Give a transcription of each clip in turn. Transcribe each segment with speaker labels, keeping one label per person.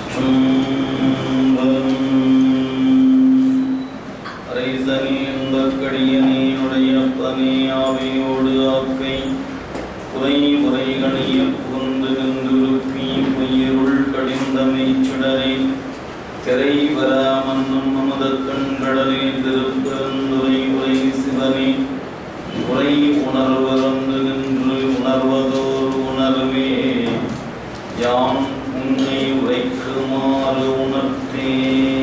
Speaker 1: அரைசனி என்பக்கடியனையுடைய பனி ஆவியோடு ஆக்கை குறை முறைகளைய புகுந்து நின்றுருப்பி பொய்யிருள் கடிந்தமை சுடரை திரை வராமன்னும் அமுத கண்கடலே திருப்பெருந்துரை உரை சிவனே உரை உணர்வறந்து நின்று உணர்வதோர் உணர்வே யாம் உன்னை உரைக்குமாறு உணர்த்தே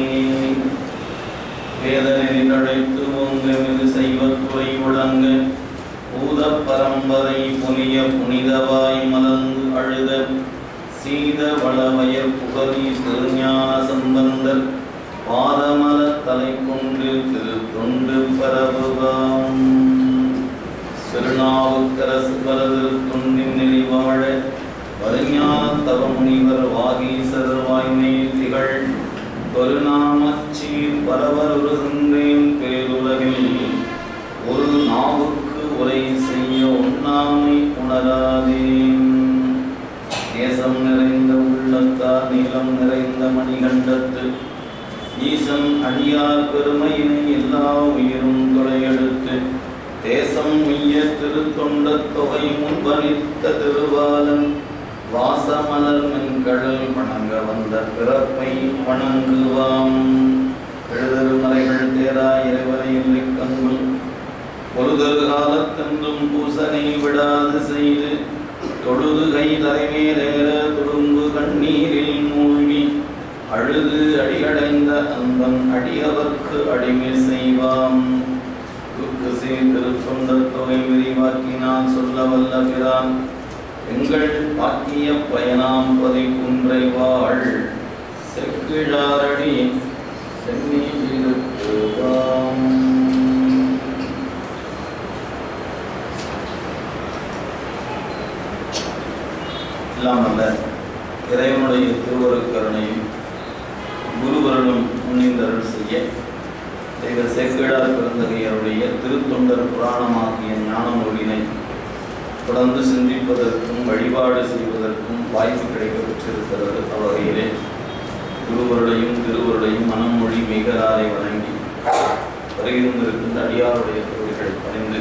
Speaker 1: வேதனை அழைத்து ஓங்கமிகு செய்வத்துறை முழங்க பூத பரம்பரை புனிய புனிதவாய் மலர்ந்து அழுத சீத வளவயர் புகழி திருஞான சம்பந்தர் பாதமல தலை கொண்டு திரு தொண்டு பரவுகாம் திருநாவுக்கரசு வரது தொண்டின் நெறி வாழ வருஞான தவமுனிவர் வாகீசர் வாய்மை திகழ் கருணாமச்சீர் பரவருகின்றேன் பேருலகில் ஒரு நாவுக்கு உரை செய்ய உண்ணாமை உணராதேன் நேசம் நிறைந்த உள்ளத்தார் நீளம் நிறைந்த மணிகண்டத்து ஈசன் அடியார் பெருமையினை எல்லா உயிரும் தொலையெடுத்து தேசம் உய்ய திருத்தொண்ட தொகை முன்பளித்த திருவாலன் வாசமலர் மென்கடல் வணங்க வந்த பிறப்பை வணங்குவாம் எழுதரு மலைகள் தேரா இறைவனை இல்லை கண்கள் பொழுதொரு காலத்தென்றும் பூசனை விடாது செய்து தொழுது கை தலைமேலேற துடும்பு கண்ணீரில் மூழ்கி அழுது அடியடைந்த அந்தன் அடியவர்க்கு அடிமை செய்வாம் துக்கு சீர்திருத்தொண்ட தொகை விரிவாக்கினான் சொல்ல வல்ல பிரான் எங்கள் பாக்கிய பயனாம் பதி குன்றை வாழ் செக்கிழாரடி சென்னி இருக்குவாம் எல்லாம் அல்ல இறைவனுடைய திருவருக்கருணையும் குருவருளும் முன்னிந்தருள் செய்ய தெய்வ சேக்கிழார் பிறந்தகையருடைய திருத்தொண்டர் புராணமாகிய ஞான நூலினை தொடர்ந்து சிந்திப்பதற்கும் வழிபாடு செய்வதற்கும் வாய்ப்பு கிடைக்க பெற்றிருக்கிறது அவ்வகையிலே குருவருடையும் திருவருடையும் மனமொழி மிகராரை வணங்கி வருகின்றிருக்கின்ற அடியாருடைய தொழில்களை பணிந்து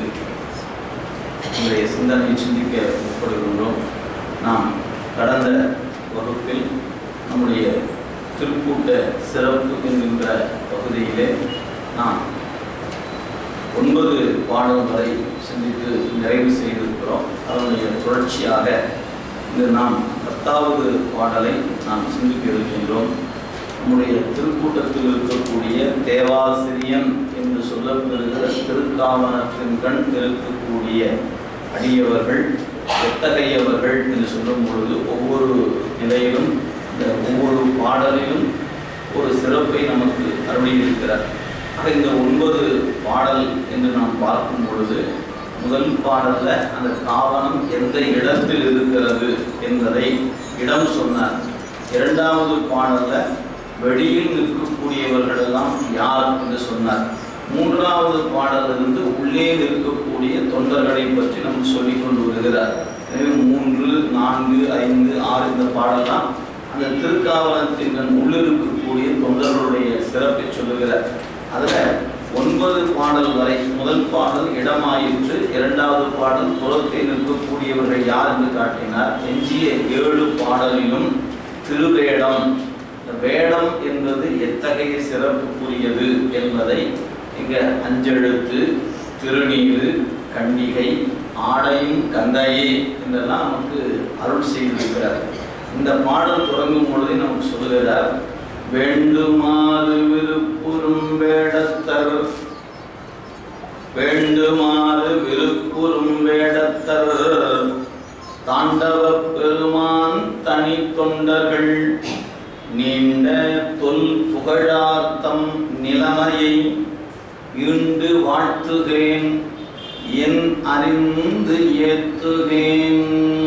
Speaker 1: இன்றைய சிந்தனையை சிந்திக்க முற்படுகின்றோம் நாம் கடந்த வகுப்பில் நம்முடைய திருக்கூட்ட சிறப்பு என்கின்ற பகுதியிலே நாம் ஒன்பது பாடல் வரை சிந்தித்து நிறைவு செய்திருக்கிறோம் அதனுடைய தொடர்ச்சியாக இன்று நாம் பத்தாவது பாடலை நாம் சிந்திக்க இருக்கின்றோம் நம்முடைய திருக்கூட்டத்தில் இருக்கக்கூடிய தேவாசிரியன் என்று சொல்லப்படுகிற திருக்காவனத்தின் கண் இருக்கக்கூடிய அடியவர்கள் எத்தகையவர்கள் என்று சொல்லும் பொழுது ஒவ்வொரு நிலையிலும் இந்த ஒவ்வொரு பாடலிலும் ஒரு சிறப்பை நமக்கு அருளியிருக்கிறார் ஆக இந்த ஒன்பது பாடல் என்று நாம் பார்க்கும் பொழுது முதல் பாடல்ல அந்த காவனம் எந்த இடத்தில் இருக்கிறது என்பதை இடம் சொன்னார் இரண்டாவது பாடல்ல வெளியில் நிற்கக்கூடியவர்கள் எல்லாம் யார் என்று சொன்னார் மூன்றாவது பாடலிருந்து உள்ளே நிற்கக்கூடிய தொண்டர்களை பற்றி நமக்கு சொல்லிக் கொண்டு வருகிறார் எனவே மூன்று நான்கு ஐந்து ஆறு இந்த பாடலாம் அந்த திருக்காவலத்தின் உள்ளிருக்கக்கூடிய தொண்டர்களுடைய சிறப்பை சொல்லுகிறார் அதில் ஒன்பது பாடல் வரை முதல் பாடல் இடமாயிற்று இரண்டாவது பாடல் புறத்தை நிற்கக்கூடியவர்கள் யார் என்று காட்டினார் எஞ்சிய ஏழு பாடலிலும் திருவேடம் இந்த வேடம் என்பது எத்தகைய சிறப்புக்குரியது என்பதை இங்க அஞ்செழுத்து திருநீரு கன்னிகை ஆடையும் கந்தையே என்றெல்லாம் நமக்கு அருள் செய்திருக்கிறார் இந்த பாடல் தொடங்கும் பொழுதே நமக்கு சொல்லுகிறார் வேண்டுமாறு விருப்புறும் வேடத்தர் வேண்டுமாறு விருப்புறும் வேடத்தர் தாண்டவ பெருமான் தனி தொண்டர்கள் நீண்ட தொல் புகழார்த்தம் நிலைமையை ஈண்டு வாழ்த்துகிறேன் என் அறிந்து ஏத்துகிறேன்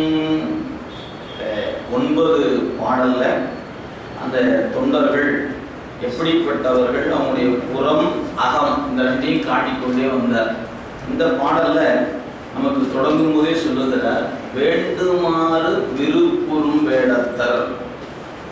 Speaker 1: அஹ் ஒன்பது பாடல்ல அந்த தொண்டர்கள் எப்படிப்பட்டவர்கள் அவங்களுடைய புறம் அகம் இந்த ரெண்டையும் காட்டிக்கொண்டே வந்தார் இந்த பாடல்ல நமக்கு தொடங்கும் போதே சொல்லுகிறார் வேண்டுமாறு விருப்புறும் வேடத்தர்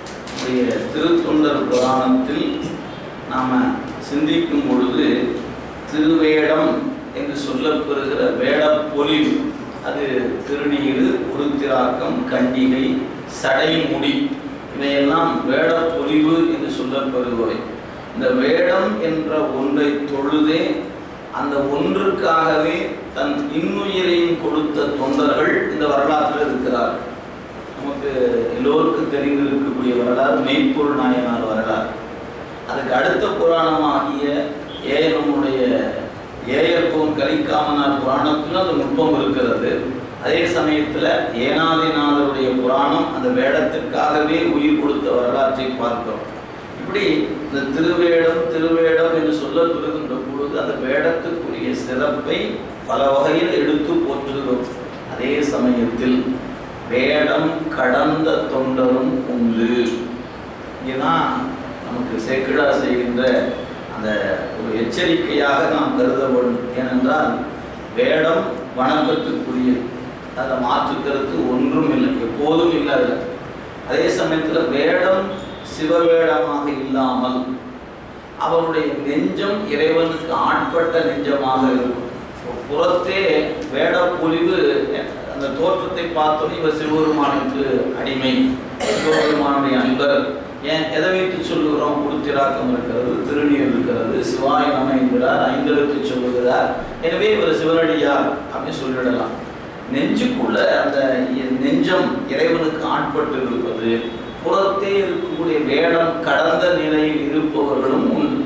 Speaker 1: நம்முடைய திருத்தொண்டர் புராணத்தில் நாம் சிந்திக்கும் பொழுது திருவேடம் என்று சொல்லப்பெறுகிற வேடப்பொலிவு அது திருநீறு உருத்திராக்கம் கண்டிகை சடைமுடி இவையெல்லாம் வேடப்பொலிவு என்று சொல்லப்பெறுபவை இந்த வேடம் என்ற ஒன்றை தொழுதே அந்த ஒன்றுக்காகவே தன் இன்னுயிரையும் கொடுத்த தொண்டர்கள் இந்த வரலாற்றில் இருக்கிறார்கள் நமக்கு எல்லோருக்கும் தெரிந்திருக்கக்கூடிய வரலாறு மெய்ப்பொருள் நாயனார் வரலாறு அதுக்கு அடுத்த புராணமாகிய ஏயனுடைய ஏயப்பம் கலிக்காமனார் புராணத்திலும் அந்த நுட்பம் இருக்கிறது அதே சமயத்தில் ஏனாதிநாதருடைய புராணம் அந்த வேடத்திற்காகவே உயிர் கொடுத்த வரலாற்றை பார்க்கிறோம் இப்படி இந்த திருவேடம் திருவேடம் என்று சொல்லப்படுகின்ற பொழுது அந்த வேடத்துக்குரிய சிறப்பை பல வகையில் எடுத்து போற்றுகிறோம் அதே சமயத்தில் வேடம் கடந்த தொண்டரும் உண்டு இங்கேதான் நமக்கு சேக்கிழா செய்கின்ற அந்த ஒரு எச்சரிக்கையாக நாம் கருத வேண்டும் ஏனென்றால் வேடம் வணக்கத்துக்குரியது அதில் மாற்று கருத்து ஒன்றும் இல்லை எப்போதும் இல்லை அதில் அதே சமயத்தில் வேடம் சிவவேடமாக இல்லாமல் அவருடைய நெஞ்சம் இறைவனுக்கு ஆட்பட்ட நெஞ்சமாக இருக்கும் புறத்தே வேட பொலிவு அந்த தோற்றத்தை பார்த்தோம் இவர் சிவபெருமானுக்கு அடிமை சிவபெருமானுடைய அன்பர் ஏன் எதை வைத்து சொல்லுகிறோம் குருத்திராக்கம் இருக்கிறது திருநீர் இருக்கிறது சிவாய நம என்கிறார் ஐந்தெழுத்து சொல்லுகிறார் எனவே இவர் சிவனடியார் அப்படின்னு சொல்லிடலாம் நெஞ்சுக்குள்ள அந்த நெஞ்சம் இறைவனுக்கு ஆட்பட்டு இருப்பது புறத்தே இருக்கக்கூடிய வேடம் கடந்த நிலையில் இருப்பவர்களும் உண்டு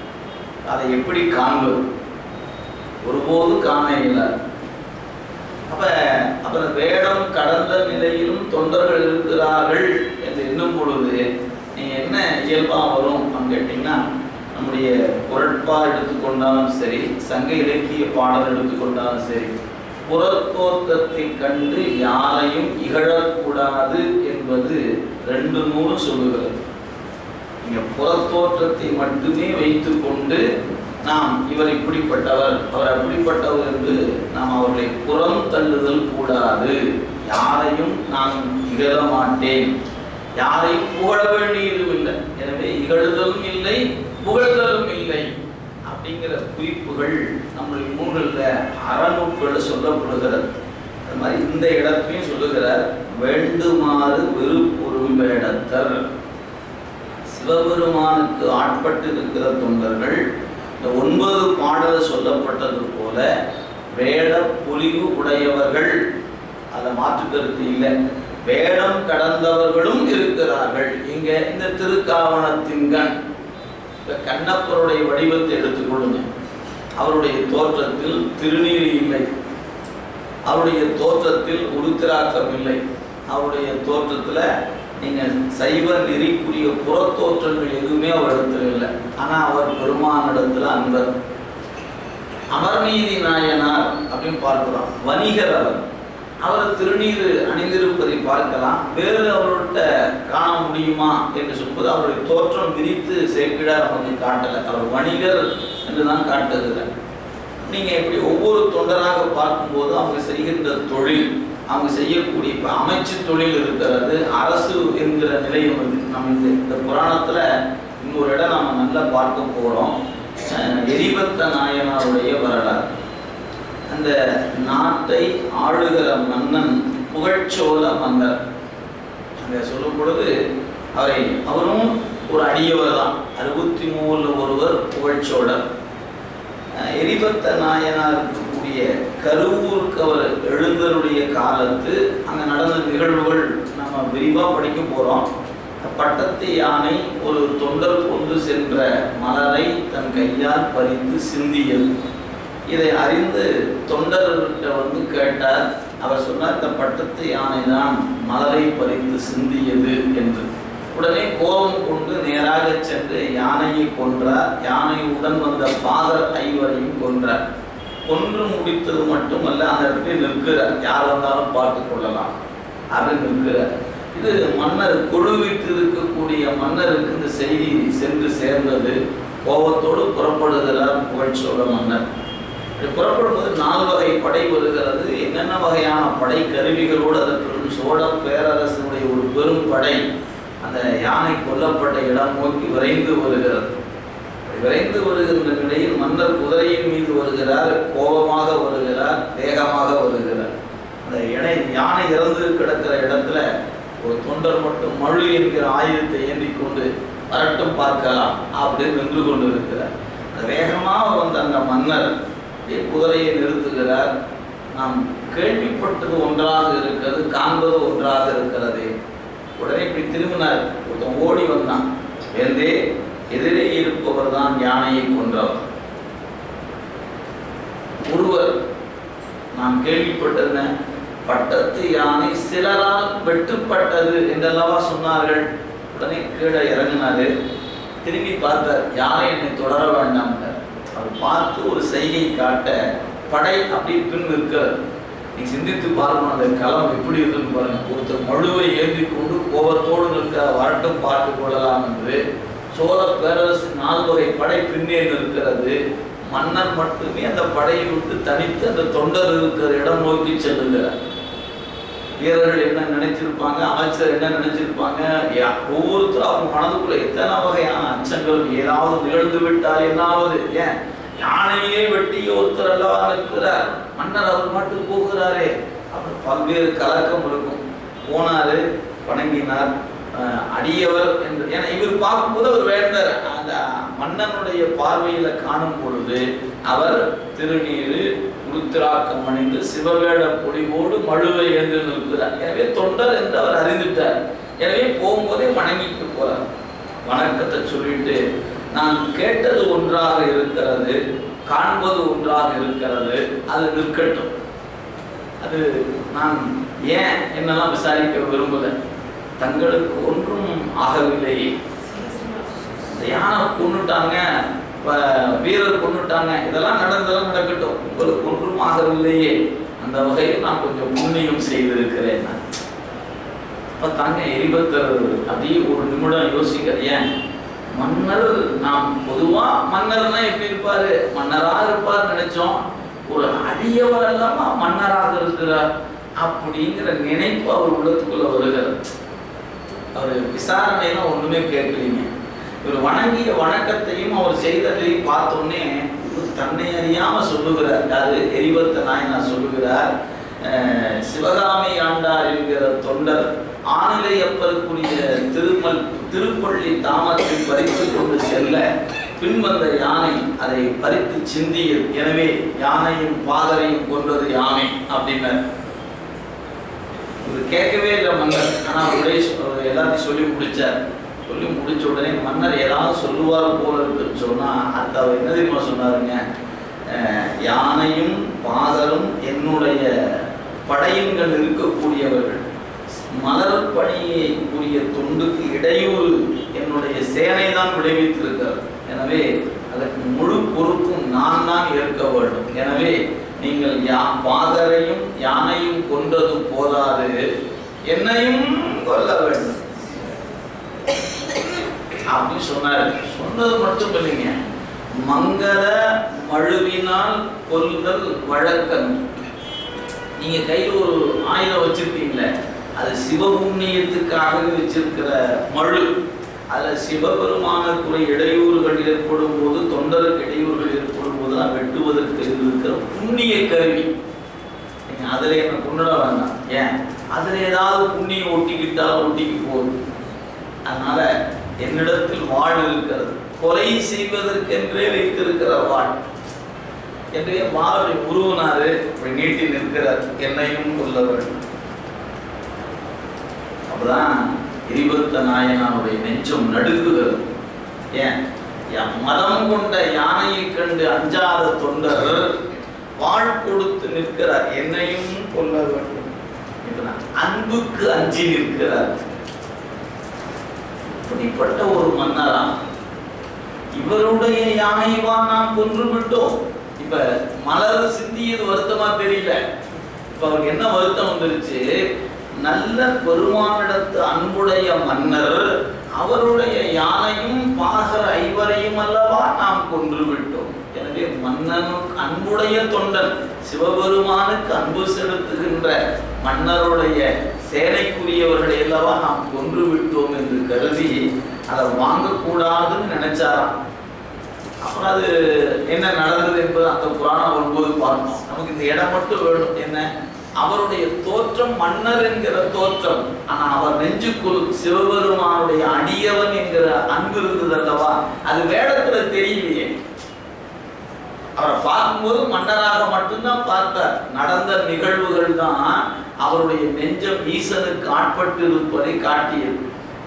Speaker 1: அதை எப்படி காண்பது ஒருபோது காண இயலாது அப்ப அப்புறம் வேடம் கடந்த நிலையிலும் தொண்டர்கள் இருக்கிறார்கள் என்று எண்ணும் பொழுது நீங்க என்ன இயல்பா வரும் அப்படின்னு கேட்டீங்கன்னா நம்முடைய பொருட்பா எடுத்துக்கொண்டாலும் சரி சங்க இலக்கிய பாடல் எடுத்துக்கொண்டாலும் சரி புறத்தோற்றத்தை கண்டு யாரையும் இகழக்கூடாது என்பது ரெண்டு நூலும் சொல்லுகிறது நீங்க புறத்தோற்றத்தை மட்டுமே வைத்துக்கொண்டு நாம் இவர் இப்படிப்பட்டவர் அவர் அப்படிப்பட்டவர் என்று நாம் அவர்களை புறம் தள்ளுதல் கூடாது யாரையும் நான் இகழ மாட்டேன் யாரையும் புகழ வேண்டியதும் இல்லை எனவே இகழுதலும் இல்லை புகழ்தலும் இல்லை அப்படிங்கிற குறிப்புகள் நம்முடைய நூல்களில் அறநூட்களில் சொல்லப்படுகிறது அது மாதிரி இந்த இடத்தையும் சொல்லுகிறார் வேண்டுமாறு விருப்பொரும் வேடத்தர் சிவபெருமானுக்கு ஆட்பட்டு இருக்கிற தொண்டர்கள் இந்த ஒன்பது பாடல் சொல்லப்பட்டது போல வேட பொலிவு உடையவர்கள் அதை மாற்று கருத்து இல்லை வேடம் கடந்தவர்களும் இருக்கிறார்கள் இங்க இந்த திருக்காவணத்தின் கண் இப்ப கண்ணப்பருடைய வடிவத்தை எடுத்துக்கொள்ளுங்க அவருடைய தோற்றத்தில் திருநீர் இல்லை அவருடைய தோற்றத்தில் உருத்திராக்கம் இல்லை அவருடைய தோற்றத்துல நீங்க சைவ நெறிக்குரிய புறத்தோற்றங்கள் எதுவுமே அவரிடத்துல இல்லை ஆனா அவர் பெருமானிடத்துல அன்பர் அமர்நீதி நாயனார் அப்படின்னு பார்க்கிறோம் வணிகர் அவர் அவர் திருநீர் அணிந்திருப்பதை பார்க்கலாம் வேறு அவர்கிட்ட காண முடியுமா என்று சொல்வது அவருடைய தோற்றம் விரித்து சேர்க்கிறார் நமக்கு காட்டல அவர் வணிகர் என்று தான் காட்டுகிறார் நீங்க இப்படி ஒவ்வொரு தொண்டராக பார்க்கும்போது அவங்க செய்கின்ற தொழில் அவங்க செய்யக்கூடிய இப்போ அமைச்சு தொழில் இருக்கிறது அரசு என்கிற நிலை வந்து நம்ம இந்த இந்த புராணத்துல இன்னொரு இடம் நம்ம நல்லா பார்க்க போறோம் அஹ் எரிபத்த நாயனாருடைய வரலாறு அந்த நாட்டை ஆளுகிற மன்னன் புகழ்ச்சோழ மன்னர் அங்கே சொல்லும் பொழுது அவரை அவரும் ஒரு அடியவர் தான் அறுபத்தி மூணுல ஒருவர் புகழ்ச்சோழர் அஹ் எரிபத்த நாயனார் இருக்கக்கூடிய கருவூருக்கு அவர் எழுந்தருடைய காலத்து அங்கே நடந்த நிகழ்வுகள் நம்ம விரிவாக படிக்க போகிறோம் பட்டத்து யானை ஒரு தொண்டர் கொண்டு சென்ற மலரை தன் கையால் பறித்து சிந்தியது இதை அறிந்து தொண்டர்கிட்ட வந்து கேட்டார் அவர் சொன்னார் இந்த பட்டத்து யானை தான் மலரை பறித்து சிந்தியது என்று உடனே கோபம் கொண்டு நேராக சென்று யானையை கொன்றார் யானையுடன் வந்த பாதர் ஐவரையும் கொன்றார் கொன்று முடித்தது மட்டுமல்ல அந்த இடத்துல நிற்கிறார் யார் வந்தாலும் பார்த்து கொள்ளலாம் அது நிற்கிறார் இது மன்னர் குழுவிட்டு இருக்கக்கூடிய மன்னருக்கு இந்த செய்தி சென்று சேர்ந்தது கோபத்தோடு புறப்படுகிறார் புகழ்ச்சோழ மன்னர் இப்படி புறப்படும்போது நாலு வகை படை வருகிறது என்னென்ன வகையான படை கருவிகளோடு அதற்கு சோழ பேரரசனுடைய ஒரு பெரும் படை அந்த அந்த யானை கொல்லப்பட்ட இடம் நோக்கி விரைந்து வருகிறது விரைந்து வருகின்ற நிலையில் மன்னர் குதிரையின் மீது வருகிறார் கோபமாக வருகிறார் வேகமாக வருகிறார் அந்த இணை யானை இறந்து கிடக்கிற இடத்துல ஒரு தொண்டர் மட்டும் மழு என்கிற ஆயுதத்தை ஏந்தி கொண்டு வரட்டும் பார்க்கலாம் அப்படின்னு நின்று கொண்டு இருக்கிறார் அந்த வேகமாக வந்த அந்த மன்னர் அப்படியே குதிரையை நிறுத்துகிறார் நாம் கேள்விப்பட்டது ஒன்றாக இருக்கிறது காண்பது ஒன்றாக இருக்கிறது உடனே இப்படி திரும்பினார் ஒருத்தன் ஓடி வந்தான் வேந்தே எதிரே இருப்பவர் தான் யானையை கொன்றவர் ஒருவர் நாம் கேள்விப்பட்டது பட்டத்து யானை சிலரால் வெட்டுப்பட்டது என்றல்லவா சொன்னார்கள் உடனே கீழே இறங்கினாரு திரும்பி பார்த்தார் யானை என்னை தொடர வேண்டாம் அவர் பார்த்து ஒரு செய்கை காட்ட படை அப்படி பின் நிற்கிறது நீ சிந்தித்து பார்க்கணும் அந்த களம் எப்படி இருக்குன்னு பாருங்க ஒருத்தர் மழுவை ஏந்தி கொண்டு கோபத்தோடு நிற்க வரட்டும் பார்த்து கொள்ளலாம் என்று சோழ பேரரசு நால்வகை படை பின்னே நிற்கிறது மன்னர் மட்டுமே அந்த படையை விட்டு தனித்து அந்த தொண்டர் இருக்கிற இடம் நோக்கி செல்லுகிறார் வீரர்கள் என்ன நினைச்சிருப்பாங்க அமைச்சர் என்ன நினைச்சிருப்பாங்க யா- ஒவ்வொருத்தரும் அவங்க மனதுக்குள்ள எத்தனை வகையான அச்சங்கள் ஏதாவது நிகழ்ந்து விட்டால் என்னாவது ஏன் யானையே வெட்டி ஒருத்தர் அல்லவா நிற்கிறார் மன்னர் அவர் மட்டும் போகிறாரே அப்படி பல்வேறு கலக்கம் இருக்கும் போனாரு வணங்கினார் அஹ், அடியவர் என்று ஏன்னா இவர் பார்க்கும்போது அவர் வேண்டார் அந்த மன்னனுடைய பார்வையில காணும் பொழுது அவர் திருநீரு உருத்திராக்கம் அணிந்து சிவவேட பொடிவோடு மழுவை ஏந்து நிற்கிறார் எனவே தொண்டர் என்று அவர் அறிந்துட்டார் எனவே போகும்போதே வணங்கிட்டு போறார் வணக்கத்தை சொல்லிட்டு நான் கேட்டது ஒன்றாக இருக்கிறது காண்பது ஒன்றாக இருக்கிறது அது நிற்கட்டும் அது நான் ஏன் என்னெல்லாம் விசாரிக்க விரும்பல தங்களுக்கு ஒன்றும் ஆகவில்லையே இந்த யானை கொண்டுட்டாங்க இப்ப வீரர் கொண்டுட்டாங்க இதெல்லாம் நடந்ததெல்லாம் நடக்கட்டும் உங்களுக்கு ஒன்றும் ஆகவில்லையே அந்த வகையில் நான் கொஞ்சம் புண்ணியம் செய்திருக்கிறேன் நான். அப்ப தாங்க எரிபத்தர் அப்படியே ஒரு நிமிடம் யோசிக்கிற ஏன் மன்னர் நாம் பொதுவா மன்னர்னா எப்படி இருப்பாரு மன்னராக இருப்பார் நினைச்சோம் ஒரு அடியவர் எல்லாமா மன்னராக இருக்கிறார் அப்படிங்கிற நினைப்பு அவர் உள்ளத்துக்குள்ள வருகிறது அவர் விசாரணையெல்லாம் ஒண்ணுமே கேட்கலீங்க இவர் வணங்கிய வணக்கத்தையும் அவர் செய்ததையும் பார்த்தோன்னே இவர் தன்னை அறியாம சொல்லுகிறார் யாரு எரிவத்த நாயனார் சொல்லுகிறார் அஹ், சிவகாமி ஆண்டார் என்கிற தொண்டர் ஆனிலையப்பருக்குரிய திருமல் திருப்பள்ளி தாமத்தை பறித்து கொண்டு செல்ல பின்வந்த யானை அதை பறித்து சிந்தியது எனவே யானையும் பாதரையும் கொன்றது யானை அப்படின்னார் இவர் கேட்கவே இல்லை மன்னர் ஆனால் அவருடைய சொ- எல்லாத்தையும் சொல்லி முடிச்சார் சொல்லி முடிச்ச உடனே மன்னர் ஏதாவது சொல்லுவார் போல இருக்குன்னு சொன்னா அது அவர் என்ன தெரியுமா சொன்னாருங்க அஹ், யானையும் பாதரும் என்னுடைய படையின்கள் இருக்கக்கூடியவர்கள் மலர் பணியை கூறிய தொண்டுக்கு இடையூறு என்னுடைய சேனை தான் விளைவித்திருக்கிறது எனவே அதற்கு முழு பொறுப்பும் நான் தான் ஏற்க வேண்டும் எனவே நீங்கள் யா பாதரையும் யானையும் கொன்றது போதாது என்னையும் கொல்ல வேண்டும் அப்படின்னு சொன்னார் சொன்னது மட்டும் இல்லைங்க மங்கள மழுவினால் கொல்தல் வழக்கம் நீங்க கையில் ஒரு ஆயுதம் வச்சிருக்கீங்களே அது சிவபுண்ணியத்துக்காகவே வச்சிருக்கிற மழு அதுல சிவபெருமானுக்குரிய இடையூறுகள் ஏற்படும் போது தொண்டருக்கு இடையூறுகள் ஏற்படும் போது தான் வெட்டுவதற்கு இருக்கிற புண்ணிய கருவி நீங்க அதுல என்ன கொண்டுட வேண்டாம் ஏன் அதுல ஏதாவது புண்ணியம் ஒட்டிக்கிட்டாலும் ஒட்டிக்கு போகுது அதனால என்னிடத்தில் வாழ் இருக்கிறது கொலை செய்வதற்கென்றே வைத்திருக்கிற வாழ் என்று மாறி உருவனாரு இப்படி நீட்டி நிற்கிறார் என்னையும் கொல்ல வேண்டும் அப்பதான் எரிபத்த நாயனாருடைய நெஞ்சம் நடுங்குகிறது ஏன் என் மதம் கொண்ட யானையை கண்டு அஞ்சாத தொண்டர் வாழ் கொடுத்து நிற்கிறார் என்னையும் கொல்ல வேண்டும் என்று நான் அன்புக்கு அஞ்சி நிற்கிறார் இப்படிப்பட்ட ஒரு மன்னரா இவருடைய யானைவா நாம் கொன்று விட்டோம் இப்ப மலர் சிந்தியது வருத்தமா தெரியல இப்ப அவருக்கு என்ன வருத்தம் வந்துருச்சு நல்ல பெருமானிடத்து அன்புடைய மன்னர் அவருடைய யானையும் பாகர் ஐவரையும் அல்லவா நாம் கொன்று விட்டோம் எனவே மன்னனுக்கு அன்புடைய தொண்டன் சிவபெருமானுக்கு அன்பு செலுத்துகின்ற மன்னருடைய சேனைக்குரியவர்களை அல்லவா நாம் கொன்று விட்டோம் என்று கருதி அதை வாங்கக்கூடாதுன்னு நினைச்சாராம் அப்புறம் அது என்ன நடந்தது என்பது அந்த புராணம் வரும்போது பார்த்தோம் நமக்கு இந்த இடம் மட்டும் வேணும் என்ன அவருடைய தோற்றம் மன்னர் என்கிற தோற்றம் ஆனா அவர் நெஞ்சுக்குள் சிவபெருமானுடைய அடியவன் என்கிற அன்பு இருந்தது அல்லவா அது வேடத்துல தெரியலையே அவரை பார்க்கும்போது மன்னராக மட்டும்தான் பார்த்தார் நடந்த நிகழ்வுகள் தான் அவருடைய நெஞ்சம் ஈசனுக்கு ஆட்பட்டு இருப்பதை காட்டியது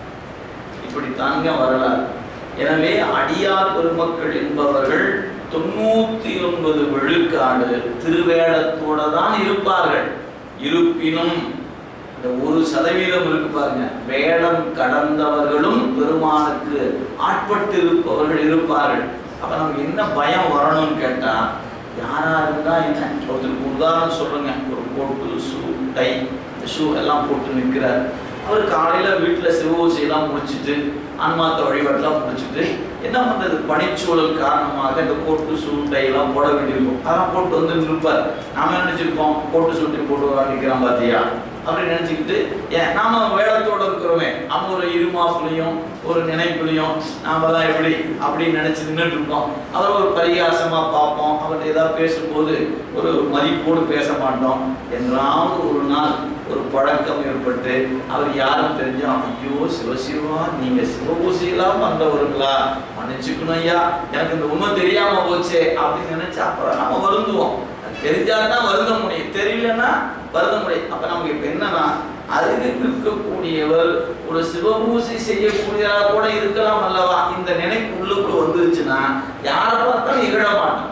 Speaker 1: இப்படி தாங்க வரலாறு எனவே அடியார் பெருமக்கள் என்பவர்கள் தொண்ணூத்தி ஒன்பது விழுக்காடு திருவேடத்தோட தான் இருப்பார்கள் இருப்பினும் இந்த ஒரு சதவீதம் இருக்கு பாருங்க வேடம் கடந்தவர்களும் பெருமானுக்கு ஆட்பட்டு இருப்பவர்கள் இருப்பார்கள் அப்ப நமக்கு என்ன பயம் வரணும்னு கேட்டா யாரா இருந்தா என்ன ஒருத்தருக்கு உதாரணம் சொல்லுங்க ஒரு கோட்டு ஷூ டை ஷூ எல்லாம் போட்டு நிற்கிறார் அவர் காலையில வீட்டுல சிவபூசை எல்லாம் முடிச்சிட்டு ஆன்மாத்த வழிபாட்டெல்லாம் முடிச்சிட்டு என்ன பண்றது பனிச்சூழல் காரணமாக இந்த கோட்டு ஷூ டை எல்லாம் போட வேண்டியிருக்கும் அதெல்லாம் போட்டு வந்து நிற்பார் நாம என்ன நினைச்சிருப்போம் கோட்டு சூட்டை போட்டு நிற்கிறான் பாத்தியா அப்படின்னு நினைச்சுக்கிட்டு ஏன் நாம வேடத்தோட இருக்கிறோமே அவன் ஒரு இருமாப்புலையும் ஒரு நினைப்புலையும் நாம தான் எப்படி அப்படின்னு நினைச்சு நின்றுட்டு இருக்கோம் அவர் ஒரு பரிகாசமா பார்ப்போம் அவர்கிட்ட ஏதாவது பேசும்போது ஒரு மதிப்போடு பேச மாட்டோம் என்றாவது ஒரு நாள் ஒரு பழக்கம் ஏற்பட்டு அவர் யாரும் தெரிஞ்சா ஐயோ சிவசிவா நீங்க சிவபூசையெல்லாம் பண்றவருங்களா மன்னிச்சுக்கணும் ஐயா எனக்கு இந்த உண்மை தெரியாம போச்சே அப்படின்னு நினைச்சு அப்புறம் நம்ம வருந்துவோம் தெரிஞ்சாதான் வருந்த முடியும் தெரியலன்னா வருந்த முடியும் அப்ப நமக்கு இப்ப என்னன்னா அருகில் நிற்கக்கூடியவர் ஒரு சிவபூசை செய்யக்கூடியவரா கூட இருக்கலாம் அல்லவா இந்த நினைப்பு உள்ளுக்குள்ள வந்துருச்சுன்னா யாரை பார்த்தாலும் இகழ மாட்டோம்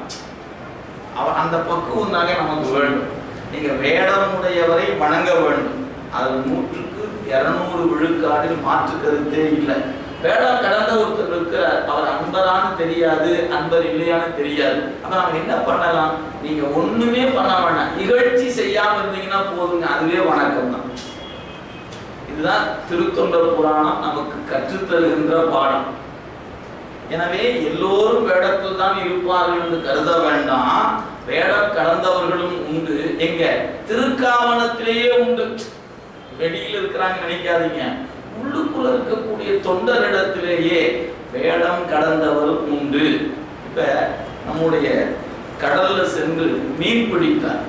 Speaker 1: அவ அந்த பக்குவம் தாங்க நமக்கு வேண்டும் நீங்க வேடமுடையவரை வணங்க வேண்டும் அது நூற்றுக்கு இருநூறு விழுக்காடில் மாற்று கருத்தே இல்லை வேடம் கடந்த ஒருத்தர் இருக்கிறார் அவர் அன்பரான்னு தெரியாது அன்பர் இல்லையான்னு தெரியாது அப்ப நம்ம என்ன பண்ணலாம் நீங்க ஒண்ணுமே பண்ண வேண்டாம் இகழ்ச்சி செய்யாம இருந்தீங்கன்னா போதுங்க அதுவே வணக்கம் தான் இதுதான் திருத்தொண்டர் புராணம் நமக்கு கற்றுத்தருகின்ற பாடம் எனவே எல்லோரும் வேடத்தில் தான் இருப்பார்கள் என்று கருத வேண்டாம் வேடம் கடந்தவர்களும் உண்டு எங்க திருக்காவணத்திலேயே உண்டு வெளியில இருக்கிறாங்க நினைக்காதீங்க உள்ளுக்குள்ள இருக்கக்கூடிய தொண்டரிடத்திலேயே வேடம் கடந்தவர் உண்டு இப்ப நம்முடைய கடல்ல சென்று மீன் பிடித்தார்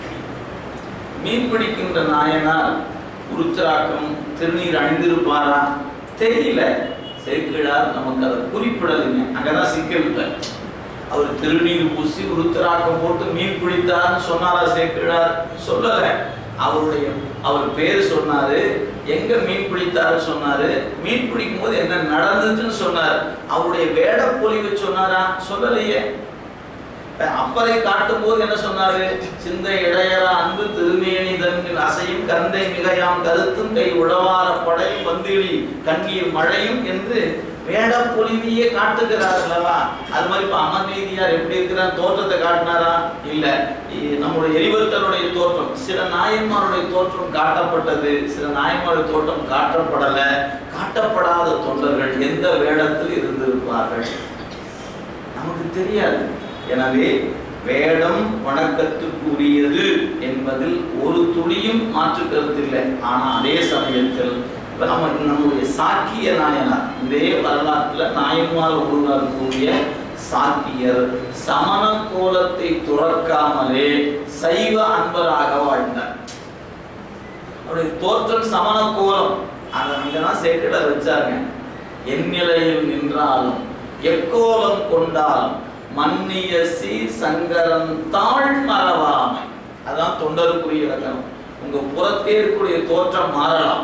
Speaker 1: மீன் பிடிக்கின்ற நாயனார் உருத்திராக்கம் திருநீர் அணிந்திருப்பாரா தெரியல சேர்க்கிறார் நமக்கு அதை குறிப்பிடலைங்க அங்கதான் சிக்கல் இல்லை அவர் திருநீர் பூசி உருத்திராக்கம் போட்டு மீன் பிடித்தார்னு சொன்னாரா சேர்க்கிறார் சொல்லல அவருடைய அவர் பேர் சொன்னாரு எங்க மீன் பிடித்தாருன்னு சொன்னாரு மீன் பிடிக்கும் போது என்ன நடந்துச்சுன்னு சொன்னார் அவருடைய வேட பொலிவு சொன்னாரா சொல்லலையே அப்பரை காட்டும் போது என்ன சொன்னாரு சிந்தை இடையரா அன்பு திருமேனி தன்னில் அசையும் கந்தை மிகையாம் கருத்தும் கை உழவார படையும் வந்திழி கண்ணீர் மழையும் என்று வேட பொலிவியே காட்டுகிறார் அல்லவா அது மாதிரி இப்ப அமர்நீதியார் எப்படி இருக்கிறார் தோற்றத்தை காட்டினாரா இல்ல இ- நம்முடைய எரிபத்தருடைய தோற்றம் சில நாயன்மாருடைய தோற்றம் காட்டப்பட்டது சில நாயன்மாருடைய தோற்றம் காட்டப்படல காட்டப்படாத தொண்டர்கள் எந்த வேடத்தில் இருந்திருப்பார்கள் நமக்கு தெரியாது எனவே வேடம் வணக்கத்துக்குரியது என்பதில் ஒரு துளியும் மாற்று கருத்தில்லை ஆனா அதே சமயத்தில் இப்ப நம்ம நம்முடைய சாக்கிய நாயனார் இதே வரலாற்றுல நாயன்மார் உருவாக்கக்கூடிய சாக்கியர் சமண கோலத்தை துறக்காமலே சைவ அன்பராக வாழ்ந்தார் அவருடைய தோற்றம் சமண கோலம் அதை அங்கதான் சேக்கிட வச்சாங்க எந்நிலையில் நின்றாலும் எக்கோலம் கொண்டாலும் மன்னிய சி சங்கரன் தாழ் மறவாமை அதான் தொண்டருக்குரிய இலக்கணம் உங்க புறத்தே இருக்கக்கூடிய தோற்றம் மாறலாம்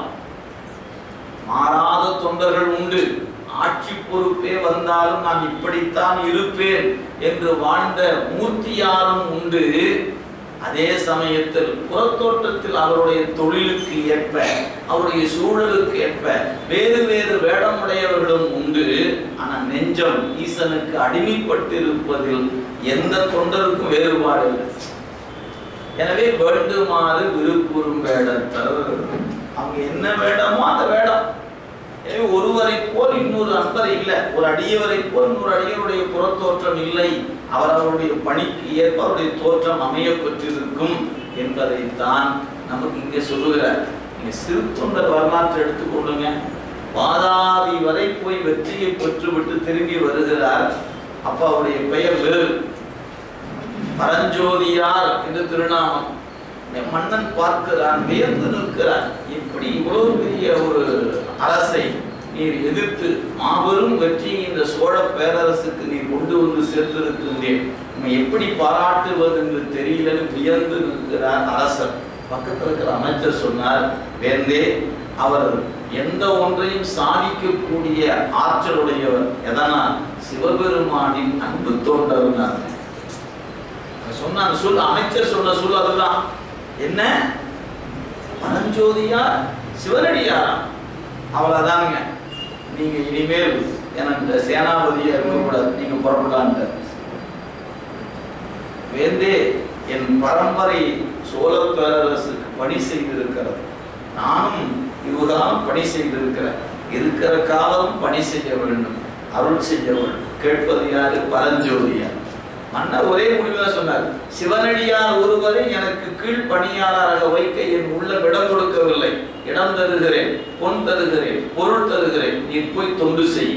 Speaker 1: மாறாத தொண்டர்கள் உண்டு ஆட்சி பொறுப்பே வந்தாலும் நான் இப்படித்தான் இருப்பேன் என்று வாழ்ந்த மூர்த்தியாரும் உண்டு அதே சமயத்தில் புறத்தோட்டத்தில் அவருடைய தொழிலுக்கு ஏற்ப அவருடைய சூழலுக்கு ஏற்ப வேறு வேறு வேடமுடையவர்களும் உண்டு ஆனா நெஞ்சம் ஈசனுக்கு அடிமைப்பட்டிருப்பதில் எந்த தொண்டருக்கும் வேறுபாடு இல்லை எனவே வேண்டுமாறு விருப்புறும் வேடத்தர் அவங்க என்ன வேடமோ அந்த வேடம் எனவே ஒருவரை போல் இன்னொரு அன்பர் இல்லை ஒரு அடியவரை போல் இன்னொரு அடியவருடைய புறத்தோற்றம் இல்லை அவர் அவருடைய பணிக்கு ஏற்ப அவருடைய தோற்றம் அமைய பெற்றிருக்கும் என்பதைத்தான் நமக்கு இங்கே சொல்லுகிறார் நீங்க சிறு தொண்டர் வரலாற்றை எடுத்துக்கொள்ளுங்க வாதாபி வரை போய் வெற்றியை பெற்றுவிட்டு திரும்பி வருகிறார் அப்ப அவருடைய பெயர் வேறு பரஞ்சோதியார் என்று திருநாமம் இந்த மன்னன் பார்க்கிறான் வியந்து நிற்கிறான் எப்படி இவ்வளவு பெரிய ஒரு அரசை நீர் எதிர்த்து மாபெரும் வெற்றியை இந்த சோழ பேரரசுக்கு நீர் கொண்டு வந்து சேர்த்திருக்கின்றேன் உம்மை எப்படி பாராட்டுவது என்று தெரியலன்னு வியந்து நிற்கிறார் அரசர் பக்கத்தில் இருக்கிற அமைச்சர் சொன்னார் வேந்தே அவர் எந்த ஒன்றையும் சாதிக்கக்கூடிய ஆற்றலுடையவர் எதனால் சிவபெருமானின் அன்பு தோன்றவனார் சொன்ன அந்த சொல் அமைச்சர் சொன்ன சொல் அதுதான் என்ன பரஞ்சோதியா சிவனடியாரா அவ்வளவுதானுங்க நீங்க இனிமேல் எனக்கு இந்த சேனாபதியா இருக்கக்கூடாது நீங்க புறப்படலான்ட்டு வேந்தே என் பரம்பரை சோழ பேரரசுக்கு பணி செய்திருக்கிறது நானும் இவ்வளவு பணி செய்திருக்கிறேன் இருக்கிற காலம் பணி செய்ய வேண்டும் அருள் செய்ய வேண்டும் கேட்பது யாரு பரஞ்சோதியார் மன்னர் ஒரே முடிவாக சொன்னார் சிவனடியார் ஒருவரை எனக்கு கீழ் பணியாளராக வைக்க என் உள்ளம் இடம் கொடுக்கவில்லை இடம் தருகிறேன் பொன் தருகிறேன் பொருள் தருகிறேன் நீ போய் தொண்டு செய்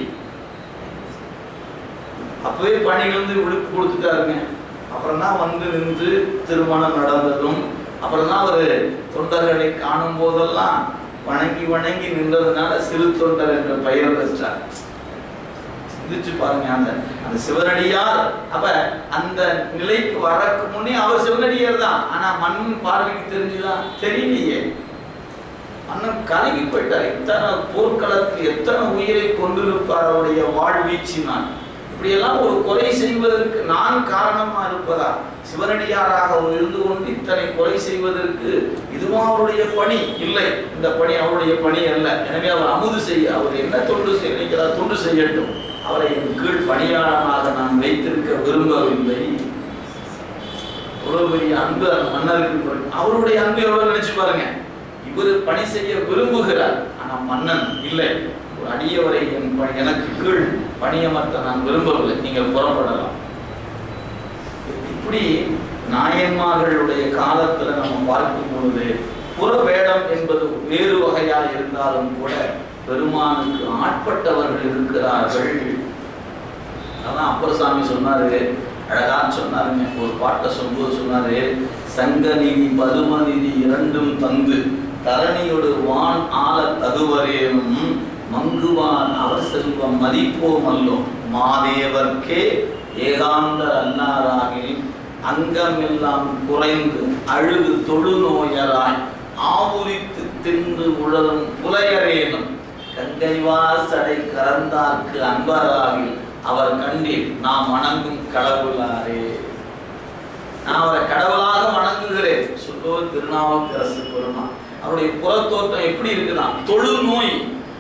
Speaker 1: அப்பவே பணியிலிருந்து விடுப்பு கொடுத்துட்டாருங்க அப்புறம் தான் வந்து நின்று திருமணம் நடந்ததும் அப்புறம் தான் அவர் தொண்டர்களை காணும் போதெல்லாம் வணங்கி வணங்கி நின்றதுனால சிறு தொண்டர் என்ற பெயர் பெற்றார் சிந்திச்சு பாருங்க அந்த அந்த சிவனடியார் அப்ப அந்த நிலைக்கு வரக்கு முன்னே அவர் சிவனடியார் தான் ஆனா மன்னன் பார்வைக்கு தெரிஞ்சுதான் தெரியலையே மன்னன் கலங்கி போயிட்டார் இத்தனை போர்க்களத்தில் எத்தனை உயிரை கொண்டிருப்பார் அவருடைய வாழ்வீச்சினான் இப்படியெல்லாம் ஒரு கொலை செய்வதற்கு நான் காரணமா இருப்பதா சிவனடியாராக அவர் இருந்து கொண்டு இத்தனை கொலை செய்வதற்கு இதுவும் அவருடைய பணி இல்லை இந்த பணி அவருடைய பணி அல்ல எனவே அவர் அமுது செய்ய அவர் என்ன தொண்டு செய்ய நினைக்கிறார் தொண்டு செய்யட்டும் அவரை என் கீழ் பணியாளனாக நான் வைத்திருக்க விரும்பவில்லை எவ்வளவு பெரிய அன்பு அந்த மன்னருக்கு இருக்கு. அவருடைய அன்பு எவ்வளவு நினைச்சு பாருங்க இவர் பணி செய்ய விரும்புகிறார் ஆனா மன்னன் இல்லை ஒரு அடியவரை என் ப- எனக்கு கீழ் பணியமர்த்த நான் விரும்பவில்லை நீங்க புறப்படலாம் இப்படி நாயன்மார்களுடைய காலத்துல நம்ம பார்க்கும் பொழுது புற வேடம் என்பது வேறு வகையா இருந்தாலும் கூட பெருமானுக்கு ஆட்பட்டவர்கள் இருக்கிறார்கள் அதான் அப்பரசாமி சொன்னாரு அழகா சொன்னாருங்க ஒரு பாட்டை சொல்லும்போது சொன்னாரு சங்கநிதி பதுமநிதி இரண்டும் தந்து தரணியோடு வான் ஆள தகுவரேனும் மங்குவான் அவர் செல்வம் மதிப்போம் அல்லோம் மாதேவர்க்கே ஏகாந்த அன்னாராகில் அங்கமெல்லாம் குறைந்து அழுது தொழுநோயராய் ஆவுரித்து தின்று உழலும் புலையரேனும் கங்கைவாசடை கறந்தார்க்கு அன்பராகில் அவர் கண்டீர் நாம் வணங்கும் கடவுளாரே நான் அவரை கடவுளாக வணங்குகிறேன் சொல்லுவோர் திருநாவுக்கரசு பெருமான் அவருடைய புறத்தோட்டம் எப்படி இருக்குதான் தொழு நோய்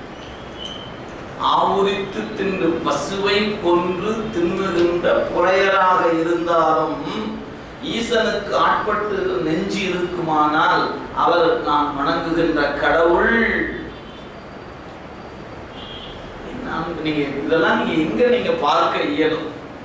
Speaker 1: ஆவுரித்து தின்று பசுவை கொன்று தின்னுகின்ற புறையராக இருந்தாலும் ஈசனுக்கு ஆட்பட்டு நெஞ்சு இருக்குமானால் அவர் நான் வணங்குகின்ற கடவுள் நான் நீங்க இதெல்லாம் நீங்க எங்க நீங்க பார்க்க இயலும்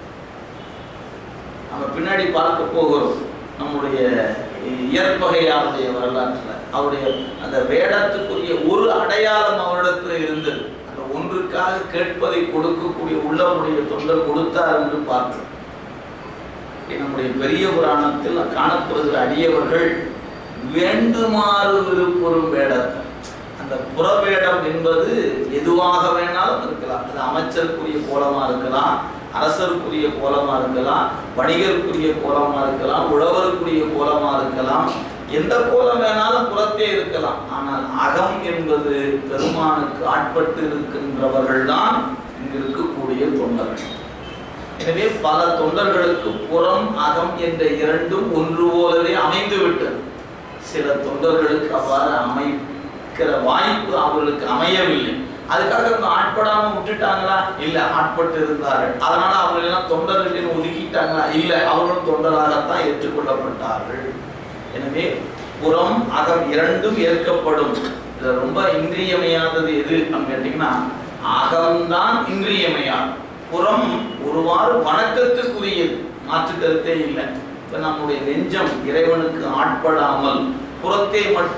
Speaker 1: நம்ம பின்னாடி பார்க்க போகிறோம் நம்முடைய இயற்பகையாருடைய வரலாற்றுல அவருடைய அந்த வேடத்துக்குரிய ஒரு அடையாளம் அவரிடத்துல இருந்தது அந்த ஒன்றுக்காக கேட்பதை கொடுக்கக்கூடிய உள்ளமுடைய தொண்டர் கொடுத்தார் என்று பார்க்கிறோம் இப்படி நம்முடைய பெரிய புராணத்தில் காணப்படுகிற அடியவர்கள் வேண்டுமாறு விருப்பொரும் வேடத்தை அந்த புறவேடம் என்பது எதுவாக வேணாலும் இருக்கலாம் அது அமைச்சருக்குரிய கோலமா இருக்கலாம் அரசருக்குரிய கோலமா இருக்கலாம் வணிகருக்குரிய கோலமா இருக்கலாம் உழவருக்குரிய கோலமா இருக்கலாம் எந்த கோலம் வேணாலும் புறத்தே இருக்கலாம் ஆனால் அகம் என்பது பெருமானுக்கு ஆட்பட்டு இருக்கின்றவர்கள் தான் இங்கு இருக்கக்கூடிய தொண்டர்கள் எனவே பல தொண்டர்களுக்கு புறம் அகம் என்ற இரண்டும் ஒன்று போலவே அமைந்து விட்டது சில தொண்டர்களுக்கு அவ்வாறு அமைக்கிற வாய்ப்பு அவர்களுக்கு அமையவில்லை அதுக்காக அவங்க ஆட்படாம விட்டுட்டாங்களா இல்ல ஆட்பட்டு இருந்தார்கள் அதனால அவங்க எல்லாம் தொண்டர்கள் ஒதுக்கிட்டாங்களா இல்ல அவர்களும் தொண்டராகத்தான் ஏற்றுக்கொள்ளப்பட்டார்கள் எனவே புறம் அகம் இரண்டும் ஏற்கப்படும் இதுல ரொம்ப இன்றியமையாதது எது அப்படின்னு கேட்டீங்கன்னா அகம்தான் இன்றியமையாது புறம் ஒருவாறு வணக்கத்துக்குரியது மாற்று கருத்தே இல்லை இப்ப நம்முடைய நெஞ்சம் இறைவனுக்கு ஆட்படாமல் புறத்தே மட்டும்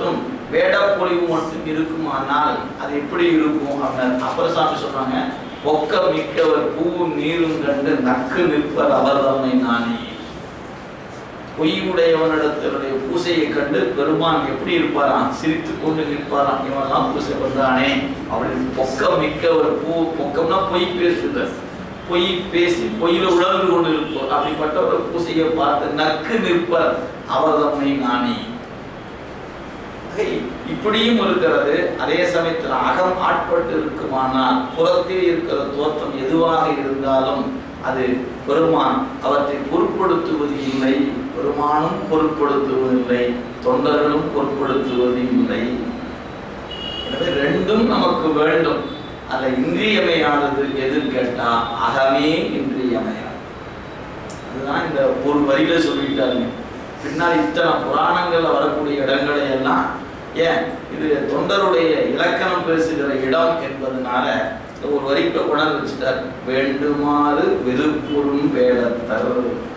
Speaker 1: வேடப்பொழிவு மட்டும் இருக்குமானால் அது எப்படி இருக்கும் அப்படின்னு அப்பர் சாமி சொல்றாங்க பொக்க மிக்கவர் பூவும் நீரும் கண்டு நக்கு நிற்பர் அவர் தம்மை நானே பொய்யுடையவனிடத்தினுடைய பூசையை கண்டு பெருமான் எப்படி இருப்பாராம் சிரித்து கொண்டு நிற்பாராம் இவனெல்லாம் பூசை பண்றானே அப்படின்னு பொக்க மிக்கவர் பூ பொக்கம்னா பொய் பேசுதல் பொய் பேசி பொய்யில உழந்து கொண்டு இருப்போர் அப்படிப்பட்ட ஒரு பூசையை பார்த்து நக்கு நிற்பர் அவர் தம்மை நானே ஆகை, இப்படியும் இருக்கிறது அதே சமயத்தில் அகம் ஆட்பட்டு இருக்குமானால் புறத்தில் இருக்கிற தோற்றம் எதுவாக இருந்தாலும் அது பெருமான் அவற்றை பொருட்படுத்துவது இல்லை பெருமானும் பொருட்படுத்துவதில்லை தொண்டர்களும் பொருட்படுத்துவது இல்லை எனவே ரெண்டும் நமக்கு வேண்டும் அதுல இன்றியமையானது எதுன்னு கேட்டா அகமே இன்றியமையாது அதுதான் இந்த ஒரு வரியில சொல்லிட்டாருங்க பின்னால் இத்தனை புராணங்கள்ல வரக்கூடிய இடங்களை எல்லாம் ஏன் இது தொண்டருடைய இலக்கணம் பேசுகிற இடம் என்பதனால இந்த ஒரு வரிக்கு உணர்ந்து வச்சுட்டார் வேண்டுமாறு வெறுப்புறும் வேடத்தர்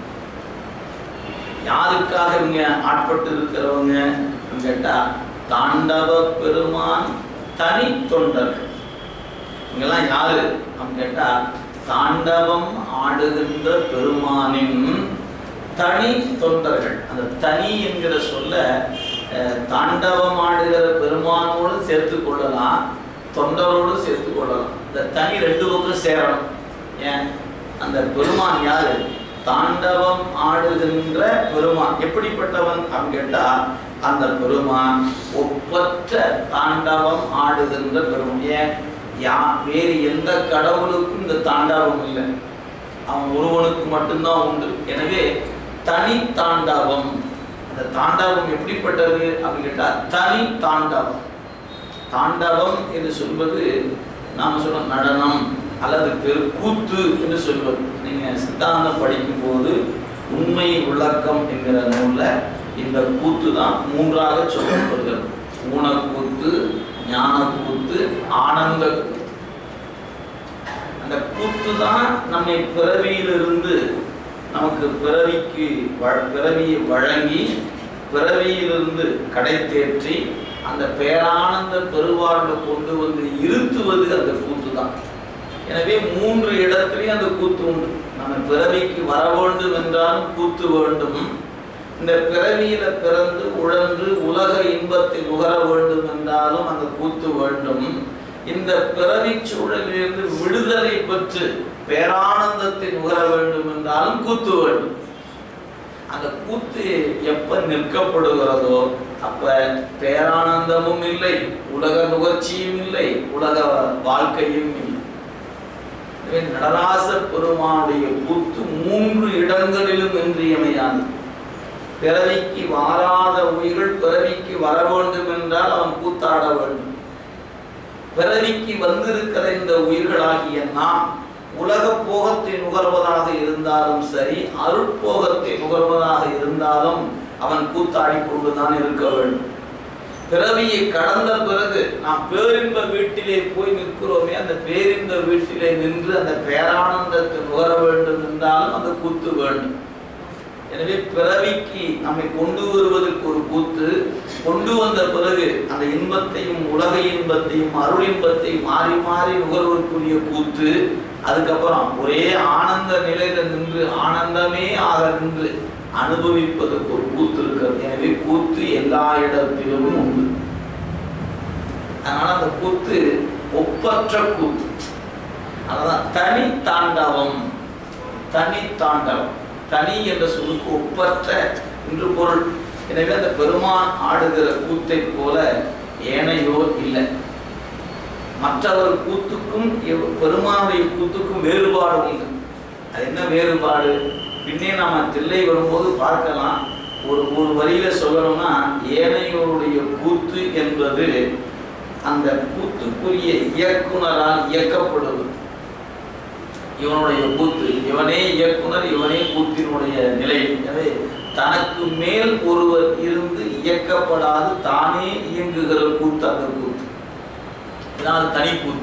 Speaker 1: யாருக்காக இவங்க ஆட்பட்டு இருக்கிறவங்க அப்படின்னு கேட்டா தாண்டவ பெருமான் தனி தொண்டர்கள் இவங்கெல்லாம் யாரு அப்படின்னு கேட்டா தாண்டவம் ஆடுகின்ற பெருமானின் தனி தொண்டர்கள் அந்த தனி என்கிற சொல்ல அஹ், தாண்டவம் ஆடுகிற பெருமானோடு சேர்த்து கொள்ளலாம் தொண்டரோடு சேர்த்து கொள்ளலாம் இந்த தனி ரெண்டு பக்கம் சேரணும் ஏன் அந்த பெருமான் யாரு தாண்டவம் ஆடுகின்ற பெருமான் எப்படிப்பட்டவன் அப்படின்னு கேட்டா அந்த பெருமான் ஒப்பற்ற தாண்டவம் ஆடுகின்ற பெருமான் ஏன் யா வேறு எந்த கடவுளுக்கும் இந்த தாண்டவம் இல்லை அவன் ஒருவனுக்கு மட்டும்தான் உண்டு எனவே தனி தாண்டவம் அந்த தாண்டவம் எப்படிப்பட்டது அப்படின்னு கேட்டா தனி தாண்டவம் தாண்டவம் என்று சொல்வது நாம சொல்ற நடனம் அல்லது பெரு கூத்து என்று சொல்வது நீங்க சித்தாந்தம் படிக்கும்போது உண்மை விளக்கம் என்கிற நூல்ல இந்த கூத்து தான் மூன்றாக சொல்லப்படுகிறது ஊனக்கூத்து ஞானக்கூத்து ஆனந்த கூத்து அந்த கூத்து தான் நம்மை பிறவியிலிருந்து நமக்கு பிறவிக்கு வ- பிறவியை வழங்கி பிறவியிலிருந்து கடை தேற்றி அந்த பேரானந்த பெருவாழ்வை கொண்டு வந்து இருத்துவது அந்த கூத்து தான் எனவே மூன்று இடத்துலையும் அந்த கூத்து உண்டு நம்ம பிறவிக்கு வர வேண்டும் என்றாலும் கூத்து வேண்டும் இந்த பிறவியில பிறந்து உழன்று உலக இன்பத்தை நுகர வேண்டும் என்றாலும் அந்த கூத்து வேண்டும் இந்த பிறவி சூழலிலிருந்து விடுதலை பெற்று பேரானந்தத்தை நுகர வேண்டும் என்றாலும் கூத்து வேண்டும் அந்த கூத்து எப்ப நிற்கப்படுகிறதோ அப்ப பேரானந்தமும் இல்லை உலக நுகர்ச்சியும் இல்லை உலக வாழ்க்கையும் இல்லை எனவே நடராச பெருமானுடைய கூத்து மூன்று இடங்களிலும் இன்றியமையாது பிறவிக்கு வாராத உயிர்கள் பிறவிக்கு வர வேண்டும் என்றால் அவன் கூத்தாட வேண்டும் பிறவிக்கு வந்திருக்கிற இந்த உயிர்களாகிய நாம் உலக போகத்தை நுகர்வதாக இருந்தாலும் சரி அருட்போகத்தை நுகர்வதாக இருந்தாலும் அவன் கூத்தாடி கொண்டுதான் இருக்க வேண்டும் பிறவியை கடந்த பிறகு நாம் பேரின்ப வீட்டிலே போய் நிற்கிறோமே அந்த பேரின்ப வீட்டிலே நின்று அந்த பேரானந்தத்தை நுகர வேண்டும் என்றாலும் அந்த கூத்து வேண்டும் எனவே பிறவிக்கு நம்மை கொண்டு வருவதற்கு ஒரு கூத்து கொண்டு வந்த பிறகு அந்த இன்பத்தையும் உலக இன்பத்தையும் அருள் இன்பத்தையும் மாறி மாறி நுகர்வதற்குரிய கூத்து அதுக்கப்புறம் ஒரே ஆனந்த நிலையில நின்று ஆனந்தமே ஆக நின்று அனுபவிப்பதற்கு ஒரு கூத்து இருக்கிறது எனவே கூத்து எல்லா இடத்திலும் உண்டு அதனால அந்த கூத்து ஒப்பற்ற கூத்து அதான் தனி தாண்டவம் தனி தாண்டவம் தனி என்ற சொல்லுக்கு ஒப்பற்ற என்று பொருள் எனவே அந்த பெருமான் ஆடுகிற கூத்தை போல ஏனையோர் இல்லை மற்றவர் கூத்துக்கும் எவ்- பெருமானுடைய கூத்துக்கும் வேறுபாடு உண்டு அது என்ன வேறுபாடு பின்னே நாம தில்லை வரும்போது பார்க்கலாம் ஒரு ஒரு வரியில சொல்லணும்னா ஏனையோருடைய கூத்து என்பது அந்த கூத்துக்குரிய இயக்குனரால் இயக்கப்படுவது இவனுடைய கூத்து இவனே இயக்குனர் இவனே கூத்தினுடைய நிலை எனவே தனக்கு மேல் ஒருவர் இருந்து இயக்கப்படாது தானே இயங்குகிற கூத்து அந்த கூத்து இதனால் தனி கூத்து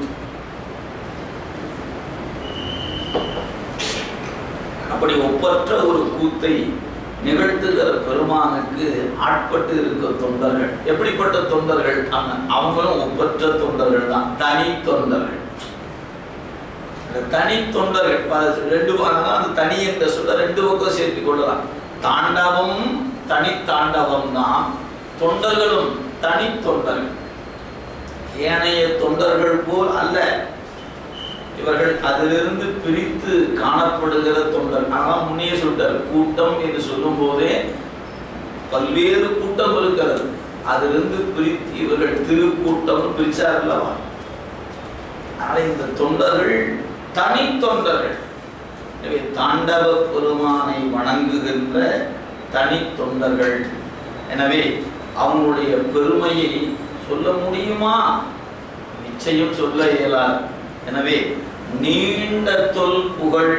Speaker 1: அப்படி ஒப்பற்ற ஒரு கூத்தை நிகழ்த்துகிற பெருமானுக்கு ஆட்பட்டு இருக்க தொண்டர்கள் எப்படிப்பட்ட தொண்டர்கள் அவ- அவங்களும் ஒப்பற்ற தொண்டர்கள் தான் தனி தொண்டர்கள் இந்த தனி தொண்டர்கள் இப்ப அது ரெண்டு பக்கம் அந்த தனி என்ற சொல்ல ரெண்டு பக்கம் சேர்த்து கொள்ளலாம் தாண்டவம் தனி தாண்டவம் தான் தொண்டர்களும் தனி தொண்டர்கள் ஏனைய தொண்டர்கள் போல் அல்ல இவர்கள் அதிலிருந்து பிரித்து காணப்படுகிற தொண்டர் ஆனால் முன்னே சொல்றார் கூட்டம் என்று சொல்லும் போதே பல்வேறு கூட்டம் இருக்கிறது அதிலிருந்து பிரித்து இவர்கள் திருக்கூட்டம் பிரிச்சார் அல்லவா ஆனால் இந்த தொண்டர்கள் தனி தொண்டர்கள் எனவே தாண்டவ பெருமானை வணங்குகின்ற தனி தொண்டர்கள் எனவே அவங்களுடைய பெருமையை சொல்ல முடியுமா நிச்சயம் சொல்ல இயலாது எனவே நீண்ட தொல் புகழ்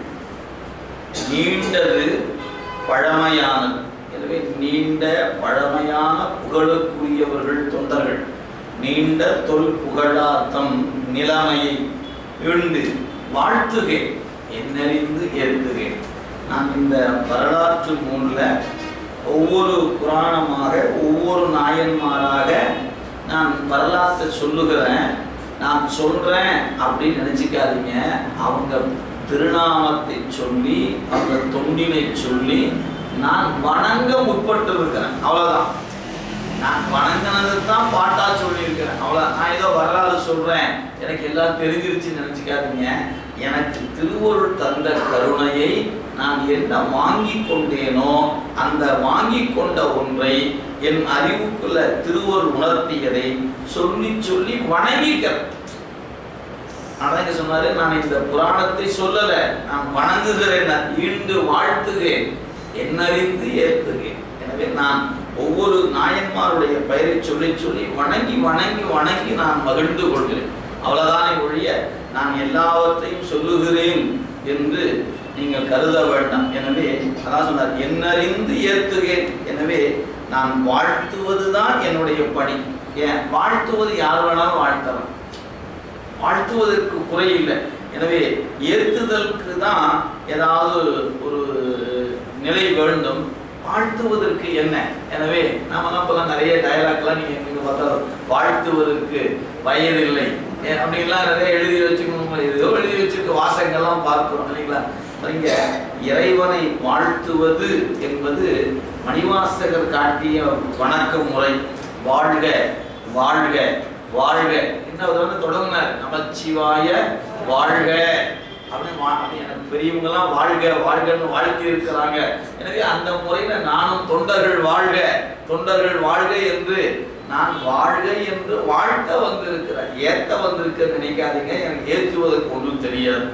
Speaker 1: நீண்டது பழமையானது எனவே நீண்ட பழமையான புகழுக்குரியவர்கள் தொண்டர்கள் நீண்ட தொல் புகழார்த்தம் நிலைமையை இழ்ந்து வாழ்த்துகேன் என்னறிந்து ஏற்றுகேன் நான் இந்த வரலாற்று நூல்ல ஒவ்வொரு புராணமாக ஒவ்வொரு நாயன்மாராக நான் வரலாற்றை சொல்லுகிறேன் நான் சொல்றேன் அப்படின்னு நினைச்சுக்காதீங்க அவங்க திருநாமத்தை சொல்லி அவங்க தொண்டினை சொல்லி நான் வணங்க முற்பட்டு இருக்கிறேன் அவ்வளவுதான் நான் வணங்கினது தான் பாட்டா சொல்லியிருக்கிறேன் அவ்வளோ நான் ஏதோ வரலாறு சொல்றேன் எனக்கு எல்லாம் தெரிஞ்சிருச்சுன்னு நினைச்சுக்காதீங்க எனக்கு திருவருள் தந்த கருணையை நான் என்ன வாங்கி கொண்டேனோ அந்த வாங்கி கொண்ட ஒன்றை என் அறிவுக்குள்ள திருவருள் உணர்த்தியதை சொல்லி சொல்லி வணங்கிக்கிறேன் அதான் இங்க சொன்னாரு நான் இந்த புராணத்தை சொல்லல நான் வணங்குகிறேன் நான் ஈண்டு வாழ்த்துகிறேன் என்னறிந்து ஏற்றுகிறேன் எனவே நான் ஒவ்வொரு நாயன்மாருடைய பெயரை சொல்லி சொல்லி வணங்கி வணங்கி வணங்கி நான் மகிழ்ந்து கொள்கிறேன் அவ்வளவுதானே ஒழிய நான் எல்லாவற்றையும் சொல்லுகிறேன் என்று நீங்கள் கருத வேண்டாம் எனவே அதான் சொன்னார் என்னறிந்து ஏற்றுகிறேன் எனவே நான் வாழ்த்துவதுதான் என்னுடைய பணி ஏன் வாழ்த்துவது யார் வேணாலும் வாழ்த்தலாம் வாழ்த்துவதற்கு குறை இல்லை எனவே ஏற்றுதலுக்கு தான் ஏதாவது ஒரு நிலை வேண்டும் வாழ்த்துவதற்கு என்ன எனவே நாம இப்பெல்லாம் நிறைய டயலாக்லாம் நீங்க நீங்க பார்த்தா வாழ்த்துவதற்கு வயதில்லை ஏ, அப்படின்லாம் நிறைய எழுதி வச்சுக்கணும் ஏதோ எழுதி வச்சிருக்க வாசகங்கள்லாம் பார்க்கிறோம் இல்லைங்களா இங்க இறைவனை வாழ்த்துவது என்பது மணிவாசகர் காட்டிய வணக்க முறை வாழ்க வாழ்க வாழ்க என்ன அவர் வந்து தொடங்கினார் நமச்சிவாய வாழ்க அப்படின்னு வா- அப்படி எனக்கு பெரியவங்கெல்லாம் வாழ்க வாழ்கன்னு வாழ்த்தி இருக்கிறாங்க எனவே அந்த முறையில நானும் தொண்டர்கள் வாழ்க தொண்டர்கள் வாழ்க என்று நான் வாழ்க என்று வாழ்த்த வந்திருக்கிறேன் ஏத்த வந்திருக்க நினைக்காதீங்க எனக்கு ஏற்றுவதற்கு ஒன்றும் தெரியாது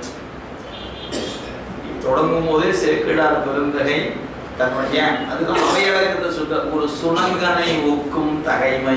Speaker 1: தொடங்கும் போதே சேக்கிடார் பெருந்தகை தன்னுடைய அதுதான் அவையடக்கத்தை சொல்ற ஒரு சுணங்கனை ஒக்கும் தகைமை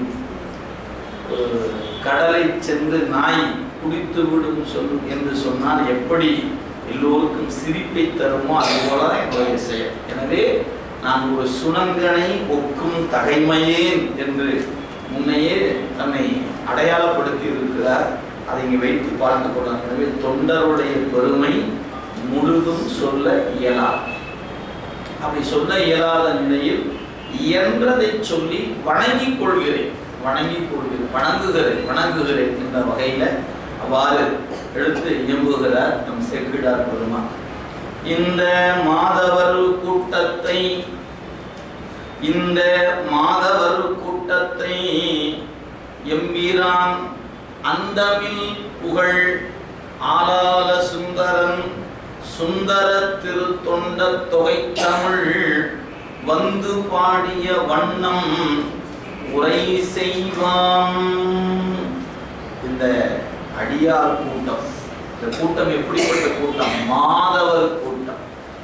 Speaker 1: ஒரு கடலை சென்று நாய் குடித்து விடும் சொல் என்று சொன்னால் எப்படி எல்லோருக்கும் சிரிப்பை தருமோ அது போலதான் என்னுடைய செயல் எனவே நான் ஒரு சுணங்கனை ஒக்கும் தகைமையேன் என்று முன்னையே தன்னை அடையாளப்படுத்தி இருக்கிறார் அதை இங்கே வைத்து பார்த்து கொள்ளலாம் எனவே தொண்டருடைய பெருமை முழுதும் சொல்ல இயலாது அப்படி சொல்ல இயலாத நிலையில் இயன்றதை சொல்லி வணங்கிக் கொள்கிறேன் வணங்கிக் கொள்கிறேன் வணங்குகிறேன் வணங்குகிறேன் என்ற வகையில அவ்வாறு எடுத்து இயம்புகிறார் நம் செக்கிடார் பெருமான் இந்த மாதவர் கூட்டத்தை இந்த மாதவர் கூட்டத்தை எம்பீரான் அந்தமில் புகழ் ஆலால சுந்தரன் சுந்தர திருத்தொண்ட தொகை தமிழ் வந்து பாடிய வண்ணம் உரை செய்வாம் இந்த அடியார் கூட்டம் இந்த கூட்டம் எப்படிப்பட்ட கூட்டம் மாதவர் கூட்டம்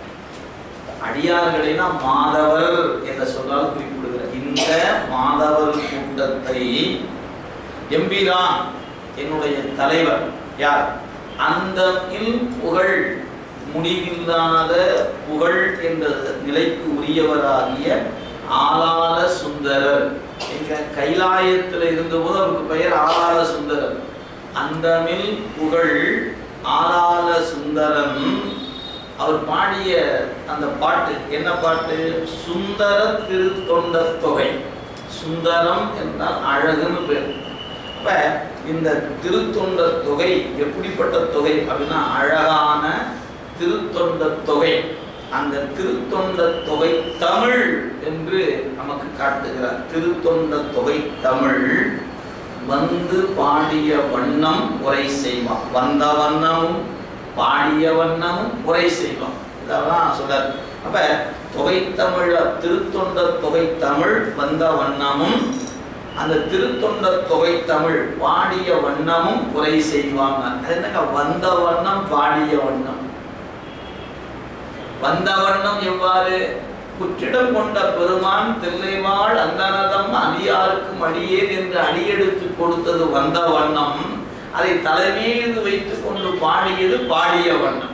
Speaker 1: அடியார்களினா மாதவர் என்ற சொல்லால் குறிப்பிடுகிறார் இந்த மாதவர் கூட்டத்தை எம்பிரான் என்னுடைய தலைவர் யார் அந்த இல் புகழ் முடிவில்லாத புகழ் என்ற நிலைக்கு உரியவராகிய ஆலால சுந்தரர் எங்க கைலாயத்தில் இருந்தபோது அவருக்கு பெயர் ஆலால சுந்தரர் அந்தமில் புகழ் ஆலால சுந்தரன் அவர் பாடிய அந்த பாட்டு என்ன பாட்டு சுந்தர திருத்தொண்ட தொகை சுந்தரம் என்றால் அழகுன்னு பேர் அப்ப இந்த திருத்தொண்ட தொகை எப்படிப்பட்ட தொகை அப்படின்னா அழகான திருத்தொண்ட தொகை அந்த திருத்தொண்ட தொகை தமிழ் என்று நமக்கு காட்டுகிறார் திருத்தொண்ட தொகை தமிழ் வந்து பாடிய வண்ணம் உரை செய்வான் வந்த வண்ணமும் பாடிய வண்ணமும் உரை செய்வான் இதெல்லாம் சொல்றார் அப்ப தொகை தமிழ திருத்தொண்ட தொகை தமிழ் வந்த வண்ணமும் அந்த திருத்தொண்ட தொகை தமிழ் பாடிய வண்ணமும் உரை செய்வாங்க அது என்னங்க வந்த வண்ணம் பாடிய வண்ணம் வந்த வண்ணம் எவ்வாறு குற்றிடம் கொண்ட பெருமான் தில்லைவாழ் அந்தனதம் அடியாருக்கும் அடியேன் என்று அடியெடுத்து கொடுத்தது வந்த வண்ணம் அதை தலைமீது வைத்துக் கொண்டு பாடியது பாடிய வண்ணம்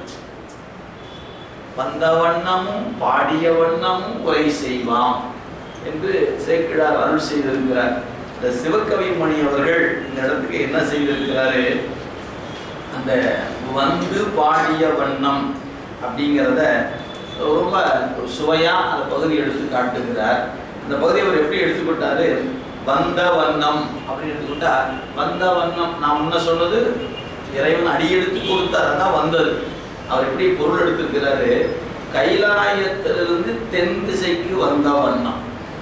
Speaker 1: வந்த வண்ணமும் பாடிய வண்ணமும் உரை செய்வாம் என்று சேக்கிழார் அருள் செய்திருக்கிறார் இந்த சிவகவி மணி அவர்கள் இந்த இடத்துக்கு என்ன செய்திருக்கிறாரு அந்த வந்து பாடிய வண்ணம் அப்படிங்கிறத ரொம்ப சுவையா அந்த பகுதி எடுத்து காட்டுகிறார் இந்த பகுதியை அவர் எப்படி எடுத்துக்கிட்டாரு வந்த வண்ணம் அப்படின்னு எடுத்துக்கிட்டா வந்த வண்ணம் நான் முன்ன சொன்னது இறைவன் அடியெடுத்து கொடுத்தார் அதான் வந்தது அவர் எப்படி பொருள் எடுத்திருக்கிறாரு கைலாயத்திலிருந்து தென் திசைக்கு வந்த வண்ணம்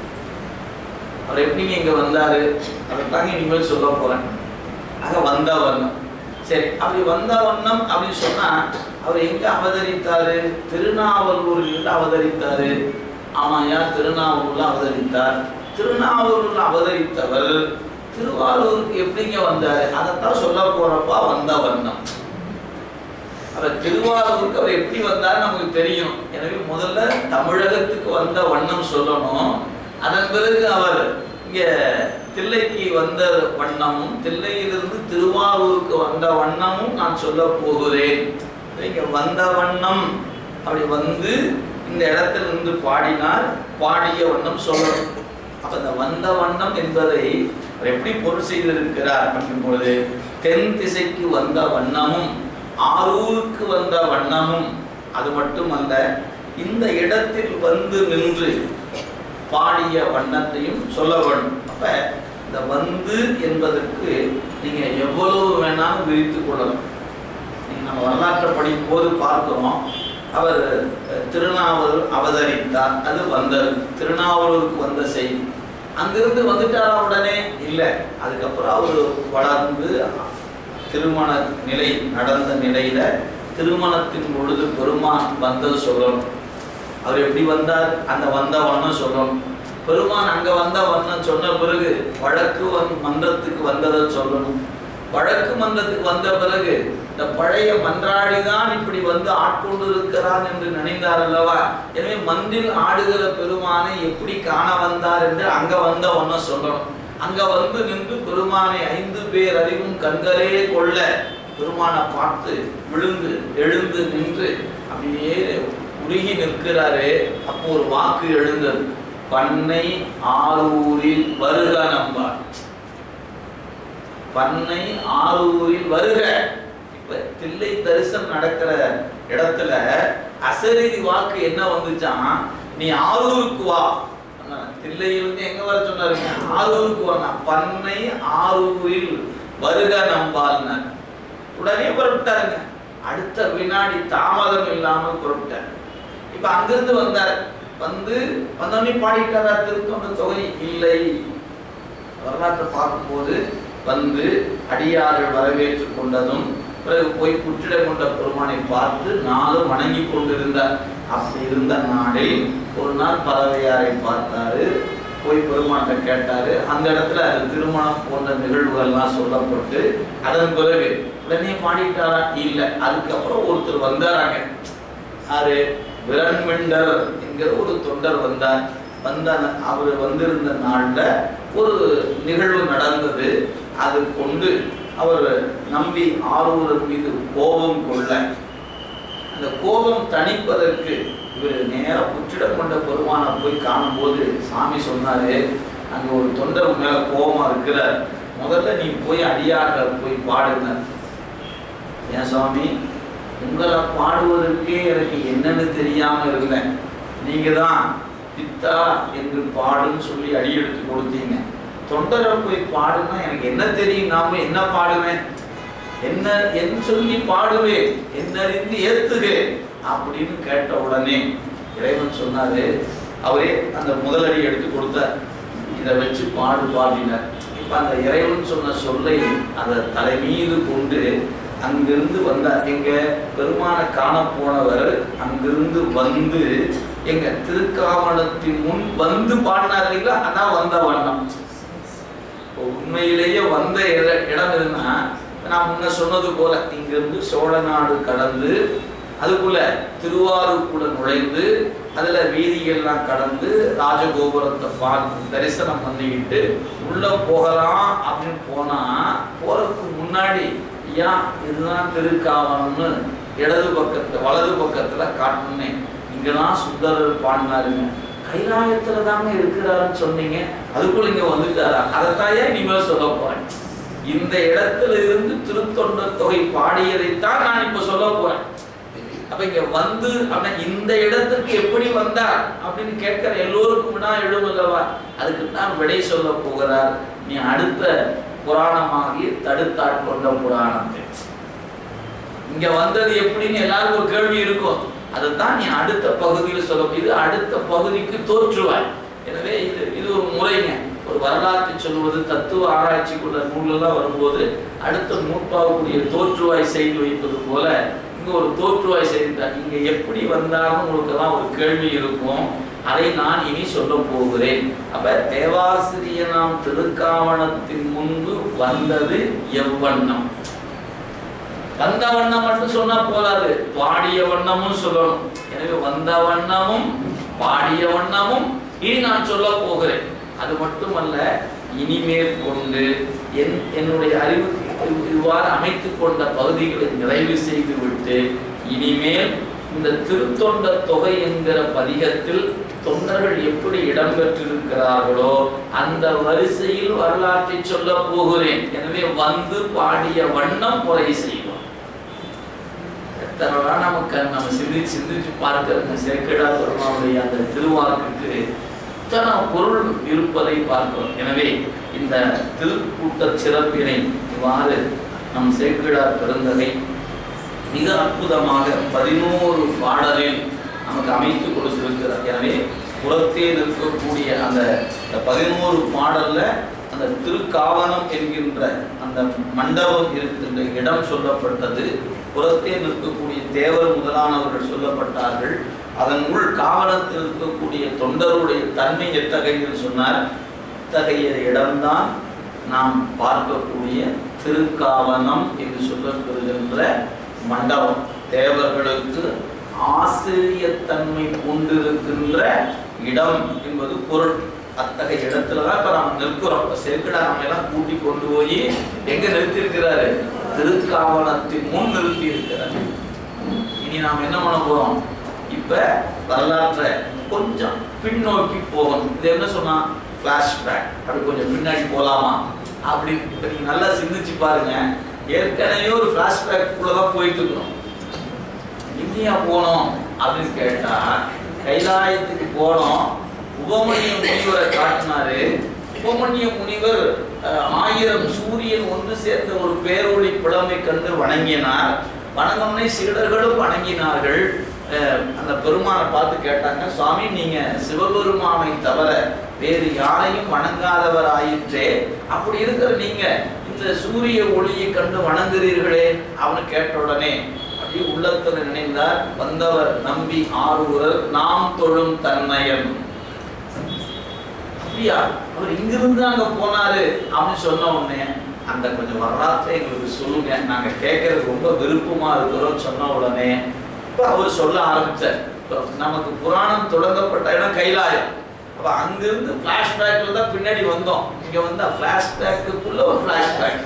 Speaker 1: அவர் எப்படிங்க இங்க வந்தாரு அதை தாங்க இனிமேல் சொல்ல போறேன் ஆக வந்த வண்ணம் சரி அப்படி வந்த வண்ணம் அப்படின்னு சொன்னா அவர் எங்க அவதரித்தாரு திருநாவலூரில் அவதரித்தாரு ஆமாயா திருநாவலூர்ல அவதரித்தார் திருநாவலூர்ல அவதரித்தவர் திருவாரூருக்கு எப்படிங்க வந்தாரு அதைத்தான் சொல்ல போறப்பா வந்த வண்ணம் அவர் திருவாரூருக்கு அவர் எப்படி வந்தார் நமக்கு தெரியும் எனவே முதல்ல தமிழகத்துக்கு வந்த வண்ணம் சொல்லணும் அதன் பிறகு அவர் இங்க தில்லைக்கு வந்த வண்ணமும் தில்லையிலிருந்து திருவாரூருக்கு வந்த வண்ணமும் நான் சொல்ல போகிறேன் இங்க வந்த வண்ணம் அப்படி வந்து இந்த இடத்துல இருந்து பாடினார் பாடிய வண்ணம் சொல்லணும் அப்ப இந்த வந்த வண்ணம் என்பதை அவர் எப்படி பொருள் செய்திருக்கிறார் அப்படிங்கும் பொழுது தென் திசைக்கு வந்த வண்ணமும் ஆரூருக்கு வந்த வண்ணமும் அது மட்டுமல்ல இந்த இடத்தில் வந்து நின்று பாடிய வண்ணத்தையும் சொல்ல வேண்டும் அப்ப இந்த வந்து என்பதற்கு நீங்க எவ்வளவு வேணாலும் விரித்து கொள்ளலாம் நீங்க நம்ம வரலாற்றை படிக்கும் போது பார்க்கிறோம் அவர் அஹ், திருநாவலூர் அவதரித்தார் அது வந்தது திருநாவலூருக்கு வந்த செய்தி அங்கிருந்து வந்துட்டாரா உடனே இல்லை அதுக்கப்புறம் அவர் வளர்ந்து திருமண நிலை நடந்த நிலையில திருமணத்தின் பொழுது பெருமான் வந்தது சொல்லணும் அவர் எப்படி வந்தார் அந்த வந்த வண்ணம் சொல்லணும் பெருமான் அங்க வந்த வண்ணம் சொன்ன பிறகு வழக்கு வந் மன்றத்துக்கு வந்ததை சொல்லணும் வழக்கு மன்றத்துக்கு வந்த பிறகு இந்த பழைய மன்றாடி தான் இப்படி வந்து ஆட்கொண்டு இருக்கிறான் என்று நினைந்தார் அல்லவா எனவே மந்தில் ஆடுகிற பெருமானை எப்படி காண வந்தார் என்று அங்க வந்த வண்ணம் சொல்லணும் அங்க வந்து நின்று பெருமானை ஐந்து பேர் அறிவும் கண்களே கொள்ள பெருமானை பார்த்து விழுந்து எழுந்து நின்று அப்படியே உருகி நிற்கிறாரு அப்போ ஒரு வாக்கு எழுந்தது பண்ணை ஆரூரில் வருக நம்பார் பண்ணை ஆரூரில் வருக இப்ப தில்லை தரிசனம் நடக்கிற இடத்துல அசரீதி வாக்கு என்ன வந்துச்சான் நீ ஆரூருக்கு வா ஆனா, தில்லையிலிருந்து எங்க வர சொன்னாருங்க ஆரூருக்கு வாங்க பண்ணை ஆரூரில் வருக நம்பால்னார் உடனே புறப்பட்டாருங்க அடுத்த வினாடி தாமதம் இல்லாமல் புறப்பட்டார் இப்ப அங்கிருந்து வந்தார் வந்து வந்தோடனே பாடிட்டாரா திருத்தொண்ட தொகை இல்லை வரலாற்றை பார்க்கும்போது வந்து அடியார்கள் வரவேற்றுக் கொண்டதும் பிறகு போய் புற்றிடம் கொண்ட பெருமானை பார்த்து நாளும் வணங்கி கொண்டிருந்தார் அப்படி இருந்த நாளில் ஒரு நாள் பறவையாரை பார்த்தாரு போய் பெருமான்கிட்ட கேட்டாரு அந்த இடத்துல அது திருமணம் போன்ற நிகழ்வுகள்லாம் சொல்லப்பட்டு அதன் பிறகு உடனே பாடிட்டாரா இல்லை அதுக்கப்புறம் ஒருத்தர் வந்தாராங்க யாரு விரண்மிண்டர் என்கிற ஒரு தொண்டர் வந்தார் வந்த அவர் வந்திருந்த நாள்ல ஒரு நிகழ்வு நடந்தது அது கொண்டு அவர் நம்பி ஆரூரர் மீது கோபம் கொள்ள அந்த கோபம் தணிப்பதற்கு இவர் நேரா புற்றிடம் கொண்ட பெருமானை போய் காணும்போது சாமி சொன்னாரு அங்க ஒரு தொண்டர் மேல கோபமா இருக்கிறார் முதல்ல நீ போய் அடியார்கள் போய் பாடுங்க ஏன் சுவாமி உங்களை பாடுவதற்கே எனக்கு என்னன்னு தெரியாம இருந்தேன் நீங்க தான் பித்தா என்று பாடுன்னு சொல்லி அடி எடுத்து கொடுத்தீங்க தொண்டரை போய் பாடுனா எனக்கு என்ன தெரியும் நாம என்ன பாடுவேன் என்ன என் சொல்லி பாடுவேன் என்னறிந்து ஏத்துகிறேன் அப்படின்னு கேட்ட உடனே இறைவன் சொன்னாரு அவரே அந்த முதலடி எடுத்து கொடுத்தார் இதை வச்சு பாடு பாடினார் இப்ப அந்த இறைவன் சொன்ன சொல்லை அந்த தலை மீது கொண்டு அங்கிருந்து வந்தார் எங்க பெருமான காண போனவர் அங்கிருந்து வந்து எங்க திருக்காவணத்தின் முன் வந்து பாடினார் இல்லைங்களா அதான் வந்த வண்ணம் இப்போ உண்மையிலேயே வந்த இட- இடம் எதுன்னா நான் முன்ன சொன்னது போல இங்கிருந்து சோழ நாடு கடந்து அதுக்குள்ள திருவாரூர்குள்ள நுழைந்து அதுல வீதிகள்லாம் கடந்து ராஜகோபுரத்தை பார்த்து தரிசனம் பண்ணிக்கிட்டு உள்ள போகலாம் அப்படின்னு போனா போறதுக்கு முன்னாடி ஐயா இதுதான் திருக்காவணம்னு இடது பக்கத்துல வலது பக்கத்துல காட்டணுமே இங்கதான் சுந்தரர் பாடினாருங்க கைலாயத்துல தாங்க இருக்கிறாருன்னு சொன்னீங்க அதுக்குள்ள இங்க வந்துட்டாரா அதைத்தாயா இனிமேல் சொல்ல போறேன் இந்த இடத்துல இருந்து திருத்தொண்ட தொகை பாடியதைத்தான் நான் இப்ப சொல்ல போறேன் அப்ப இங்க வந்து அப்படின்னா இந்த இடத்துக்கு எப்படி வந்தார் அப்படின்னு கேட்கிற எல்லோருக்கும் வினா எழுமல்லவா அதுக்கு தான் விடை சொல்ல போகிறார் நீ அடுத்த புராணமாகி தடுத்தாட்கொண்ட புராணத்தை இங்க வந்தது எப்படின்னு எல்லாருக்கும் ஒரு கேள்வி இருக்கும் அதுதான் நீ அடுத்த பகுதியில் சொல்ல இது அடுத்த பகுதிக்கு தோற்றுவாய் எனவே இது இது ஒரு முறைங்க ஒரு வரலாற்றை சொல்வது தத்துவ ஆராய்ச்சிக்குள்ள நூலெல்லாம் வரும்போது அடுத்த நூற்பாவுக்குரிய தோற்றுவாய் செய்து வைப்பது போல இங்க ஒரு தோற்றுவாய் செய்தார் இங்க எப்படி வந்தாலும் உங்களுக்கு எல்லாம் ஒரு கேள்வி இருக்கும் அதை நான் இனி சொல்ல போகிறேன் அப்ப தேவாசிரியனாம் திருக்காவணத்தின் முன்பு வந்தது எவ்வண்ணம் வந்த வண்ணம் மட்டும் சொன்னா போதாது பாடிய வண்ணமும் சொல்லணும் எனவே வந்த வண்ணமும் பாடிய வண்ணமும் இனி நான் சொல்ல போகிறேன் அது மட்டுமல்ல இனிமேல் கொண்டு என் என்னுடைய அறிவுக்கு இவ்வாறு அமைத்துக் கொண்ட பகுதிகளை நிறைவு செய்து விட்டு இனிமேல் இந்த திருத்தொண்ட தொகை என்கிற பதிகத்தில் தொண்டர்கள் எப்படி இடம்பெற்றிருக்கிறார்களோ அந்த வரிசையில் வரலாற்றை சொல்ல போகிறேன் எனவே வந்து பாடிய வண்ணம் முறை செய்வோம் எத்தனை நாள் நமக்கு நம்ம சிந்திச்சு சிந்திச்சு பார்க்கிறோங்க சேக்கடா பெருமாவுடைய அந்த திருவாக்குக்கு இத்தனை பொருள் இருப்பதை பார்க்கிறோம் எனவே இந்த திருக்கூட்ட சிறப்பினை இவ்வாறு நம் சேக்கிழார் பெருந்தகை மிக அற்புதமாக பதினோரு பாடலில் நமக்கு அமைத்து கொடுத்திருக்கிறார் எனவே புறத்தே நிற்கக்கூடிய அந்த இந்த பதினோரு பாடல்ல அந்த திருக்காவனம் என்கின்ற அந்த மண்டபம் இருக்கின்ற இடம் சொல்லப்பட்டது புறத்தே நிற்கக்கூடிய தேவர் முதலானவர்கள் சொல்லப்பட்டார்கள் அதன் உள் காவலத்தில் இருக்கக்கூடிய தொண்டருடைய தன்மை எத்தகையது சொன்னார் இத்தகைய இடம்தான் நாம் பார்க்கக்கூடிய திருக்காவனம் என்று சொல்லப்படுகின்ற மண்டபம் தேவர்களுக்கு ஆசிரியத்தன்மை கொண்டிருக்கின்ற இடம் என்பது பொருள் அத்தகைய இடத்துல தான் இப்ப நாம் நிற்கிறோம் இப்ப செருக்கடா நம்ம எல்லாம் கூட்டி கொண்டு போய் எங்க நிறுத்தி இருக்கிறாரு திருக்காவலத்தின் முன் நிறுத்தி இருக்கிறார் இனி நாம் என்ன பண்ண போறோம் இப்ப வரலாற்றை கொஞ்சம் பின்னோக்கி போகணும் இது என்ன சொன்னா பிளாஷ்பேக் அப்படி கொஞ்சம் பின்னாடி போலாமா அப்படி இப்ப நீங்க நல்லா சிந்திச்சு பாருங்க ஏற்கனவே ஒரு பிளாஷ்பேக் தான் போயிட்டு இருக்கிறோம் இந்தியா போனோம் அப்படின்னு கேட்டா கைலாயத்துக்கு போனோம் உபமன்ய முனிவரை காட்டினாரு உபமன்ய முனிவர் அஹ், ஆயிரம் சூரியன் ஒன்று சேர்ந்த ஒரு பேரொளி புலமை கண்டு வணங்கினார் வணங்கம்னே சீடர்களும் வணங்கினார்கள் அஹ், அந்த பெருமானை பார்த்து கேட்டாங்க சுவாமி நீங்க சிவபெருமானை தவிர வேறு யாரையும் வணங்காதவர் ஆயிற்றே அப்படி இருக்கிற நீங்க இந்த சூரிய ஒளியை கண்டு வணங்குறீர்களே அவனு கேட்ட உடனே அப்படியே உள்ளத்தில் நினைந்தார் வந்தவர் நம்பி ஆரூரர் நாம் தொழும் தன்மையன் அப்படியா அவர் இங்கிருந்து அங்க போனாரு அப்படின்னு சொன்ன உடனே அந்த கொஞ்சம் வரலாற்றை எங்களுக்கு சொல்லுங்க நாங்க கேட்கறது ரொம்ப விருப்பமா இருக்கிறோம் சொன்ன உடனே இப்ப அவர் சொல்ல ஆரம்பிச்சார் இப்ப நமக்கு புராணம் தொடங்கப்பட்ட இடம் கைலாயம் அப்ப அங்கிருந்து பிளாஷ்பேக்ல தான் பின்னாடி வந்தோம் இங்க வந்து பிளாஷ்பேக்குள்ள ஒரு பிளாஷ்பேக்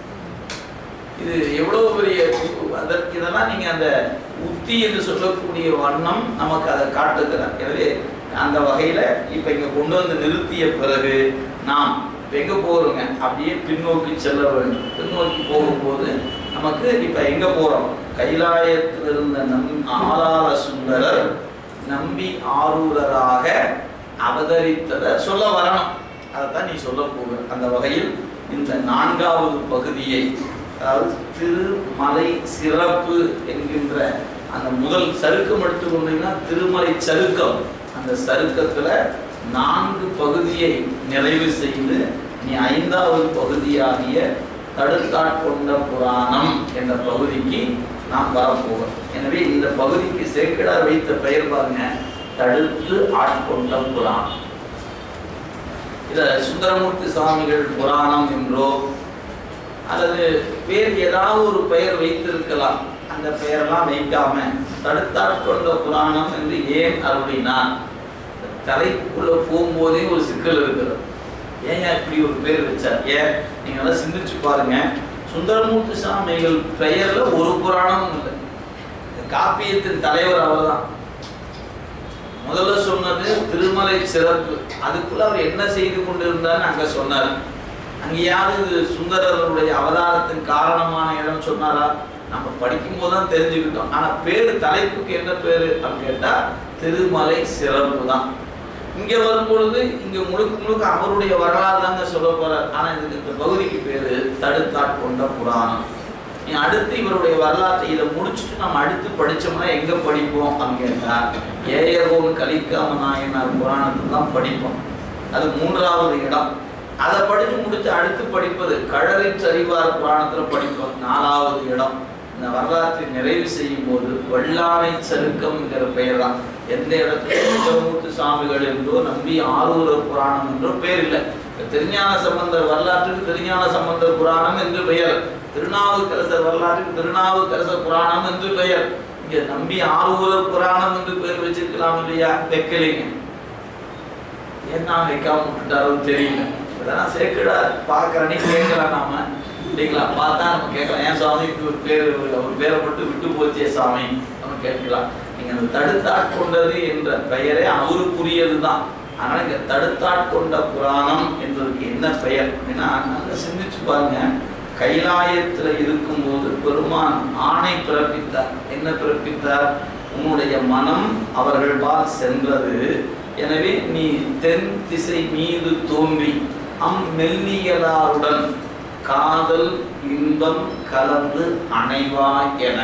Speaker 1: இது எவ்வளவு பெரிய அதற்கு இதெல்லாம் நீங்க அந்த உத்தி என்று சொல்லக்கூடிய வண்ணம் நமக்கு அதை காட்டுகிறார் எனவே அந்த வகையில இப்ப இங்க கொண்டு வந்து நிறுத்திய பிறகு நாம் இப்ப எங்க போறோங்க அப்படியே பின்னோக்கி செல்ல வேண்டும் பின்னோக்கி போகும்போது நமக்கு இப்ப எங்க போறோம் கைலாயத்தில் இருந்த நம் ஆதார சுந்தரர் நம்பி ஆரூரராக அவதரித்ததை சொல்ல வரணும் அதைத்தான் நீ சொல்ல போகிற அந்த வகையில் இந்த நான்காவது பகுதியை அதாவது திருமலை சிறப்பு என்கின்ற அந்த முதல் சருக்கம் எடுத்துக்கொண்டீங்கன்னா திருமலை சருக்கம் அந்த சருக்கத்துல நான்கு பகுதியை நிறைவு செய்து நீ ஐந்தாவது பகுதியாகிய தடுத்தாட்கொண்ட புராணம் என்ற பகுதிக்கு நாம் வரப்போகிறோம் எனவே இந்த பகுதிக்கு சேக்கிடார் வைத்த பெயர் பாருங்க தடுத்து ஆட்கொண்ட புராணம் இத சுந்தரமூர்த்தி சுவாமிகள் புராணம் என்றோ அல்லது வேறு ஏதாவது ஒரு பெயர் வைத்திருக்கலாம் அந்த பெயரெல்லாம் வைக்காம தடுத்தாட்கொண்ட புராணம் என்று ஏன் அருளினார் இந்த தலைக்குள்ள போகும்போதே ஒரு சிக்கல் இருக்கிறது ஏன் இப்படி ஒரு பேர் வச்சார் ஏன் நீங்க எல்லாம் சிந்திச்சு பாருங்க சுந்தரமூர்த்தி சாமிகள் பெயர்ல ஒரு புராணமும் இல்லை இந்த காப்பியத்தின் தலைவர் அவர்தான் முதல்ல சொன்னது திருமலை சிறப்பு அதுக்குள்ள அவர் என்ன செய்து கொண்டிருந்தார்னு அங்க சொன்னார் அங்கேயாவது சுந்தரருடைய அவதாரத்தின் காரணமான இடம் சொன்னாரா நம்ம படிக்கும் போது தான் தெரிஞ்சுக்கிட்டோம் ஆனா பேரு தலைப்புக்கு என்ன பேரு அப்படின்னு கேட்டா திருமலை சிறப்பு தான் இங்க வரும்பொழுது இங்க முழுக்க முழுக்க அவருடைய வரலாறு தாங்க சொல்ல போறார் ஆனா இதுக்கு இந்த பகுதிக்கு பேரு தடுத்தாட்கொண்ட புராணம் நீ அடுத்து இவருடைய வரலாற்றை இதை முடிச்சுட்டு நம்ம அடுத்து படிச்சோம்னா எங்க படிப்போம் அப்படின்னு கேட்டா ஏயர்கோன் கலிக்காம நாயனார் புராணத்துல தான் படிப்போம் அது மூன்றாவது இடம் அதை படிச்சு முடிச்சு அடுத்து படிப்பது கழறின் சரிவார் புராணத்துல படிப்போம் நாலாவது இடம் இந்த வரலாற்றை நிறைவு செய்யும் போது வெள்ளானை சருக்கம்ங்கிற பெயர் தான் எந்த இடத்துல சுந்தரமூர்த்தி சுவாமிகள் என்றோ நம்பி ஆரூரர் புராணம் என்றோ பேர் இல்லை திருஞான சம்பந்தர் வரலாற்றுக்கு திருஞான சம்பந்தர் புராணம் என்று பெயர் திருநாவுக்கரசர் வரலாற்றுக்கு திருநாவுக்கரசர் புராணம் என்று பெயர் இங்க நம்பி ஆரூரர் புராணம் என்று பெயர் வச்சிருக்கலாம் இல்லையா வைக்கலைங்க ஏன் நான் வைக்காம விட்டுட்டாரோ தெரியல இதெல்லாம் சேர்க்கடா பார்க்கறனே கேட்கலாம் நாம இல்லைங்களா பார்த்தா நம்ம கேட்கலாம் ஏன் சுவாமி இப்படி ஒரு பேர் ஒரு பேரை மட்டும் விட்டு போச்சே சாமி நம்ம கேட்கலாம் நீங்க அந்த தடுத்தாட்கொண்டது என்ற பெயரே அவருக்குரியது தான் அதனால இங்க தடுத்தாட்கொண்ட புராணம் என்பதற்கு என்ன பெயர் அப்படின்னா நல்லா சிந்திச்சு பாருங்க கைலாயத்துல இருக்கும்போது பெருமான் ஆணை பிறப்பித்தார் என்ன பிறப்பித்தார் உன்னுடைய மனம் அவர்கள் பால் சென்றது எனவே நீ தென் திசை மீது தோன்றி அம் மெல்லியலாருடன் காதல் இன்பம் கலந்து அணைவாய் என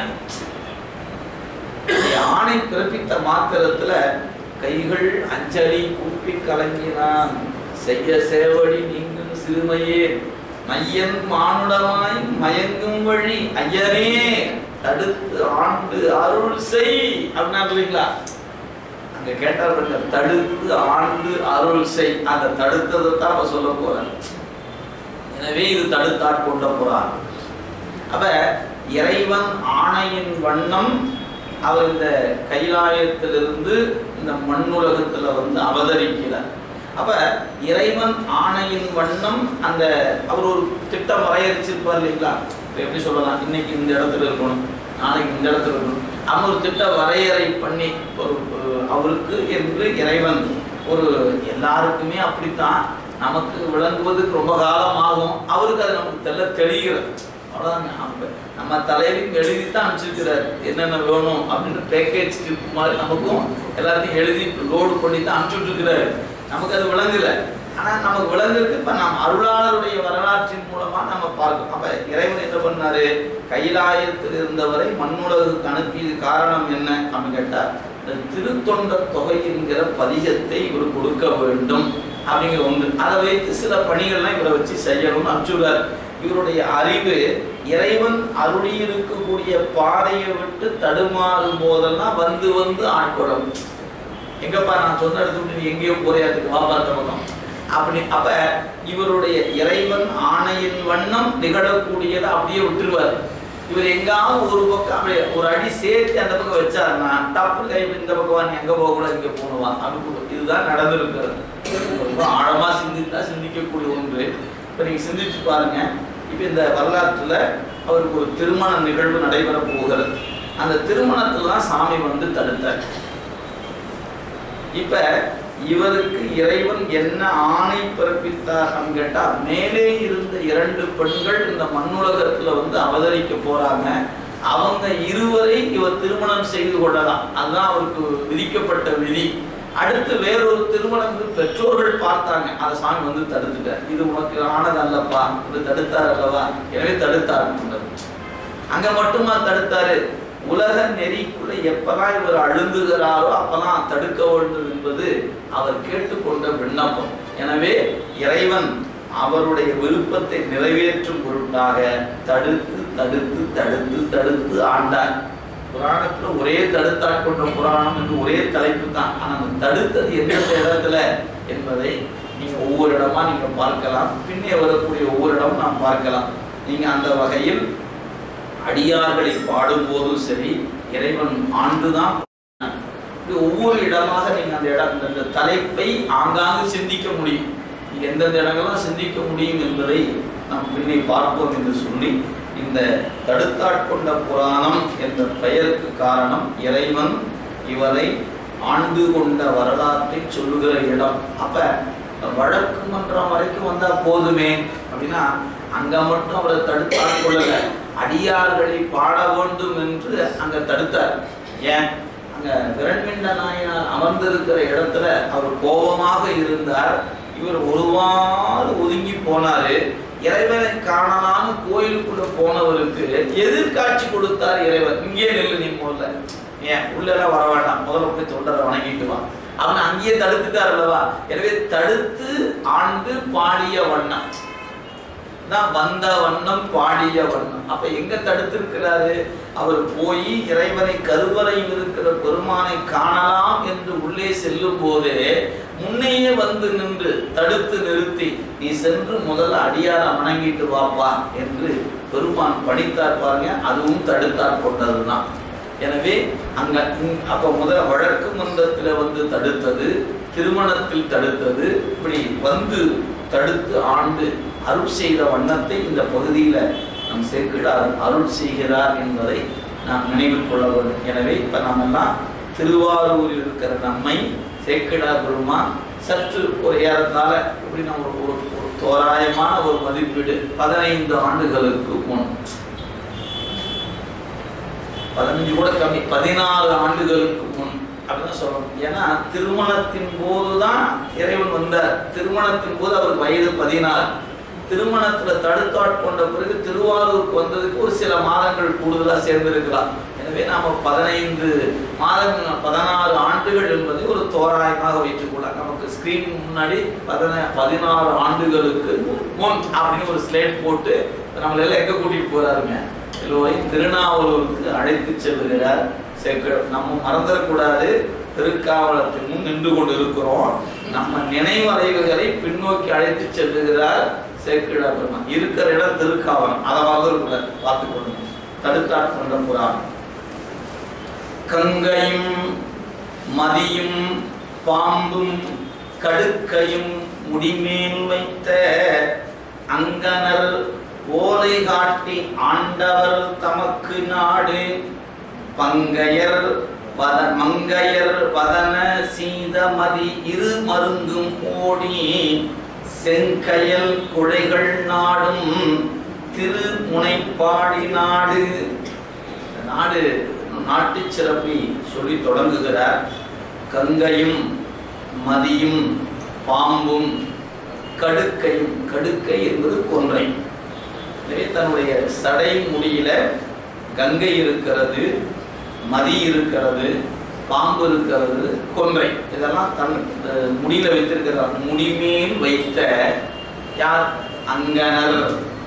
Speaker 1: இந்த ஆணை பிறப்பித்த மாத்திரத்துல கைகள் அஞ்சலி குப்பி கலங்கினான் செய்ய சேவடி நீங்கும் சிறுமையே மையன் மானுடமாய் மயங்கும் வழி ஐயனே தடுத்து ஆண்டு அருள் செய் அப்படின்னா இல்லைங்களா அங்க கேட்டார் பாருங்க, தடுத்து ஆண்டு அருள் செய் அந்த தடுத்ததை தான் அவ சொல்ல போறேன் எனவே இது தடுத்தாட் கொண்ட போறார் அப்ப இறைவன் ஆணையின் வண்ணம் அவர் இந்த கைலாயத்திலிருந்து இந்த மண்ணுலகத்துல வந்து அவதரிக்கிறார் அப்ப இறைவன் ஆணையின் வண்ணம் அந்த அவர் ஒரு திட்டம் வரையறுச்சிருப்பார் இல்லைங்களா இப்ப எப்படி சொல்லலாம் இன்னைக்கு இந்த இடத்துல இருக்கணும் நாளைக்கு இந்த இடத்துல இருக்கணும் அவன் ஒரு திட்ட வரையறை பண்ணி ஒரு ஒரு அவருக்கு என்று இறைவன் ஒரு எல்லாருக்குமே அப்படித்தான் நமக்கு விளங்குவதுக்கு ரொம்ப காலம் ஆகும் அவருக்கு அது நமக்கு தெல்ல தெரிகிறது அவ்வளோதாங்க நம்ம நம்ம தலையிலும் எழுதி தான் அனுப்பிச்சிருக்கிறார் என்னென்ன வேணும் அப்படின்னு பேக்கேஜ் ஸ்கிரிப்ட் மாதிரி நமக்கும் எல்லாத்தையும் எழுதி லோடு பண்ணி தான் அனுப்பிச்சுட்டு இருக்கிறாரு நமக்கு அது விளங்கல ஆனா நமக்கு விளங்குறதுக்கு இப்ப நாம் அருளாளருடைய வரலாற்றின் மூலமா நம்ம பார்க்கணும் அப்ப இறைவன் என்ன பண்ணாரு கைலாயத்தில் இருந்தவரை மண்ணுலகுக்கு அனுப்பியது காரணம் என்ன அப்படின்னு கேட்டா இந்த திருத்தொண்ட தொகை என்கிற பதிகத்தை இவர் கொடுக்க வேண்டும் அப்படிங்கிற ஒன்று அதை வைத்து சில பணிகள்லாம் இவரை வச்சு செய்யணும்னு அனுப்பிச்சுடுறார் இவருடைய அறிவு இறைவன் அருளி இருக்கக்கூடிய பாதையை விட்டு தடுமாறும் போதெல்லாம் வந்து வந்து ஆட்கொள்ளும் எங்கப்பா நான் சொன்ன இடத்துல விட்டு நீ எங்கேயோ போறியா அதுக்கு வா பார்த்த பக்கம் அப்படி அப்ப இவருடைய இறைவன் ஆணையின் வண்ணம் நிகழக்கூடியதை அப்படியே விட்டுருவார் இவர் எங்காவது ஒரு பக்கம் அப்படியே ஒரு அடி சேர்த்து அந்த பக்கம் வச்சாருன்னா டப்பு கை இந்த பக்கம் வா, நீ எங்க போக கூடாது இங்க போகணுமா அப்படி இதுதான் நடந்திருக்கிறது ரொம்ப ஆழமா சிந்தித்தா சிந்திக்கக்கூடிய ஒன்று இப்ப நீங்க சிந்திச்சு பாருங்க இப்ப இந்த வரலாற்றுல அவருக்கு ஒரு திருமண நிகழ்வு நடைபெற போகிறது அந்த திருமணத்துல தான் சாமி வந்து தடுத்தார் இப்ப இவருக்கு இறைவன் என்ன ஆணை பிறப்பித்தார்னு கேட்டா மேலே இருந்த இரண்டு பெண்கள் இந்த மண்ணுலகத்துல வந்து அவதரிக்க போறாங்க அவங்க இருவரை இவர் திருமணம் செய்து கொள்ளலாம் அதுதான் அவருக்கு விதிக்கப்பட்ட விதி அடுத்து வேறொரு திருமணம் பெற்றோர்கள் பார்த்தாங்க அதை சாமி வந்து தடுத்துட்டார் இது உனக்கு ஆனது அல்லப்பா இது தடுத்தார் அல்லவா எனவே தடுத்தார் அங்க மட்டுமா தடுத்தாரு உலக நெறிக்குள்ள எப்பதான் இவர் அழுந்துகிறாரோ அப்பதான் தடுக்க வேண்டும் என்பது அவர் கேட்டுக்கொண்ட விண்ணப்பம் எனவே இறைவன் அவருடைய விருப்பத்தை நிறைவேற்றும் பொருட்டாக தடுத்து தடுத்து தடுத்து தடுத்து ஆண்டார் புராணத்துல ஒரே தடுத்தாட்கொண்ட புராணம் என்று ஒரே தலைப்பு தான் ஆனா அந்த தடுத்தது எந்தெந்த இடத்துல என்பதை நீங்க ஒவ்வொரு இடமா நீங்க பார்க்கலாம் பின்னே வரக்கூடிய ஒவ்வொரு இடமும் நாம் பார்க்கலாம் நீங்க அந்த வகையில் அடியார்களை பாடும்போதும் சரி இறைவன் ஆண்டுதான் இது ஒவ்வொரு இடமாக நீங்க அந்த இடம் அந்த- அந்த தலைப்பை ஆங்காங்கு சிந்திக்க முடியும் நீங்க எந்தெந்த இடங்கள்லாம் சிந்திக்க முடியும் என்பதை நாம் பின்னே பார்ப்போம் என்று சொல்லி இந்த தடுத்தாட்கொண்ட புராணம் என்ற பெயருக்கு காரணம் இறைவன் இவரை ஆண்டு கொண்ட வரலாற்றை சொல்லுகிற இடம் அப்ப வழக்கு மன்றம் வரைக்கும் வந்தா போதுமே அப்படின்னா அங்க மட்டும் அவரை தடுத்தாட்கொள்ளல அடியார்களை பாட வேண்டும் என்று அங்க தடுத்தார் ஏன் அங்க விரண்மிண்ட நாயனார் அமர்ந்திருக்கிற இடத்துல அவர் கோபமாக இருந்தார் இவர் ஒருவாறு ஒதுங்கி போனாரு இறைவனை காணலான்னு கோயிலுக்குள்ள போனவருக்கு எதிர்காட்சி கொடுத்தார் இறைவன் இங்கே நில்லு நீ முதல்ல ஏன் உள்ளெல்லாம் வர வேண்டாம் முதல்ல போய் தொண்டரை வணங்கிட்டு வா அவனை அங்கேயே தடுத்துட்டார் அல்லவா எனவே தடுத்து ஆண்டு பாடிய வண்ணம் தான் வந்த வண்ணம் பாடிய வண்ணம் அப்ப எங்க தடுத்திருக்கிறாரு அவர் போய் இறைவனை கருவறையில் இருக்கிற பெருமானை காணலாம் என்று உள்ளே செல்லும் போதே முன்னையே வந்து நின்று தடுத்து நிறுத்தி நீ சென்று முதல்ல அடியார வணங்கிட்டு வாப்பா என்று பெருமான் பணித்தார் பாருங்க அதுவும் தடுத்தார் கொண்டதுதான் எனவே அங்க இங்- அப்ப முதல் வழக்கு மன்றத்துல வந்து தடுத்தது திருமணத்தில் தடுத்தது இப்படி வந்து தடுத்து ஆண்டு அருள் செய்த வண்ணத்தை இந்த பகுதியில நம் சேர்க்கிறார் அருள் செய்கிறார் என்பதை நாம் நினைவில் கொள்ள வேண்டும் எனவே இப்ப நம்ம எல்லாம் திருவாரூரில் இருக்கிற நம்மை சேக்கிடார் பெருமான் சற்று ஒரு ஏறத்தாழ இப்படி நம்ம ஒரு ஒரு- ஒரு தோராயமான ஒரு மதிப்பீடு பதினைந்து ஆண்டுகளுக்கு முன் பதினஞ்சு கூட கம்மி பதினாறு ஆண்டுகளுக்கு முன் அப்படின்னு சொல்லணும் ஏன்னா திருமணத்தின் போதுதான் இறைவன் வந்தார் திருமணத்தின் போது அவர் வயது பதினாறு திருமணத்துல தடுத்தாட்கொண்ட பிறகு திருவாரூருக்கு வந்ததுக்கு ஒரு சில மாதங்கள் கூடுதலா சேர்ந்திருக்கலாம் எனவே நாம பதினைந்து மாதங்கள் பதினாறு ஆண்டுகள் என்பதை ஒரு தோராயமாக வைத்துக்கொள்ளலாம் நமக்கு ஸ்கிரீன் முன்னாடி பதின பதினாறு ஆண்டுகளுக்கு முன் அப்படின்னு ஒரு ஸ்லேட் போட்டு நம்மள எல்லாம் எங்க கூட்டிட்டு போறாருங்க எல்லோரையும் திருநாவலூருக்கு அழைத்து செல்லுகிறார் சேக்க நம்ம மறந்துடக்கூடாது திருக்காவலத்தின் முன் நின்று கொண்டு இருக்கிறோம் நம்ம நினைவறைவுகளை பின்னோக்கி அழைத்து செல்லுகிறார் சேக்கிழா பெருமான் இருக்கிற இடம் திருக்காவலம் அதை மறந்துடக்கூடாது பார்த்து கொள்ளுங்க தடுத்தாட் கொண்ட புராணம் கங்கையும் மதியும் பாம்பும் கடுக்கையும் முடிமேல் வைத்த அங்கனர் ஓலை காட்டி ஆண்டவர் தமக்கு நாடு பங்கையர் வத மங்கையர் வதன சீதமதி இரு மருங்கும் ஓடி செங்கயல் குழைகள் நாடும் திருமுனைப்பாடி நாடு இந்த நாடு நாட்டு சிறப்பை சொல்லி தொடங்குகிறார் கங்கையும் மதியும் பாம்பும் கடுக்கையும் கடுக்கை என்பது கொன்றை எனவே தன்னுடைய சடை முடியில கங்கை இருக்கிறது மதி இருக்கிறது பாம்பு இருக்கிறது கொன்றை இதெல்லாம் தன் அஹ், முடியில வைத்திருக்கிறார் முடிமேல் வைத்த யார் அங்கனர்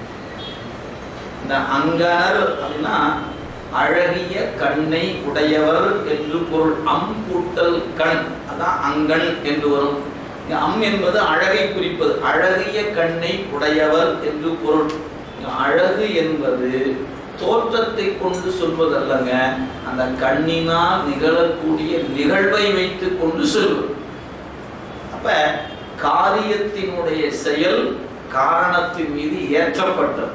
Speaker 1: இந்த அங்கனர் அப்படின்னா அழகிய கண்ணை உடையவர் என்று பொருள் அம் கூட்டல் கண் அதான் அங்கன் என்று வரும் இங்க அம் என்பது அழகை குறிப்பது அழகிய கண்ணை உடையவர் என்று பொருள் இங்க அழகு என்பது தோற்றத்தை கொண்டு சொல்வதல்லங்க அந்த கண்ணினால் நிகழக்கூடிய நிகழ்வை வைத்துக் கொண்டு சொல்வது அப்ப காரியத்தினுடைய செயல் காரணத்தின் மீது ஏற்றப்பட்டது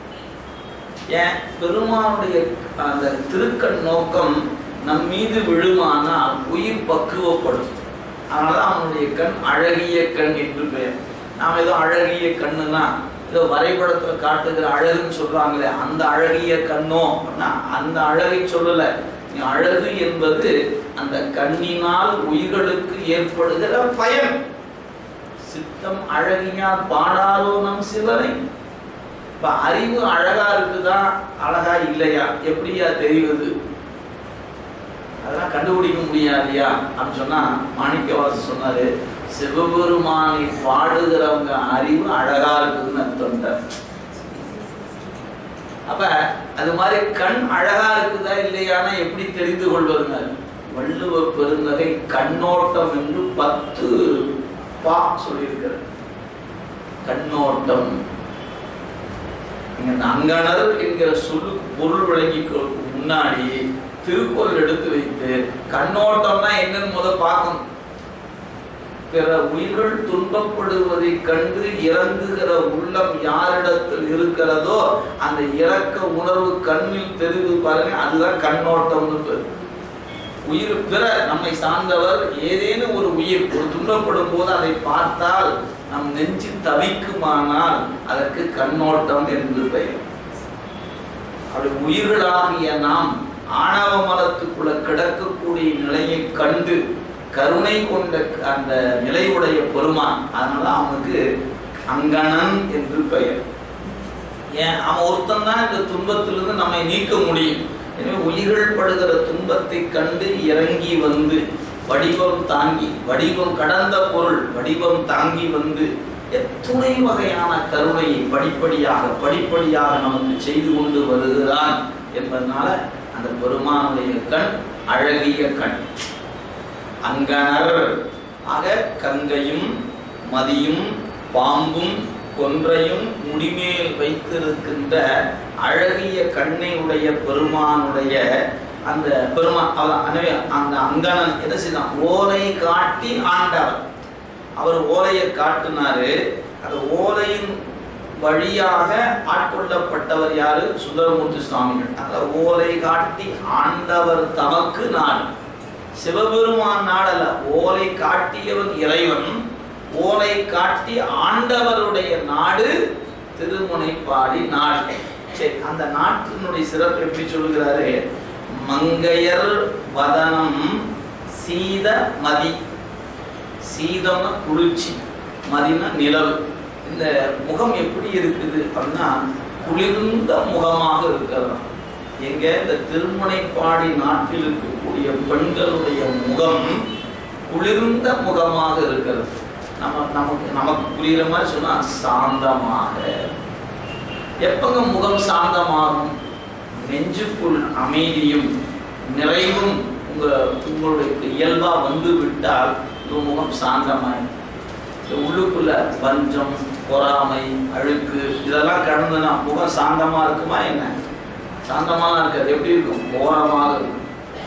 Speaker 1: ஏன் பெருமானுடைய அந்த திருக்கண் நோக்கம் நம் மீது விழுமானால் உயிர் பக்குவப்படும் அதனாலதான் அவனுடைய கண் அழகிய கண் என்று பெயர் நாம் ஏதோ அழகிய கண்ணுன்னா ஏதோ வரைபடத்துல காட்டுகிற அழகுன்னு சொல்றாங்களே அந்த அழகிய கண்ணோ அப்படின்னா அந்த அழகை சொல்லல நீ அழகு என்பது அந்த கண்ணினால் உயிர்களுக்கு ஏற்படுகிற பயன் சித்தம் அழகியார் பாடாரோ நம் சிவனை இப்ப அறிவு அழகா இருக்குதா அழகா இல்லையா எப்படியா தெரிவது அதெல்லாம் கண்டுபிடிக்க முடியாதியா அப்படின்னு சொன்னா மாணிக்கவாசு சொன்னாரு சிவபெருமானை பாடுகிறவங்க அறிவு அழகா இருக்குதுன்னு அர்த்தம் அப்ப அது மாதிரி கண் அழகா இருக்குதா இல்லையானா எப்படி தெரிந்து கொள்வதுங்க வள்ளுவ பெருந்தகை கண்ணோட்டம் என்று பத்து பா சொல்லியிருக்கிறார் கண்ணோட்டம் இங்க இந்த அங்கணர் என்கிற சொல்லு பொருள் விளங்கிக்கு முன்னாடி திருக்குறள் எடுத்து வைத்து கண்ணோட்டம்னா என்னன்னு முத பார்க்கணும் பிற உயிர்கள் துன்பப்படுவதை கண்டு இறங்குகிற உள்ளம் யாரிடத்தில் இருக்கிறதோ அந்த இரக்க உணர்வு கண்ணில் தெரிவு பாருங்க அதுதான் கண்ணோட்டம்னு பேரு உயிர் பிற நம்மை சார்ந்தவர் ஏதேனும் ஒரு உயிர் ஒரு துன்பப்படும் போது அதை பார்த்தால் நம் நெஞ்சு தவிக்குமானால் அதற்கு கண்ணோட்டம் என்று பெயர் அப்படி உயிர்களாகிய நாம் ஆணவ மலத்துக்குள்ள கிடக்கக்கூடிய நிலையை கண்டு கருணை கொண்ட அந்த நிலையுடைய பெருமான் அதனால அவனுக்கு அங்கணன் என்று பெயர் ஏன் அவன் ஒருத்தன் தான் இந்த துன்பத்திலிருந்து நம்மை நீக்க முடியும் எனவே உயிர்கள் படுகிற துன்பத்தை கண்டு இறங்கி வந்து வடிவம் தாங்கி வடிவம் கடந்த பொருள் வடிவம் தாங்கி வந்து எத்துணை வகையான கருணையை படிப்படியாக படிப்படியாக நமக்கு செய்து கொண்டு வருகிறான் என்பதனால அந்த பெருமானுடைய கண் அழகிய கண் அங்கணர் ஆக கங்கையும் மதியும் பாம்பும் கொன்றையும் முடிமேல் வைத்திருக்கின்ற அழகிய கண்ணை உடைய பெருமானுடைய அந்த பெருமான் அவர் எனவே அந்த அங்கணன் என்ன செய்தான் ஓலை காட்டி ஆண்டவர் அவர் ஓலையை காட்டினாரு அந்த ஓலையின் வழியாக ஆட்கொள்ளப்பட்டவர் யாரு சுந்தரமூர்த்தி சுவாமிகள் அந்த ஓலை காட்டி ஆண்டவர் தமக்கு நாடு சிவபெருமான் நாடல்ல ஓலை காட்டியவன் இறைவன் ஓலை காட்டி ஆண்டவருடைய நாடு திருமுனைப்பாடி நாடு சரி அந்த நாட்டினுடைய சிறப்பு எப்படி சொல்லுகிறாரு மங்கையர் வதனம் சீத மதி சீதம்னா குளிர்ச்சி மதினா நிலவு இந்த முகம் எப்படி இருக்குது அப்படின்னா குளிர்ந்த முகமாக இருக்கிறது எங்க இந்த திருமுனைப்பாடி நாட்டில் இருக்கக்கூடிய பெண்களுடைய முகம் குளிர்ந்த முகமாக இருக்கிறது நம்ம நமக்கு நமக்கு புரியுற மாதிரி சொன்னா சாந்தமாக எப்பங்க முகம் சாந்தமாகும் நெஞ்சுக்குள் அமைதியும் நிறைவும் உங்க உங்களுடைய இயல்பா வந்து விட்டால் உங்க முகம் சாந்தமாய் இந்த உள்ளுக்குள்ள பஞ்சம் பொறாமை அழுக்கு இதெல்லாம் கடந்துனா முகம் சாந்தமா இருக்குமா என்ன சாந்தமா இருக்காது எப்படி இருக்கும் கோரமாக இருக்கும்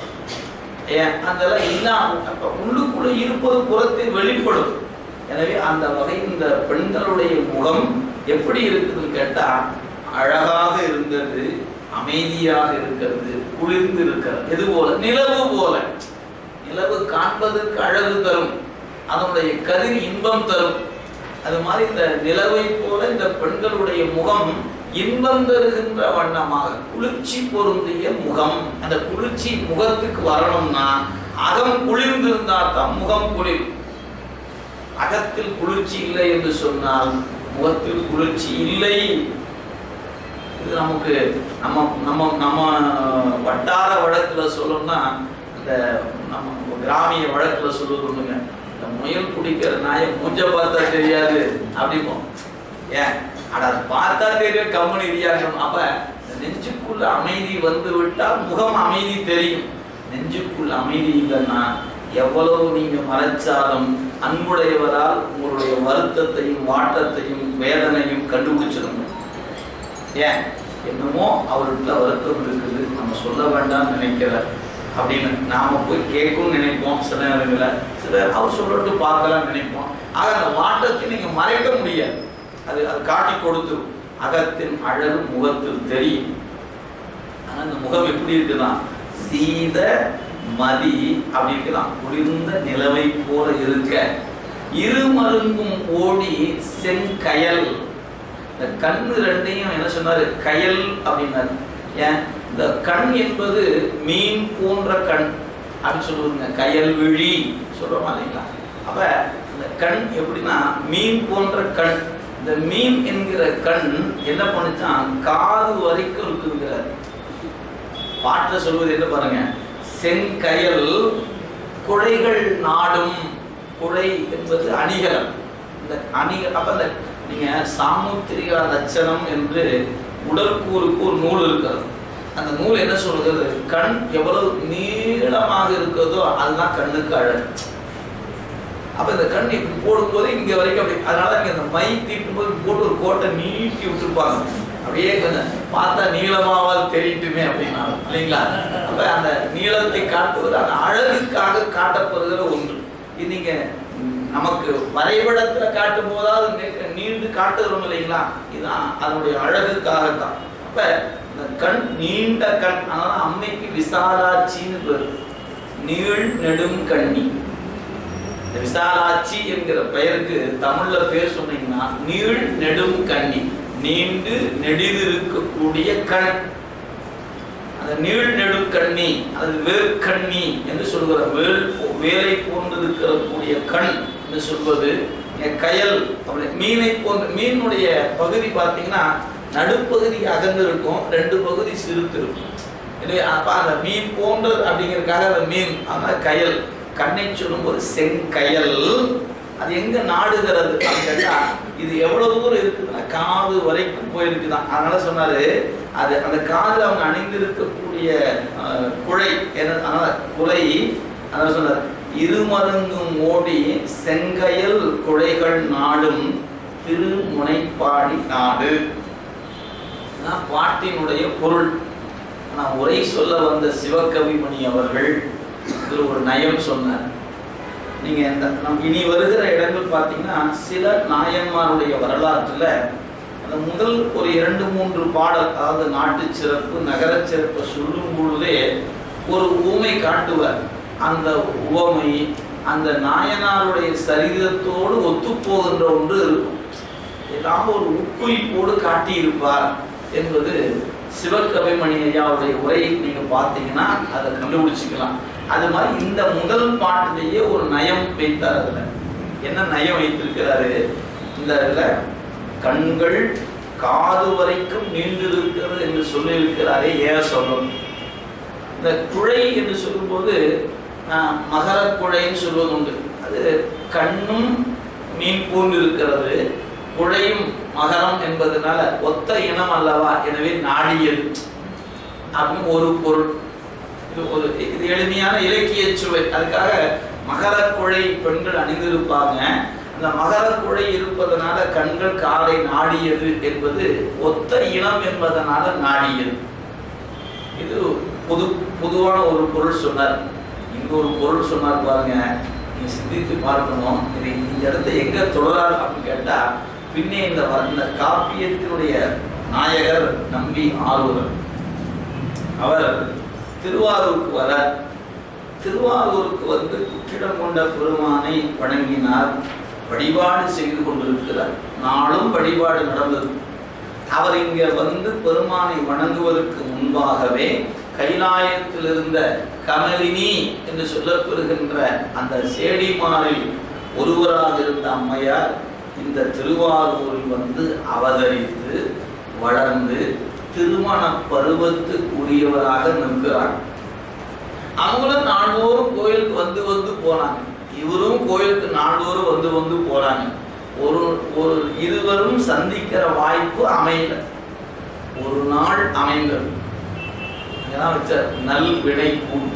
Speaker 1: ஏன் அதெல்லாம் இல்லாம அப்ப உள்ளுக்குள்ள இருப்பது புறத்தில் வெளிப்படும் எனவே அந்த வகை இந்த பெண்களுடைய முகம் எப்படி இருக்குதுன்னு கேட்டா அழகாக இருந்தது அமைதியாக இருக்கிறது குளிர்ந்து இருக்கிறது எது போல நிலவு போல நிலவு காண்பதற்கு அழகு தரும் அதனுடைய கதிர் இன்பம் தரும் அது மாதிரி இந்த நிலவை போல இந்த பெண்களுடைய முகம் இன்பம் தருகின்ற வண்ணமாக குளிர்ச்சி பொருந்திய முகம் அந்த குளிர்ச்சி முகத்துக்கு வரணும்னா அகம் குளிர்ந்திருந்தா தான் முகம் குளிர் அகத்தில் குளிர்ச்சி இல்லை என்று சொன்னால் முகத்தில் குளிர்ச்சி இல்லை இது நமக்கு நம்ம நம்ம நம்ம வட்டார வழக்குல சொல்லணும்னா இந்த நம்ம கிராமிய வழக்குல சொல்லுவது ஒண்ணுங்க இந்த முயல் குடிக்கிற நாயை மூஞ்ச பார்த்தா தெரியாது அப்படிம்போம் ஏன் அட அது பார்த்தா தெரியும் கம்மனி இரியாங்கணும் அப்ப இந்த நெஞ்சுக்குள்ள அமைதி வந்து விட்டால் முகம் அமைதி தெரியும் நெஞ்சுக்குள்ள அமைதி இல்லைன்னா எவ்வளவு நீங்க மறைச்சாலும் அன்புடையவரால் உங்களுடைய வருத்தத்தையும் வாட்டத்தையும் வேதனையும் கண்டுபிடிச்சிருங்க ஏன் என்னமோ அவர்கிட்ட வருத்தம் இருக்குது நம்ம சொல்ல வேண்டாம்னு நினைக்கிற அப்படின்னு நாம போய் கேட்கும்னு நினைப்போம் சில நேரங்களில் சில அவர் சொல்லட்டு பார்க்கலாம் நினைப்போம் ஆக அந்த வாட்டத்தை நீங்க மறைக்க முடியாது அது அது காட்டி கொடுத்துரும் அகத்தின் அழகு முகத்தில் தெரியும் ஆனா அந்த முகம் எப்படி இருக்குதான் சீத மதி அப்படி இருக்கலாம் குளிர்ந்த நிலவை போல இருக்க இருமருங்கும் ஓடி செங்கயல் இந்த கண்ணு ரெண்டையும் என்ன சொன்னாரு கயல் அப்படின்னாரு ஏன் இந்த கண் என்பது மீன் போன்ற கண் அப்படின்னு சொல்லுவாங்க கயல் விழி சொல்றோமா இல்லைங்களா அப்ப இந்த கண் எப்படின்னா மீன் போன்ற கண் இந்த மீன் என்கிற கண் என்ன பண்ணுச்சான் காது வரைக்கும் இருக்குங்கிறார் பாட்டுல சொல்வது என்ன பாருங்க செங்கயல் குழைகள் நாடும் குழை என்பது அணிகலம் இந்த அணிக அப்ப அந்த நீங்க சாமுத்திரிகா லட்சணம் என்று உடற்கூறுக்கு ஒரு நூல் இருக்கிறது அந்த நூல் என்ன சொல்கிறது கண் எவ்வளவு நீளமாக இருக்கிறதோ அதுதான் கண்ணுக்கு அழகு அப்ப இந்த கண் இப்படி போடும்போது இங்க வரைக்கும் அப்படி அதனால இங்க இந்த மை தீட்டும் போது போட்டு ஒரு கோட்டை நீட்டி விட்டுருப்பாங்க அப்படியே கொஞ்சம் பார்த்தா நீளமாவால் தெரியட்டுமே அப்படின்னா இல்லைங்களா அப்ப அந்த நீளத்தை காட்டுவது அந்த அழகுக்காக காட்டப்படுகிற ஒன்று இது நீங்க ம், நமக்கு வரைபடத்துல காட்டும் போதாவது நெ- நீண்டு காட்டுகிறோம் இல்லைங்களா இதுதான் அதனுடைய அழகுக்காகத்தான் அப்ப இந்த கண் நீண்ட கண் அதனால அம்மைக்கு விசாலாட்சின்னு பேரு நீள் நெடும் கண்ணி இந்த விசாலாட்சி என்கிற பெயருக்கு தமிழ்ல பேர் சொன்னீங்கன்னா நீள் நெடும் கண்ணி நீண்டு நெடிதிருக்கக்கூடிய கண் அந்த நீள் நெடும் கண்ணி அது வேர்க்கண்ணி என்று சொல்கிற வேல் போ- வேலை போன்றிருக்கக்கூடிய கண் என்று சொல்வது இங்க கயல் அப்படி மீனை போன்ற மீனுடைய பகுதி பார்த்தீங்கன்னா நடுப்பகுதி அகன்று இருக்கும் ரெண்டு பகுதி சிறுத்து இருக்கும் எனவே அப்ப அந்த மீன் போன்றது அப்படிங்கிறதுக்காக அந்த மீன் அந்த கயல் கண்ணை சொல்லும்போது செங்கயல் அது எங்க நாடுகிறது அப்படின்னு கேட்டா இது எவ்வளவு தூரம் இருக்குதுன்னா காது வரைக்கும் போயிருக்குதான் அதனால சொன்னாரு அது அந்த காது அவங்க அணிந்திருக்கக்கூடிய அஹ், குழை என்ன அதனால குலை அதனால சொன்னார் இருமருங்கும் ஓடி செங்கயல் குழைகள் நாடும் திருமுனைப்பாடி நாடு இதுதான் பாட்டினுடைய பொருள் நான் உரை சொல்ல வந்த சிவகவிமணி அவர்கள் இதில் ஒரு நயம் சொன்னார் நீங்க இந்த நம் இனி வருகிற இடங்கள் பார்த்தீங்கன்னா சில நாயன்மாருடைய வரலாற்றுல அந்த முதல் ஒரு இரண்டு மூன்று பாடல் அதாவது நாட்டு சிறப்பு நகர சிறப்பு சொல்லும் பொழுதே ஒரு ஊமை காட்டுவார் அந்த உவமை அந்த நாயனாருடைய சரீரத்தோடு ஒத்துப்போகின்ற ஒன்று இருக்கும் ஏதாவது ஒரு உட்குறிப்போடு காட்டியிருப்பார் என்பது சிவகவிமணி ஐயாவுடைய உரையை நீங்க பார்த்தீங்கன்னா அதை கண்டுபிடிச்சிக்கலாம் அது மாதிரி இந்த முதல் பாட்டிலேயே ஒரு நயம் வைத்தார் அதுல என்ன நயம் வைத்திருக்கிறாரு இந்த இதுல கண்கள் காது வரைக்கும் நீண்டிருக்கிறது என்று சொல்லியிருக்கிறாரே ஏன் சொல்லணும் இந்த குழை என்று சொல்லும்போது ஆஹ், மகரக் குழைன்னு சொல்வது உண்டு அது கண்ணும் மீன் போன்று இருக்கிறது குழையும் மகரம் என்பதனால ஒத்த இனம் அல்லவா எனவே நாடியது அப்படின்னு ஒரு பொருள் இது ஒரு இது எளிமையான இலக்கிய சுவை அதுக்காக மகரக் குழை பெண்கள் அணிந்திருப்பாங்க அந்த மகரக் குழை இருப்பதனால கண்கள் காலை நாடியது என்பது ஒத்த இனம் என்பதனால நாடியது இது பொது பொதுவான ஒரு பொருள் சொன்னார் இங்க ஒரு பொருள் சொன்னார் பாருங்க நீங்க சிந்தித்து பார்க்கணும் இது இந்த இடத்த எங்க தொடரார் அப்படின்னு கேட்டா பின்னே இந்த வ- இந்த காப்பியத்தினுடைய நாயகர் நம்பி ஆரூரர் அவர் திருவாரூருக்கு வர திருவாரூருக்கு வந்து குற்றிடம் கொண்ட பெருமானை வணங்கினார் வழிபாடு செய்து கொண்டிருக்கிறார் நாளும் வழிபாடு நடந்தது அவர் இங்க வந்து பெருமானை வணங்குவதற்கு முன்பாகவே கைலாயத்தில் இருந்த கமலினி என்று சொல்லப்பெறுகின்ற அந்த சேடிமாரில் ஒருவராக இருந்த அம்மையார் இந்த திருவாரூரில் வந்து அவதரித்து வளர்ந்து திருமண பருவத்துக்கு உரியவராக நிற்கிறார் அவங்களும் நாள்தோறும் கோயிலுக்கு வந்து வந்து போனாங்க இவரும் கோயிலுக்கு நாள்தோறும் வந்து வந்து போறாங்க ஒரு ஒரு இருவரும் சந்திக்கிற வாய்ப்பு அமையல ஒரு நாள் அமைந்தது இங்கதான் வச்சார் நல் வினை கூட்ட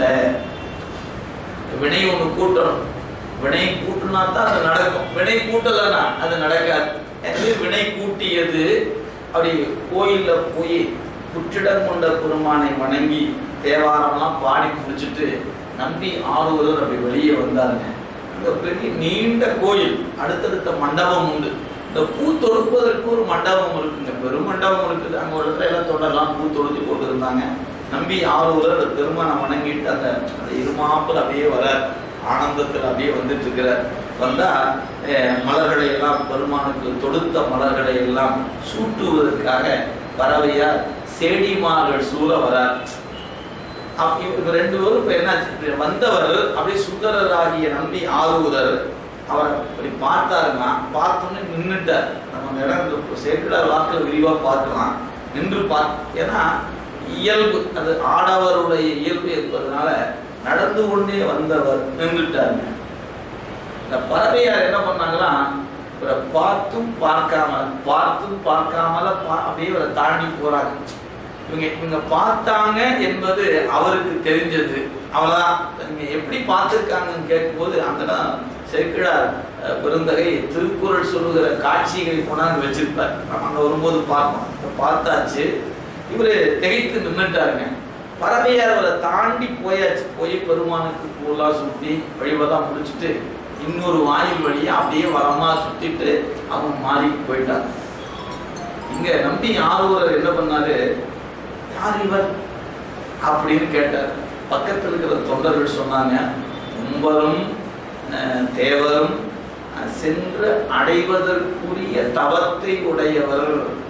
Speaker 1: வினை ஒண்ணு கூட்டணும் வினை கூட்டினா தான் அது நடக்கும் வினை கூட்டலைன்னா அது நடக்காது எனவே வினை கூட்டியது அப்படி கோயில்ல போய் புற்றிடம் கொண்ட பெருமானை வணங்கி தேவாரம்லாம் பாடி முடிச்சிட்டு நம்பி ஆளுவதர் அப்படி வெளியே வந்தாருங்க அந்த பெரிய நீண்ட கோயில் அடுத்தடுத்த மண்டபம் உண்டு இந்த பூ தொடுப்பதற்கு ஒரு மண்டபம் இருக்குங்க பெரும் மண்டபம் இருக்குது அங்க ஒரு இடத்துல எல்லாம் தொடரலாம் பூ தொடுத்து போட்டு இருந்தாங்க நம்பி ஆரூரர் அந்த பெருமானை வணங்கிட்டு அந்த அந்த இருமாப்பில் அப்படியே வர ஆனந்தத்தில் அப்படியே வந்துட்டு இருக்கிறார் வந்தா அஹ், மலர்களை எல்லாம் பெருமானுக்கு தொடுத்த மலர்களை எல்லாம் சூட்டுவதற்காக பறவையார் செடிமார்கள் சூழ வரார் அப்ப இவங்க ரெண்டு பேரும் இப்ப என்னாச்சு வந்தவர் அப்படியே சுந்தரராகிய நம்பி ஆரூரர் அவரை இப்படி பார்த்தாருன்னா பார்த்தோன்னே நின்னுட்டார் நம்ம அந்த இடம் இந்த சேக்கிடார் வாக்கில் விரிவாக பார்க்கலாம் நின்று பார்த்து ஏன்னா இயல்பு அது ஆடவருடைய இயல்பு இருப்பதனால நடந்து கொண்டே வந்தவர் நின்றுட்டாருங்க இந்த பறவையார் என்ன பண்ணாங்களா இவரை பார்த்தும் பார்க்காம பார்த்தும் பார்க்காமல பா- அப்படியே இவரை தாண்டி போறாங்க இவங்க இவங்க பார்த்தாங்க என்பது அவருக்கு தெரிஞ்சது அவ்வளவுதான் நீங்க எப்படி பார்த்திருக்காங்கன்னு கேட்கும்போது அந்த இடம் செருக்கிழார் அஹ், பெருந்தகை திருக்குறள் சொல்லுகிற காட்சிகளை கொண்டாந்து வச்சிருப்பார் நம்ம அங்க வரும்போது பார்ப்போம் இப்ப பார்த்தாச்சு இவரு திகைத்து நின்னுட்டாருங்க பறவையார் அவரை தாண்டி போயாச்சு போய் பெருமானுக்கு பூலாம் சுத்தி வழிபதான் முடிச்சுட்டு இன்னொரு வாயில் வழியா அப்படியே வரமா சுத்திட்டு அவன் மாறி போயிட்டான் இங்க நம்பி ஆரூரர் என்ன பண்ணாரு யார் இவர் அப்படின்னு கேட்டார் பக்கத்தில் இருக்கிற தொண்டர்கள் சொன்னாங்க உம்பரும் அஹ், தேவரும் அஹ், சென்று அடைவதற்குரிய தவத்தை உடையவர்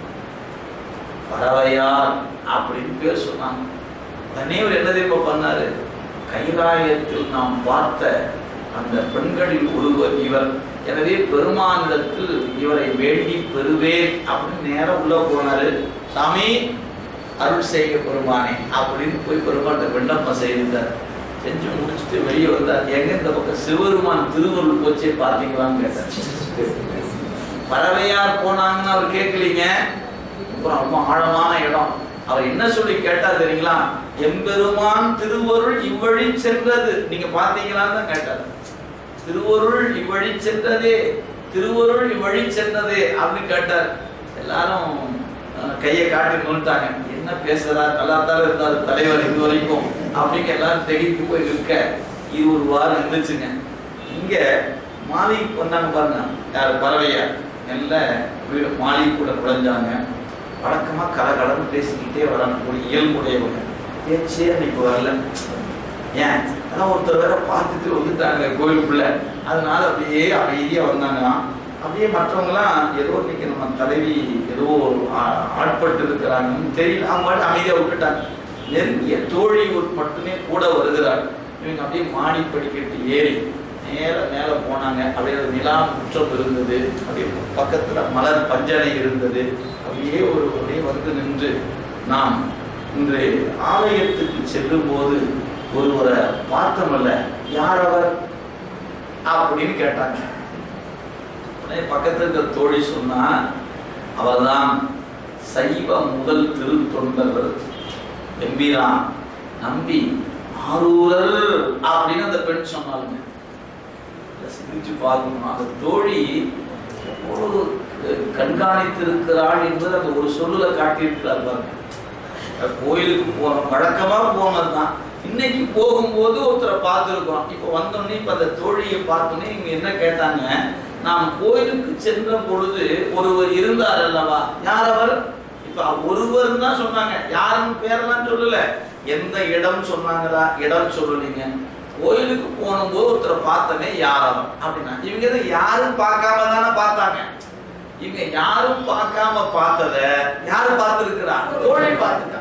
Speaker 1: பறவையார் அப்படின்னு பேர் சொன்னாங்க உடனே இவர் என்ன தெரியுமா பண்ணாரு கைலாயத்தில் நாம் பார்த்த அந்த பெண்களில் ஒருவர் இவர் எனவே பெருமானிடத்தில் இவரை வேண்டி பெறுவேன் அப்படின்னு நேரம் உள்ள போனாரு சாமி அருள் செய்க பெருமானே அப்படின்னு போய் பெருமான்கிட்ட விண்ணப்பம் செய்திருந்தார் செஞ்சு முடிச்சுட்டு வெளியே வந்தார் எங்க இந்த பக்கம் சிவருமான் திருவருள் போச்சே பார்த்தீங்களான்னு கேட்டார் பறவையார் போனாங்கன்னு அவர் கேட்கலீங்க அப்புறம் ரொம்ப ஆழமான இடம் அவர் என்ன சொல்லி கேட்டா தெரியுங்களா எம்பெருமான் திருவருள் இவ்வழி சென்றது நீங்க பாத்தீங்களான்னு தான் கேட்டார் திருவருள் இவ்வழி சென்றதே திருவருள் இவ்வழி சென்றதே அப்படின்னு கேட்டார் எல்லாரும் அஹ், கையை காட்டி நோட்டாங்க என்ன பேசுறார் நல்லா தான் இருந்தார் தலைவர் இது வரைக்கும் அப்படிங்க எல்லாரும் திகைத்து போய் நிற்க இது ஒரு வாரம் இருந்துச்சுங்க இங்க மாலிக் வந்தாங்க பாருங்க யார் பறவையார் நல்ல வீடு மாலிக் கூட நுழைஞ்சாங்க வழக்கமா கலகலன்னு பேசிக்கிட்டே வராங்க ஒரு இயல்புடையவங்க பேச்சே அன்னைக்கு வரல ஏன் அதான் ஒருத்தர் வேற பார்த்துட்டு வந்துட்டாங்க கோயிலுக்குள்ள அதனால அப்படியே அமைதியா வந்தாங்களாம் அப்படியே மற்றவங்களாம் ஏதோ இன்னைக்கு நம்ம தலைவி ஏதோ ஆ- ஆட்பட்டு இருக்கிறாங்கன்னு தெரியல அவங்க பாட்டு அமைதியா விட்டுட்டாங்க நெருங்கிய தோழி ஒரு மட்டுமே கூட வருகிறார் இவங்க அப்படியே மாடி படிக்கட்டு ஏறி நேர மேல போனாங்க அப்படியே ஒரு நிலா முற்றம் இருந்தது அப்படியே பக்கத்துல மலர் பஞ்சனை இருந்தது அப்படியே ஒரு அப்படியே வந்து நின்று நாம் இன்று ஆலயத்துக்கு செல்லும் போது ஒருவரை பார்த்தமல்ல யார் அவர் அப்படின்னு கேட்டாங்க உடனே பக்கத்துல இருக்கிற தோழி சொன்னா அவர்தான் சைவ முதல் திருத்தொண்டர் எம்பிரான் நம்பி ஆரூரர் அப்படின்னு அந்த பெண் சொன்னாலுங்க இதை சிந்திச்சு பார்க்கணும் அந்த தோழி எவ்வளவு கண்காணித்திருக்கிறாள் என்பது அந்த ஒரு சொல்லுல காட்டியிருக்கிறார் பாருங்க அஹ் கோயிலுக்கு போனோம் வழக்கமா போனதுதான் இன்னைக்கு போகும்போது ஒருத்தரை பார்த்துருக்கோம் இப்போ வந்தோடனே இப்போ அந்த தோழியை பார்த்தோன்னே இவங்க என்ன கேட்டாங்க நாம் கோயிலுக்கு சென்ற பொழுது ஒருவர் இருந்தார் அல்லவா யார் அவர் இப்ப ஒருவர் தான் சொன்னாங்க யாருன்னு பேரெல்லாம் சொல்லல எந்த இடம் சொன்னாங்களா இடம் சொல்லலீங்க கோயிலுக்கு போகும்போது ஒருத்தரை பார்த்தனே யார் அவர் அப்படின்னா இவங்க இதை யாரும் பார்க்காம தானே பார்த்தாங்க இவங்க யாரும் பார்க்காம பார்த்தத யாரு பார்த்திருக்கிறா தோழி பார்த்துட்டாங்க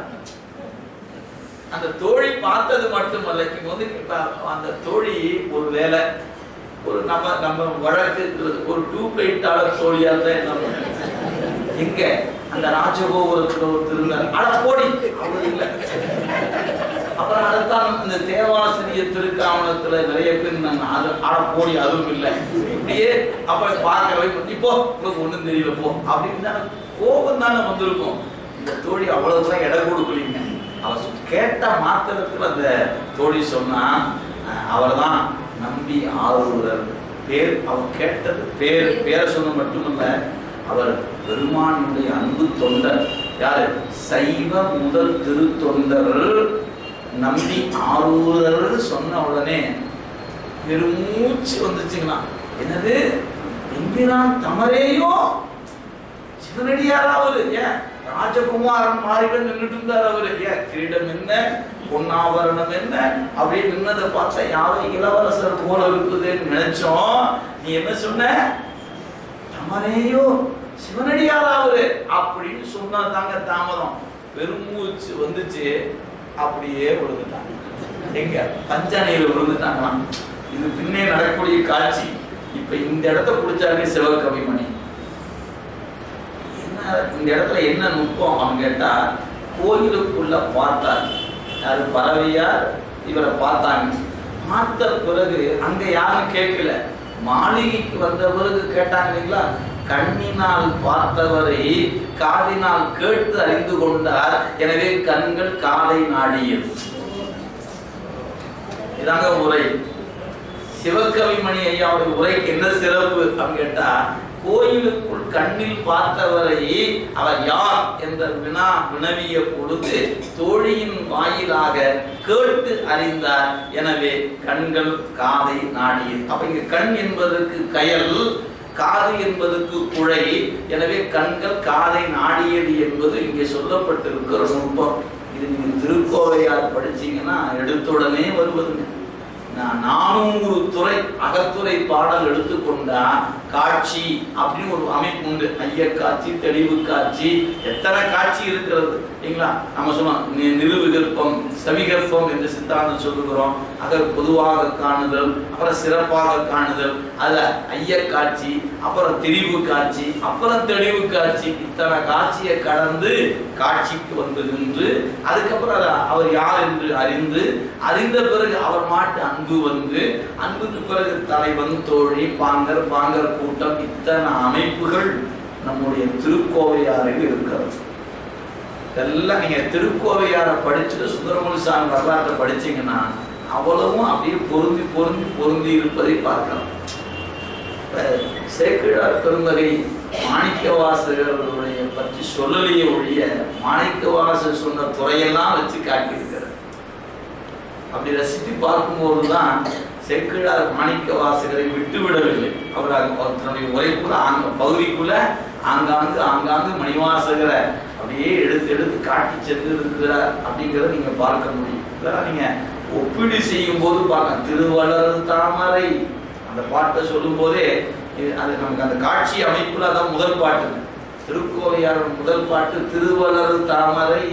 Speaker 1: அந்த தோழி பார்த்தது மட்டுமல்ல இவங்க வந்து இப்ப அந்த தோழி ஒரு வேலை ஒரு நம்ம நம்ம வழக்கு ஒரு டியூப் லைட்டாளர் தோழியா தான் என்ன பண்ணுறது எங்க அந்த ராஜகோபுரத்துல ஒரு திருந்தார் அட போடி அவர் இல்ல அப்புறம் அடுத்தான் இந்த தேவாசிரிய திருக்காவணத்துல நிறைய பேர் இருந்தாங்க அது அட போடி அதுவும் இல்லை இப்படியே அப்ப பார்க்கவே இப்போ உங்களுக்கு ஒண்ணும் தெரியல போ அப்படின்னு தானே கோபம் தானே வந்திருக்கும் இந்த தோழி அவ்வளவுதான் இடம் கொடுக்கலீங்க அவ சொ- கேட்ட மாத்திரத்துல அந்த தோழி சொன்னா அவர் தான் நம்பி ஆரூரர் பேர் அவர் கேட்டது பேர் பேரை சொன்ன மட்டுமல்ல அவர் பெருமானுடைய அன்பு தொண்டர் யாரு சைவ முதல் திருத்தொண்டர் நம்பி ஆரூரர் சொன்ன உடனே பெருமூச்சு வந்துச்சுங்களா என்னது எம்பிரான் தமரேயோ சிவனடியாரா அவரு ஏன் ராஜகுமாரன் மாறிட நின்றுட்டு இருந்தார் அவரு ஏன் கிரீடம் என்ன பொன்னாபரணம் என்ன அப்படியே நின்னதை பார்த்தா யாரோ இளவரசர் போல இருக்குதுன்னு நினைச்சோம் நீ என்ன சொன்ன தமரையோ சிவனடியாரா அவரு அப்படின்னு சொன்னா தாங்க தாமதம் பெருமூச்சு வந்துச்சு அப்படியே விழுந்துட்டாங்க எங்க பஞ்சானையில விழுந்துட்டாங்களாம் இது பின்னே நடக்கக்கூடிய காட்சி இப்ப இந்த இடத்த பிடிச்சாருங்க சிவகவிமணி என்ன இந்த இடத்துல என்ன நுட்பம் அவன் கேட்டா கோயிலுக்குள்ள பார்த்தார் யாரு பறவையார் இவரை பார்த்தாங்க பார்த்த பிறகு அங்க யாரும் கேட்கல மாளிகைக்கு வந்த பிறகு கேட்டாங்க இல்லைங்களா கண்ணினால் பார்த்தவரை காதினால் கேட்டு அறிந்து கொண்டார் எனவே கண்கள் காதை நாடியது இதாங்க உரை சிவகவிமணி ஐயாவுடைய உரைக்கு என்ன சிறப்பு அப்படின்னு கேட்டா கோயிலுக்குள் கண்ணில் பார்த்தவரை அவர் யார் என்ற வினா வினவிய பொழுது தோழியின் வாயிலாக கேட்டு அறிந்தார் எனவே கண்கள் காதை நாடியது அப்ப இங்க கண் என்பதற்கு கயல் காது என்பதற்கு குழை எனவே கண்கள் காதை நாடியது என்பது இங்கே சொல்லப்பட்டிருக்கிற நுட்பம் இது நீங்க திருக்கோவையார் படிச்சீங்கன்னா எடுத்துடனே வருவதுங்க நான் நானூறு துறை அகத்துறை பாடல் எடுத்துக்கொண்டா காட்சி அப்படின்னு ஒரு அமைப்பு உண்டு ஐய காட்சி தெளிவு காட்சி எத்தனை காட்சி இருக்கிறது இல்லைங்களா நம்ம சொன்னோம் நி- நிறுவிகற்பம் சவிகற்பம் என்று சித்தாந்தம் சொல்லுகிறோம் அகர் பொதுவாக காணுதல் அப்புறம் சிறப்பாக காணுதல் அதுல ஐய காட்சி அப்புறம் திரிவு காட்சி அப்புறம் தெளிவு காட்சி இத்தனை காட்சியை கடந்து காட்சிக்கு வந்து நின்று அதுக்கப்புறம் அத அவர் யார் என்று அறிந்து அறிந்த பிறகு அவர் மாட்டு அன்பு வந்து அன்புக்கு பிறகு தலைவன் தோழி பாங்கர் பாங்கர் கூட்டம் இத்தனை அமைப்புகள் நம்முடைய திருக்கோவையாரில் இருக்கிறது இதெல்லாம் நீங்க திருக்கோவையாரை படிச்சுட்டு சுந்தரமூலி சாமி வரலாற்றை படிச்சீங்கன்னா அவ்வளவும் அப்படியே பொருந்தி பொருந்தி பொருந்தி இருப்பதை பார்க்கலாம் இப்ப சேக்கிழார் பெருந்தகை மாணிக்கவாசகர்களுடைய பற்றி சொல்லலையே ஒழிய மாணிக்கவாசகர் சொன்ன துறையெல்லாம் வச்சு காட்டியிருக்கிறார் அப்படி ரசித்து பார்க்கும்போது தான் செக்கிழார் மாணிக்க வாசகரை விட்டு விடவில்லை அவர் அங்க- அவர் தன்னுடைய உரைக்குள்ள ஆங்க பகுதிக்குள்ள ஆங்காங்கு ஆங்காங்கு மணிவாசகரை அப்படியே எடுத்து எடுத்து காட்டி சென்று இருக்கிறார் அப்படிங்கிறத நீங்க பார்க்க முடியும் இதெல்லாம் நீங்க ஒப்பீடு செய்யும் போது பார்க்க திருவளர் தாமரை அந்த பாட்டை சொல்லும் போதே இது அது நமக்கு அந்த காட்சி அமைப்புல அதான் முதல் பாட்டு திருக்கோவையார் முதல் பாட்டு திருவளர் தாமரை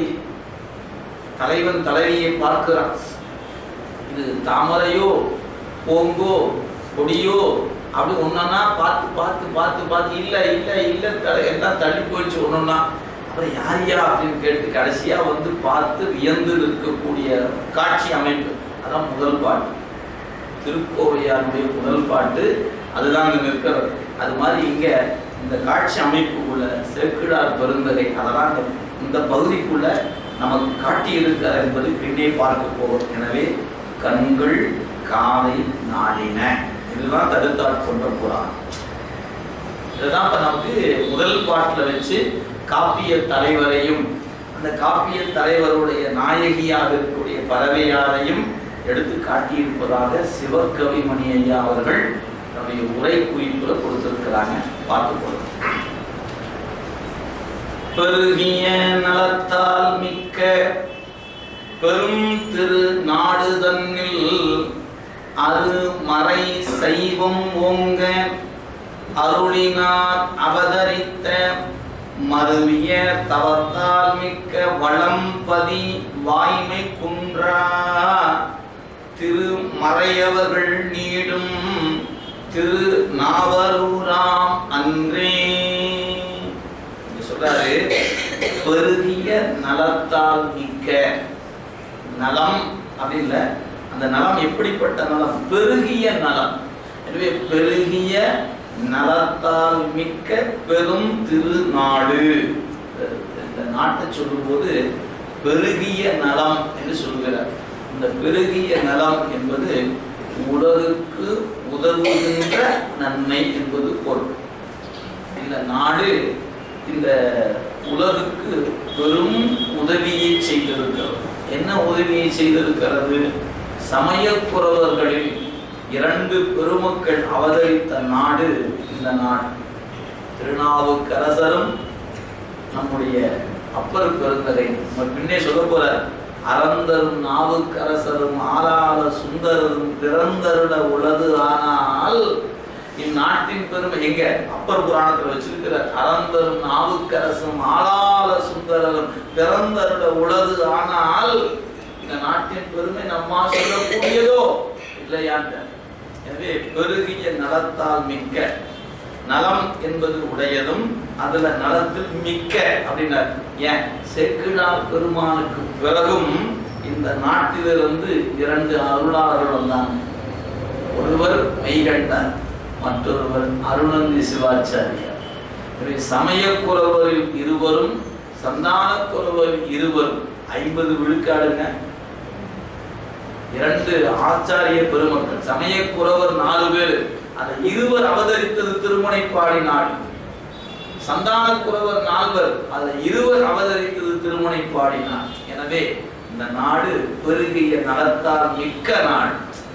Speaker 1: தலைவன் தலைவியை பார்க்கிறான் இது தாமரையோ பூங்கோ கொடியோ அப்படி ஒன்னொன்னா பார்த்து பார்த்து பார்த்து பார்த்து இல்ல இல்ல இல்ல த- எல்லாம் தள்ளி போயிடுச்சு ஒன்னொன்னா அப்புறம் யார் யா அப்படின்னு கேட்டு கடைசியா வந்து பார்த்து வியந்து நிற்கக்கூடிய காட்சி அமைப்பு அதான் முதல் பாட்டு திருக்கோவையாருடைய முதல் பாட்டு அதுதான் அங்க நிற்கிறது அது மாதிரி இங்க இந்த காட்சி அமைப்புக்குள்ள சேக்கிழார் பெருந்தகை அதெல்லாம் இந்த இந்த பகுதிக்குள்ள நமக்கு காட்டி இருக்கிறார் என்பது பின்னே பார்க்க போகிறோம் எனவே கண்கள் காதை நாடின இதுதான் தடுத்தாட் கொண்ட புறான் இதுதான் இப்ப நமக்கு முதல் பாட்டுல வச்சு காப்பிய தலைவரையும் அந்த காப்பிய தலைவருடைய நாயகியாக இருக்கக்கூடிய பறவையாரையும் எடுத்து காட்டியிருப்பதாக சிவகவிமணி ஐயா அவர்கள் நம்முடைய உரை குறிப்புல கொடுத்திருக்கிறாங்க பார்த்து போறோம் பெருகிய நலத்தால் மிக்க பெரும் திரு நாடு தன்னில் அரு மறை சைவம் ஓங்க அருளினார் அவதரித்த மருவிய தவத்தால் மிக்க வளம்பதி வாய்மை குன்றா திருமறையவர்கள் நீடும் திரு நாவரூராம் அன்றே இங்க சொல்றாரு பெருகிய நலத்தால் மிக்க நலம் அப்படி இல்ல அந்த நலம் எப்படிப்பட்ட நலம் பெருகிய நலம் எனவே பெருகிய நலத்தால் மிக்க பெரும் திருநாடு இந்த நாட்டை சொல்லும்போது பெருகிய நலம் என்று சொல்கிறார் இந்த பெருகிய நலம் என்பது உலகுக்கு உதவுகின்ற நன்மை என்பது பொருள் இந்த நாடு இந்த உலகுக்கு பெரும் உதவியை செய்திருக்கிறது என்ன உதவியை செய்திருக்கிறது சமயக்குறவர்களில் இரண்டு பெருமக்கள் அவதரித்த நாடு இந்த நாடு திருநாவுக்கரசரும் நம்முடைய அப்பர் பெருந்தகை நம்ம பின்னே சொல்ல போற அறந்தரும் நாவுக்கரசரும் ஆளாள சுந்தரரும் பிறந்தருட உளது ஆனால் இந்நாட்டின் பெருமை எங்க அப்பர் புராணத்துல வச்சிருக்கிற அறந்தரும் நாவுக்கரசும் ஆளாள சுந்தரரும் பிறந்தருட உளது ஆனால் இந்த நாட்டின் பெருமை நம்மா சொல்லக்கூடியதோ இல்லையான்ற எனவே பெருகிய நலத்தால் மிக்க நலம் என்பது உடையதும் அதுல நலத்தில் மிக்க அப்படின்னார் ஏன் செக்குடார் பெருமானுக்கு பிறகும் இந்த நாட்டிலிருந்து இரண்டு அருளாளர்கள் வந்தாங்க ஒருவர் மெய்கண்டார் மற்றொருவர் அருணந்தி சிவாச்சாரியார் எனவே சமயக்குறவரில் இருவரும் சந்தான குறவரில் இருவரும் ஐம்பது விழுக்காடுங்க இரண்டு ஆச்சாரிய பெருமக்கள் சமயக்குறவர் நாலு பேர் அந்த இருவர் அவதரித்தது திருமுனைப்பாடி நாடு சந்தான குறவர் நால்வர் அதுல இருவர் அவதரித்தது திருமுனைப்பாடி நாடு எனவே இந்த நாடு பெருகிய நலத்தால் மிக்க நாடு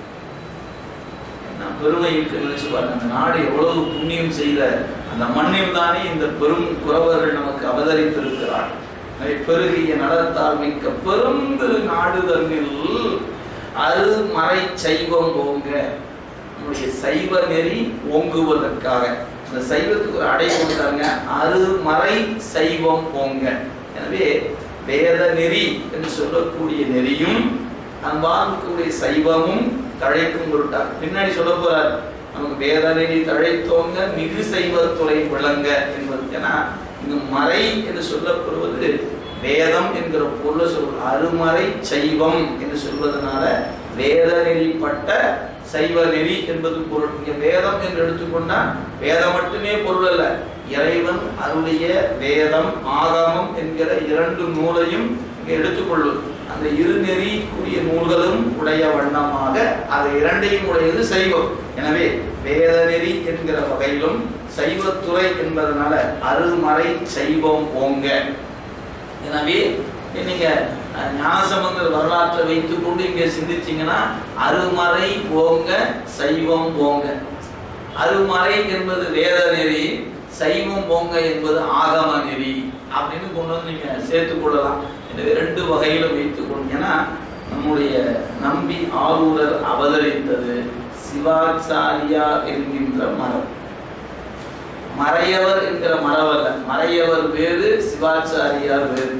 Speaker 1: என்ன பெருமை இருக்கு நினைச்சு பாருங்க அந்த நாடு எவ்வளவு புண்ணியம் செய்த அந்த மண்ணில் தானே இந்த பெரும் குறவர்கள் நமக்கு அவதரித்திருக்கிறார் எனவே பெருகிய நலத்தால் மிக்க பெருந்திரு நாடு தன்னில் அருமறை சைவம் ஓங்க நம்முடைய சைவ நெறி ஓங்குவதற்காக அந்த சைவத்துக்கு ஒரு அடை கொடுத்தாங்க அருமறை சைவம் ஓங்க எனவே வேத நெறி என்று சொல்லக்கூடிய நெறியும் அன்பார்க்கக்கூடிய சைவமும் தழைக்கும் பொருட்டார் பின்னாடி சொல்ல போறார் நமக்கு வேத நெறி தழைத்தோங்க மிகு சைவத்துறை விளங்க என்பது ஏன்னா இங்கு மறை என்று சொல்லப்படுவது வேதம் என்கிற பொருளை சொல் அருமறை சைவம் என்று சொல்வதனால வேத நெறிப்பட்ட சைவ நெறி என்பது பொருள் இங்க வேதம் என்று எடுத்துக்கொண்டா வேதம் மட்டுமே பொருள் அல்ல இறைவன் அருளிய வேதம் ஆகமம் என்கிற இரண்டு நூலையும் இங்க எடுத்துக்கொள்ளும் அந்த இரு நெறிக்குரிய நூல்களும் உடைய வண்ணமாக அது இரண்டையும் உடையது சைவம் எனவே வேத நெறி என்கிற வகையிலும் சைவத்துறை என்பதனால அருமறை சைவம் ஓங்க எனவே நீங்க அஹ், ஞானசம்பந்தர் வரலாற்றை வைத்துக் கொண்டு இங்க சிந்திச்சீங்கன்னா அருமறை ஓங்க சைவம் ஓங்க அருமறை என்பது வேத நெறி சைவம் போங்க என்பது ஆகம நெறி அப்படின்னு கொண்டு வந்து நீங்க சேர்த்துக் கொள்ளலாம் எனவே ரெண்டு வகையிலும் வைத்துக் கொண்டு ஏன்னா நம்முடைய நம்பி ஆரூரர் அவதரித்தது சிவாச்சாரியா என்கின்ற மரம் மறையவர் என்கிற மரம் அல்ல மறையவர் வேறு சிவாச்சாரியார் வேறு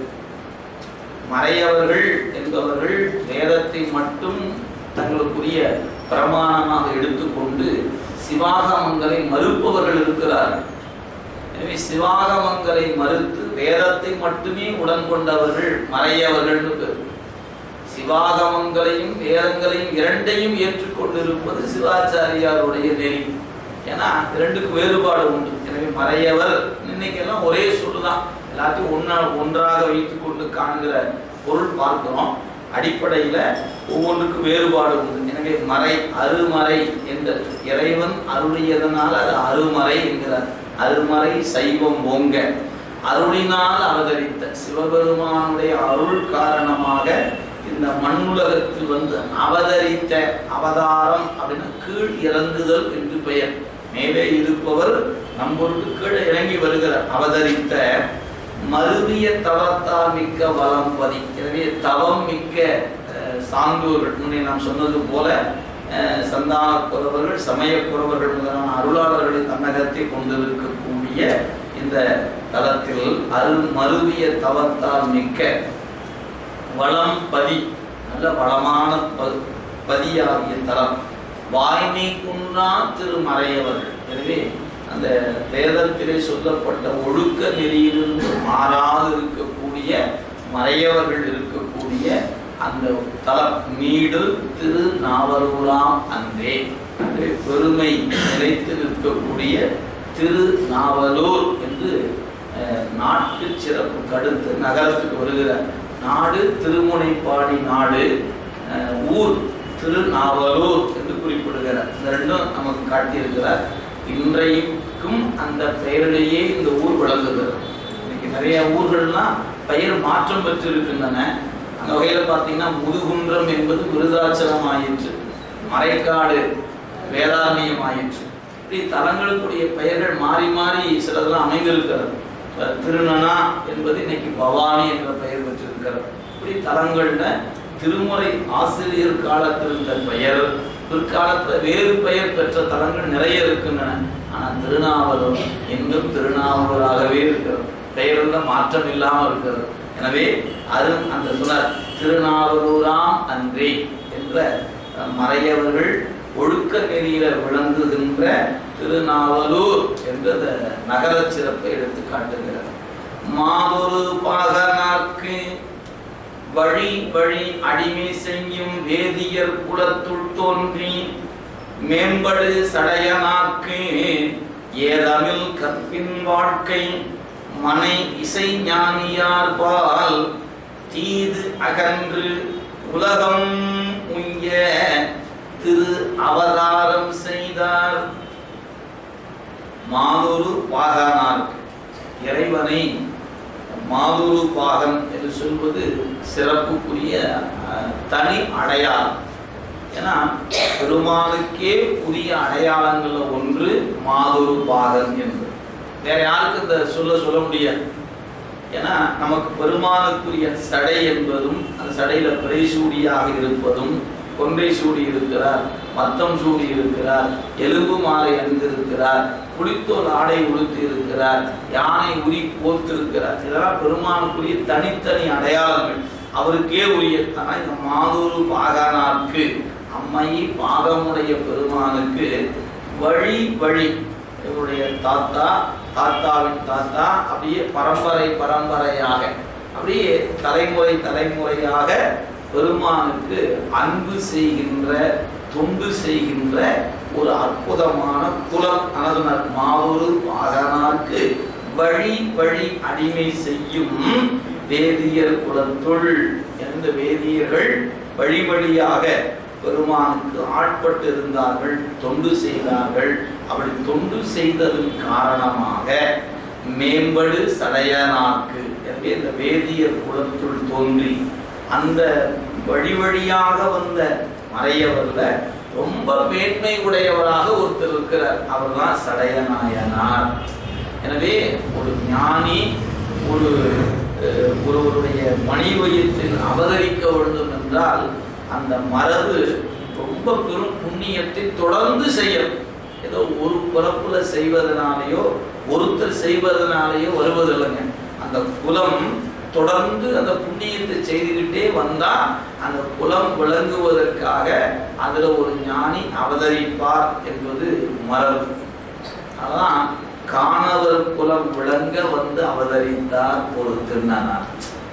Speaker 1: மறையவர்கள் என்பவர்கள் வேதத்தை மட்டும் தங்களுக்குரிய பிரமாணமாக எடுத்துக்கொண்டு சிவாகமங்களை மறுப்பவர்கள் இருக்கிறார்கள் எனவே சிவாகமங்களை மறுத்து வேதத்தை மட்டுமே உடன் கொண்டவர்கள் மறையவர்கள் பேர் சிவாகமங்களையும் வேதங்களையும் இரண்டையும் ஏற்றுக்கொண்டிருப்பது சிவாச்சாரியாருடைய நெறி ஏன்னா இரண்டுக்கு வேறுபாடு உண்டு எனவே மறையவர் இன்னைக்கெல்லாம் ஒரே சொல்லுதான் எல்லாத்தையும் ஒன்றா ஒன்றாக வைத்துக் கொண்டு காண்கிற பொருள் பார்க்கிறோம் அடிப்படையில ஒவ்வொன்றுக்கும் வேறுபாடு உண்டு எனவே மறை அருமறை என்ற இறைவன் அருளியதனால அது அருமறை என்கிறார் அருமறை சைவம் ஓங்க அருளினால் அவதரித்த சிவபெருமானுடைய அருள் காரணமாக இந்த மண்ணுலகத்தில் வந்து அவதரித்த அவதாரம் அப்படின்னு கீழ் இறங்குதல் என்று பெயர் மேலே இருப்பவர் நம்பொருக்கு கீழே இறங்கி வருகிறார் அவதரித்த மருவிய தவத்தால் மிக்க வளம் பதி எனவே தவம் மிக்க அஹ், சான்றோர்கள் முன்னே நாம் சொன்னது போல அஹ், சந்தான குறவர்கள் சமய குறவர்கள் முதலான அருளாளர்களை தன்னகத்தை கொண்டிருக்கக்கூடிய இந்த தலத்தில் அருள் மருவிய தவத்தால் மிக்க வளம் பதி நல்ல வளமான ப- பதியாகிய தலம் வாய்மை குன்றா திருமறையவர்கள் எனவே அந்த வேதத்திலே சொல்லப்பட்ட ஒழுக்க நெறியிலிருந்து மாறாது இருக்கக்கூடிய மறையவர்கள் இருக்கக்கூடிய அந்த தலம் நீடு திரு நாவலூராம் அன்றே எனவே பெருமை நிலைத்து நிற்கக்கூடிய திரு நாவலூர் என்று அஹ், நாட்டு சிறப்புக்கு அடுத்து நகரத்துக்கு வருகிறார் நாடு திருமுனைப்பாடி நாடு அஹ், ஊர் திருநாவலூர் என்று குறிப்பிடுகிறார் இந்த ரெண்டும் நமக்கு காட்டியிருக்கிறார் இன்றைக்கும் அந்த பெயரிலேயே இந்த ஊர் விளங்குகிறது இன்னைக்கு நிறைய ஊர்கள்லாம் பெயர் மாற்றம் பெற்றிருக்கின்றன அந்த வகையில பார்த்தீங்கன்னா முதுகுன்றம் என்பது விருதாச்சலம் ஆயிற்று மறைக்காடு வேதாரண்யம் ஆயிற்று இப்படி தலங்களுக்குரிய பெயர்கள் மாறி மாறி சிலதெல்லாம் அமைந்திருக்கிறது அஹ், திருநனா என்பது இன்னைக்கு பவானி என்ற பெயர் பெற்றிருக்கிறது இப்படி தலங்கள்ல திருமுறை ஆசிரியர் காலத்தில் இருந்த பெயர் பிற்காலத்துல வேறு பெயர் பெற்ற தலங்கள் நிறைய இருக்கின்றன ஆனா திருநாவலூர் இன்னும் திருநாவலூராகவே இருக்கிறது பெயருள்ள மாற்றம் இல்லாமல் இருக்கிறது எனவே அது அந்த சொன்னார் திருநாவலூராம் அன்றே என்ற அஹ், மறையவர்கள் ஒழுக்க நெறியில விளங்குகின்ற திருநாவலூர் என்ற அந்த நகர சிறப்பை எடுத்து காட்டுகிறது மாதொரு பாகனாக்கு வழி வழி அடிமை செய்யும் வேதியர் குலத்துள் தோன்றி மேம்படு சடையனாக்கு ஏதமில் கற்பின் வாழ்க்கை மனை இசை ஞானியார் பால் தீது அகன்று உலகம் உய்ய திரு அவதாரம் செய்தார் மாதொரு பாகனார்க்கு இறைவனை மாதுரு பாகன் என்று சொல்வது சிறப்புக்குரிய அஹ், தனி அடையாளம் ஏன்னா பெருமாளுக்கே உரிய அடையாளங்கள்ல ஒன்று மாதுரு பாகன் என்பது வேற யாருக்கு இந்த சொல்ல சொல்ல முடியாது ஏன்னா நமக்கு பெருமானுக்குரிய சடை என்பதும் அந்த சடையில பிறைசூடியாக இருப்பதும் கொன்றை சூடி இருக்கிறார் மத்தம் சூடி இருக்கிறார் எலும்பு மாலை அணிந்திருக்கிறார் புளித்தோல் ஆடை உடுத்தி இருக்கிறார் யானை உரி போர்த்திருக்கிறார் இதெல்லாம் பெருமானுக்குரிய தனித்தனி அடையாளங்கள் அவருக்கே உரிய ஆனா இந்த மாதூரு பாகனார்க்கு அம்மையை பாகமுடைய பெருமானுக்கு வழி வழி இவருடைய தாத்தா தாத்தாவின் தாத்தா அப்படியே பரம்பரை பரம்பரையாக அப்படியே தலைமுறை தலைமுறையாக பெருமானுக்கு அன்பு செய்கின்ற தொண்டு செய்கின்ற ஒரு அற்புதமான குலம் அனதுனர் மாவூரு பாகனார்க்கு வழி வழி அடிமை செய்யும் வேதியர் குலத்துள் என்ற வேதியர்கள் வழி வழியாக பெருமானுக்கு ஆட்பட்டு இருந்தார்கள் தொண்டு செய்தார்கள் அப்படி தொண்டு செய்ததன் காரணமாக மேம்படு சடையனாக்கு எனவே இந்த வேதியர் குலத்துள் தோன்றி அந்த வழி வழியாக வந்த மறையவர்ல ரொம்ப மேன்மை உடையவராக ஒருத்தர் இருக்கிறார் அவர்தான் சடையநாயனார் எனவே ஒரு ஞானி ஒரு அஹ், ஒருவருடைய மணிவயத்தில் அவதரிக்க வேண்டும் என்றால் அந்த மரபு ரொம்ப பெரும் புண்ணியத்தை தொடர்ந்து செய்யணும் ஏதோ ஒரு பிறப்புல செய்வதனாலேயோ ஒருத்தர் செய்வதனாலேயோ வருவதில்லைங்க அந்த குலம் தொடர்ந்து அந்த புண்ணியத்தை செய்துக்கிட்டே வந்தா அந்த குலம் விளங்குவதற்காக அதுல ஒரு ஞானி அவதரிப்பார் என்பது மரபு அதான் காணவர் குலம் விளங்க வந்து அவதரித்தார் ஒரு திருநனார்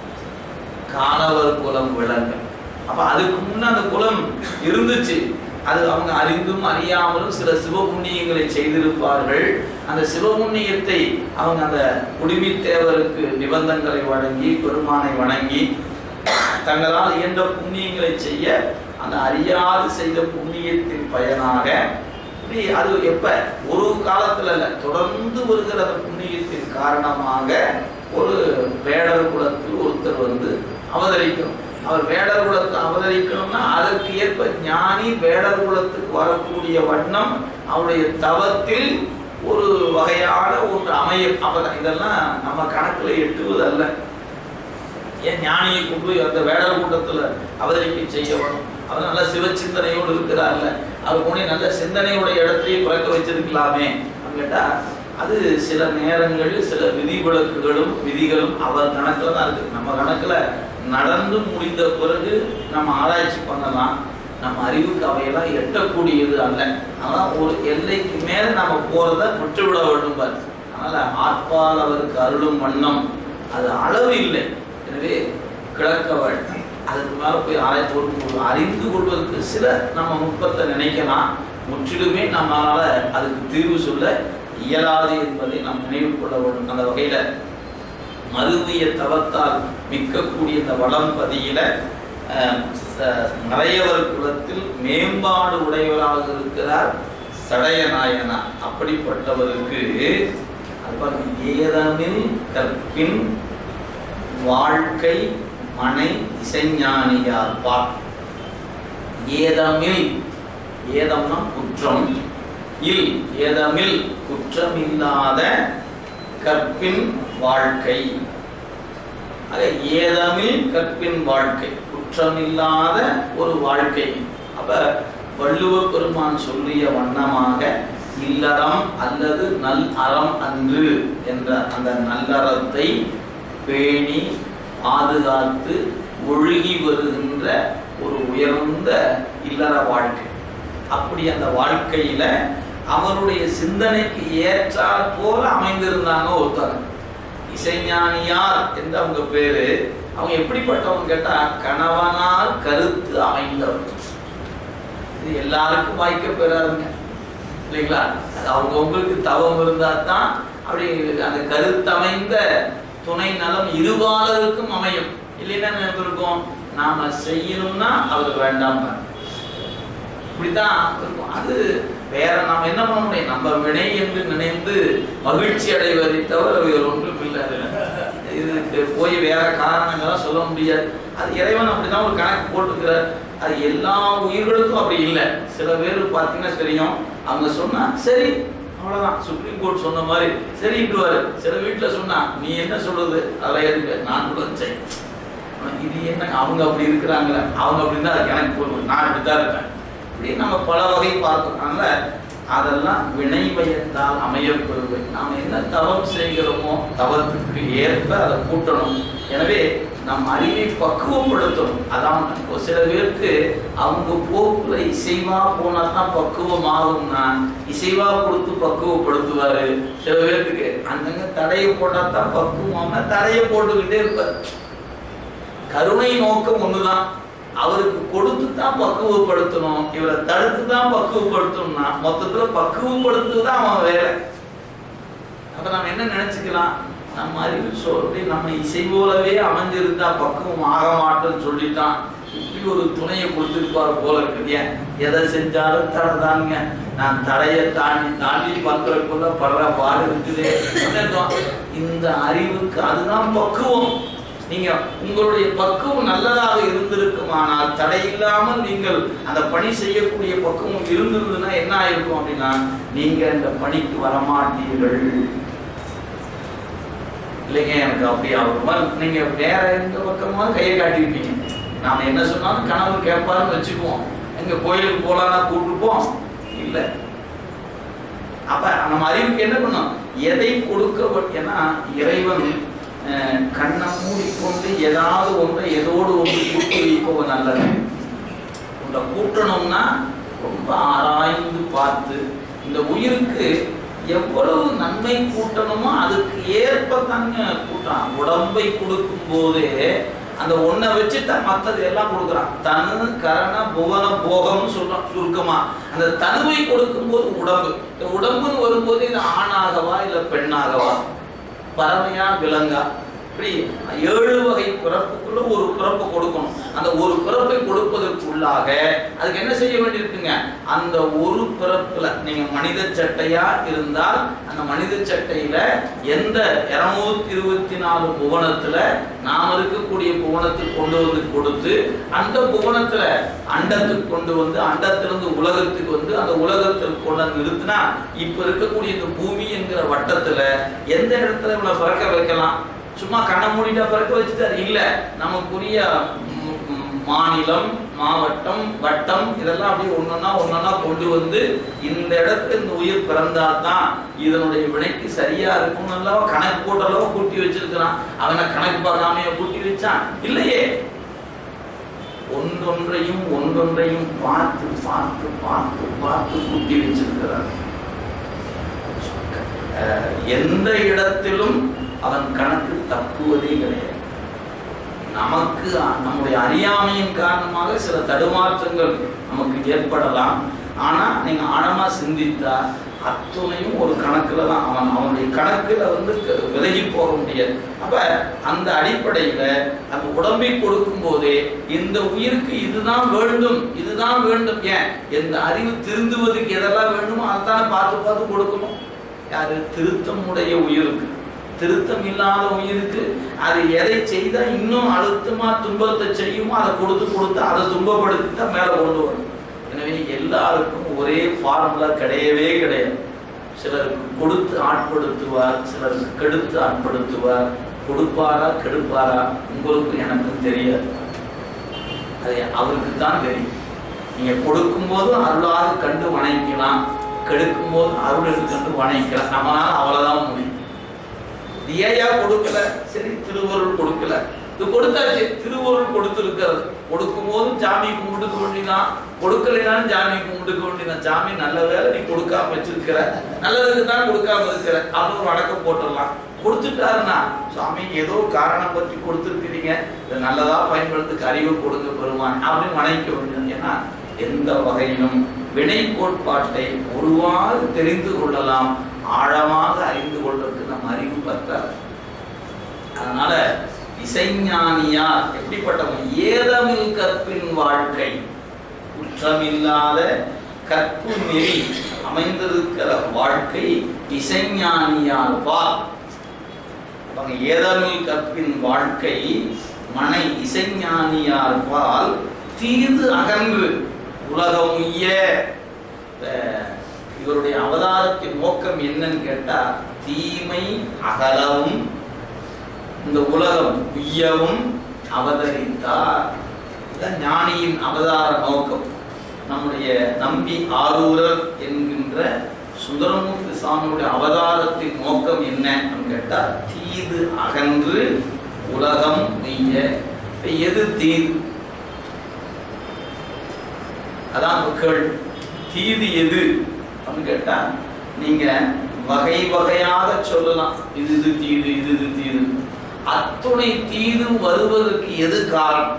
Speaker 1: காணவர் குலம் விளங்க அப்ப அதுக்கு முன்ன அந்த குலம் இருந்துச்சு அது அவங்க அறிந்தும் அறியாமலும் சில சிவபுண்ணியங்களை செய்திருப்பார்கள் அந்த சிவபுண்ணியத்தை அவங்க அந்த குடிமித்தேவருக்கு நிபந்தங்களை வழங்கி பெருமானை வணங்கி தங்களால் இயன்ற புண்ணியங்களை செய்ய அந்த அறியாது செய்த புண்ணியத்தின் பயனாக இப்படி அது எப்ப ஒரு காலத்துல இல்ல தொடர்ந்து வருகிற அந்த புண்ணியத்தின் காரணமாக ஒரு வேடர் குலத்தில் ஒருத்தர் வந்து அவதரிக்கணும் அவர் வேடர் குலத்தில் அவதரிக்கணும்னா அதற்கு ஏற்ப ஞானி வேடர் குலத்துக்கு வரக்கூடிய வண்ணம் அவருடைய தவத்தில் ஒரு வகையான ஒன்று அமையும் அப்பதான் இதெல்லாம் நம்ம கணக்குல எட்டுவது அல்ல ஏன் ஞானியை கொண்டு போய் அந்த வேடர் கூட்டத்துல அவதரிக்க செய்ய வேணும் அவர் நல்ல சிவ சிந்தனையோடு இருக்கிறார்ல அவர் போனே நல்ல சிந்தனையோட இடத்தையே பிறக்க வச்சிருக்கலாமே அப்படின்னு கேட்டா அது சில நேரங்களில் சில விதிவிலக்குகளும் விதிகளும் அவர் கணக்குல தான் இருக்கு நம்ம கணக்குல நடந்து முடிந்த பிறகு நம்ம ஆராய்ச்சி பண்ணலாம் நம்ம அறிவுக்கு அவையெல்லாம் எட்டக்கூடியது அல்ல அதனால ஒரு எல்லைக்கு மேல நம்ம போறத விட்டுவிட வேண்டும் பாரு அதனால ஆட்பால் அவருக்கு அருளும் வண்ணம் அது அளவு இல்லை எனவே கிழக்க வேண்டும் அதுக்கு மேல போய் ஆராய்ச்சி ஒரு அறிந்து கொள்வதற்கு சில நம்ம நுட்பத்தை நினைக்கலாம் முற்றிலுமே நம்மளால அதுக்கு தீர்வு சொல்ல இயலாது என்பதை நாம் நினைவு கொள்ள வேண்டும் அந்த வகையில மருவிய தவத்தால் மிக்கக்கூடிய இந்த வளம்பதியில அஹ், ச- மறையவர் குலத்தில் மேம்பாடு உடையவராக இருக்கிறார் சடையநாயனா அப்படிப்பட்டவருக்கு அது பாருங்க, ஏதமில் கற்பின் வாழ்க்கை மனை இசைஞானியார் பார் ஏதமில் ஏதம்னா குற்றம் இல் ஏதமில் குற்றமில்லாத கற்பின் வாழ்க்கை ஆக ஏதமில் கற்பின் வாழ்க்கை குற்றமில்லாத ஒரு வாழ்க்கை அப்ப வள்ளுவ பெருமான் சொல்லிய வண்ணமாக இல்லறம் அல்லது நல் அறம் அன்று என்ற அந்த நல்லறத்தை பேணி பாதுகாத்து ஒழுகி வருகின்ற ஒரு உயர்ந்த இல்லற வாழ்க்கை அப்படி அந்த வாழ்க்கையில அவருடைய சிந்தனைக்கு ஏற்றாற் போல அமைந்திருந்தாங்க ஒருத்தர் இசைஞானியார் என்று அவங்க பேரு அவங்க எப்படிப்பட்டவங்க கேட்டா கணவனால் கருத்து அமைந்தவர் இது எல்லாருக்கும் வாய்க்க பெறாதுங்க இல்லைங்களா அது அவங்கவுங்களுக்கு தவம் இருந்தா தான் அப்படி அந்த கருத்தமைந்த துணை நலம் இருபாலருக்கும் அமையும் இல்லைன்னா என்ன இருக்கும் நாம செய்யணும்னா அவர் வேண்டாம் இப்படிதான் இருக்கும் அது வேற நம்ம என்ன பண்ண முடியும் நம்ம வினை என்று நினைந்து மகிழ்ச்சி அடைவதை தவிர வேறு ஒன்றும் இல்லை அதுல. இதுக்கு போய் வேற காரணங்களா சொல்ல முடியாது அது இறைவன் அப்படிதான் ஒரு கணக்கு போட்டுக்கிறார் அது எல்லா உயிர்களுக்கும் அப்படி இல்லை சில பேர் பார்த்தீங்கன்னா தெரியும் அவங்க சொன்னா சரி அவ்வளவுதான் சுப்ரீம் கோர்ட் சொன்ன மாதிரி சரிட்டுவாரு சில வீட்டுல சொன்னா நீ என்ன சொல்றது அதெல்லாம் எதுக்கு நான் கூட சரி இது என்ன அவங்க அப்படி இருக்கிறாங்களே அவங்க அப்படின்னு தான் எனக்கு போதும் நான் இப்படிதான் இருக்கேன் இப்படி நம்ம பல வகை பார்த்தோம் அதனால அதெல்லாம் வினைவயத்தால் அமையப்பெறுவது நாம் என்ன தவம் செய்கிறோமோ தவத்துக்கு ஏற்ப அதை கூட்டணும் எனவே நம் அறிவை பக்குவப்படுத்தணும் அதான் இப்போ சில பேருக்கு அவங்க போக்குல இசைவா போனா தான் பக்குவம் ஆகும்னா இசைவா கொடுத்து பக்குவப்படுத்துவாரு சில பேருக்கு அங்கங்க தடையை போட்டா தான் பக்குவம் தடையை போட்டுக்கிட்டே இருப்பார் கருணை நோக்கம் ஒண்ணுதான் அவருக்கு கொடுத்து தான் பக்குவப்படுத்தணும் இவரை தடுத்து தான் பக்குவப்படுத்தணும்னா மொத்தத்துல பக்குவப்படுத்துறது தான் அவன் வேலை அப்ப நம்ம என்ன நினைச்சுக்கலாம் நம்ம அறிவு சொல்லி நம்ம இசை போலவே அமைஞ்சிருந்தா பக்குவம் ஆக மாட்டோம்னு சொல்லிட்டான் இப்படி ஒரு துணையை கொடுத்துருப்பார் போல இருக்குது ஏன் எதை செஞ்சாலும் தடை தாங்க நான் தடையை தாண்டி தாண்டி பண்றதுக்குள்ள படுற பாடு இருக்குது இந்த அறிவுக்கு அதுதான் பக்குவம் நீங்க உங்களுடைய பக்குவம் நல்லதாக இருந்திருக்குமானால் தடையில்லாமல் நீங்கள் அந்த பணி செய்யக்கூடிய பக்குவம் இருந்திருந்ததுன்னா என்ன ஆயிருக்கும் அப்படின்னா நீங்க இந்த பணிக்கு வரமாட்டீர்கள் இல்லைங்க எனக்கு அப்படி ஆகுமா நீங்க வேற எந்த பக்கமா கையை காட்டிருப்பீங்க நாம என்ன சொன்னாலும் கணவர் கேட்பாருன்னு வச்சுக்குவோம் எங்க கோயிலுக்கு போலாம்னா கூப்பிட்டுப்போம் இல்ல அப்ப நம்ம அறிவுக்கு என்ன பண்ணும் எதை கொடுக்க ஏன்னா இறைவன் அஹ், கண்ணை மூடிக்கொண்டு ஏதாவது ஒன்றை எதோடு ஒன்று கூட்டி வைப்பவன் நல்லது உன்னை கூட்டணும்னா ரொம்ப ஆராய்ந்து பார்த்து இந்த உயிருக்கு எவ்வளவு நன்மை கூட்டணுமோ அதுக்கு ஏற்ப தாங்க கூட்டான் உடம்பை கொடுக்கும் போதே அந்த ஒன்றை வச்சு தான் மற்றது எல்லாம் கொடுக்குறான் தனு கரண புவன போகம்னு சொல்றான் சுருக்கமா அந்த தனுவை கொடுக்கும் போது உடம்பு இந்த உடம்புன்னு வரும்போது இது ஆணாகவா இல்ல பெண்ணாகவா பறவையா விலங்கா இப்படி ஏழு வகை பிறப்புக்குள்ள ஒரு பிறப்பை கொடுக்கணும் அந்த ஒரு பிறப்பை கொடுப்பதற்குள்ளாக அதுக்கு என்ன செய்ய வேண்டியிருக்குங்க அந்த ஒரு பிறப்புல நீங்க மனித சட்டையா இருந்தால் அந்த மனித சட்டையில எந்த இருநூத்தி இருபத்தி நாலு புவனத்துல நாம் இருக்கக்கூடிய புவனத்துக்கு கொண்டு வந்து கொடுத்து அந்த புவனத்துல அண்டத்துக்கு கொண்டு வந்து அண்டத்திலிருந்து உலகத்துக்கு வந்து அந்த உலகத்தில் கொண்டு வந்து நிறுத்தினா இப்ப இருக்கக்கூடிய இந்த பூமி என்கிற வட்டத்துல எந்த இடத்துல இவனை பிறக்க வைக்கலாம் சும்மா கண்ணை மூடிட்டா பிறக்க வச்சுட்டாரு இல்ல நமக்குரிய ம், ம், மாநிலம் மாவட்டம் வட்டம் இதெல்லாம் அப்படியே ஒன்னொன்னா ஒன்னொன்னா கொண்டு வந்து இந்த இடத்துல இந்த உயிர் பிறந்தாதான் இதனுடைய வினைக்கு சரியா இருக்கும் அல்லவா கணக்கு போட்டளவு கூட்டி வச்சிருக்கிறான் அவனை கணக்கு பார்க்காமைய கூட்டி வச்சான் இல்லையே ஒன்றொன்றையும் ஒன்றொன்றையும் பார்த்து பார்த்து பார்த்து பார்த்து கூட்டி வச்சிருக்கிறார் அஹ், எந்த இடத்திலும் அவன் கணக்கு தப்புவதே கிடையாது நமக்கு நம்முடைய அறியாமையின் காரணமாக சில தடுமாற்றங்கள் நமக்கு ஏற்படலாம் ஆனா நீங்க ஆழமா சிந்தித்தா அத்துணையும் ஒரு கணக்குல தான் அவன் அவனுடைய கணக்குல வந்து க- விலகி போக முடியாது அப்ப அந்த அடிப்படையில அந்த உடம்பை கொடுக்கும் போதே இந்த உயிருக்கு இதுதான் வேண்டும் இதுதான் வேண்டும் ஏன் இந்த அறிவு திருந்துவதற்கு எதெல்லாம் வேண்டுமோ அதைத்தானே பார்த்து பார்த்து கொடுக்கணும் யாரு திருத்தம் உடைய உயிருக்கு திருத்தம் இல்லாத உயிருக்கு அது எதை செய்தா இன்னும் அழுத்தமா துன்பத்தை செய்யுமோ அதை கொடுத்து கொடுத்து அதை துன்பப்படுத்தி தான் மேல கொண்டு வரும் எனவே எல்லாருக்கும் ஒரே ஃபார்முலா கிடையவே கிடையாது சிலருக்கு கொடுத்து ஆட்படுத்துவார் சிலருக்கு கெடுத்து ஆட்படுத்துவார் கொடுப்பாரா கெடுப்பாரா உங்களுக்கும் எனக்கும் தெரியாது அது அவருக்கு தான் தெரியும் நீங்க கொடுக்கும்போது அருளாக கண்டு வணங்கிக்கலாம் கெடுக்கும் போது அருள் கண்டு வணங்கிக்கலாம் நம்மளால அவ்வளவுதான் முடியும் இது ஏயா கொடுக்கல சரி திருவருள் கொடுக்கல இது கொடுத்தாச்சு திருவருள் கொடுத்திருக்கிறது கொடுக்கும் போதும் சாமி கும்பிட்டுக்க வேண்டியதான் கொடுக்கலைனாலும் சாமி கும்பிட்டுக்க வேண்டியதான் சாமி நல்ல வேலை நீ கொடுக்காம வச்சிருக்கிற நல்லதுக்கு தான் கொடுக்காம இருக்கிற அப்படின்னு ஒரு வழக்கம் போட்டுடலாம் கொடுத்துட்டாருன்னா சாமி ஏதோ காரணம் பற்றி கொடுத்துருக்கிறீங்க இதை நல்லதா பயன்படுத்துக்கு அறிவு கொடுங்க பெருமான் அப்படின்னு வணங்கிக்க வேண்டியது ஏன்னா எந்த வகையிலும் வினை கோட்பாட்டை ஒருவாறு தெரிந்து கொள்ளலாம் ஆழமாக அறிந்து கொள்வதற்கு நம்ம அறிவு பற்றாது அதனால இசைஞானியார் எப்படிப்பட்டவங்க ஏதமில் கற்பின் வாழ்க்கை குற்றமில்லாத கற்பு நெறி அமைந்திருக்கிற வாழ்க்கை இசைஞானியார் பால் அவங்க ஏதமில் கற்பின் வாழ்க்கை மனை இசைஞானியார் பால் தீது அகன்று உலகம் உய்ய அஹ், இவருடைய அவதாரத்தின் நோக்கம் என்னன்னு கேட்டா தீமை அகலவும் இந்த உலகம் உய்யவும் அவதரித்தார் இதுதான் ஞானியின் அவதார நோக்கம் நம்முடைய நம்பி ஆரூரர் என்கின்ற சுந்தரமூர்த்தி சாமியுடைய அவதாரத்தின் நோக்கம் என்ன கேட்டா தீது அகன்று உலகம் உய்ய இப்ப எது தீது அதான் இப்ப கேள்வி தீது எது அப்படின்னு கேட்டா நீங்க வகை வகையாக சொல்லலாம் இது இது தீது இது இது தீது அத்துணை தீது வருவதற்கு எது காரணம்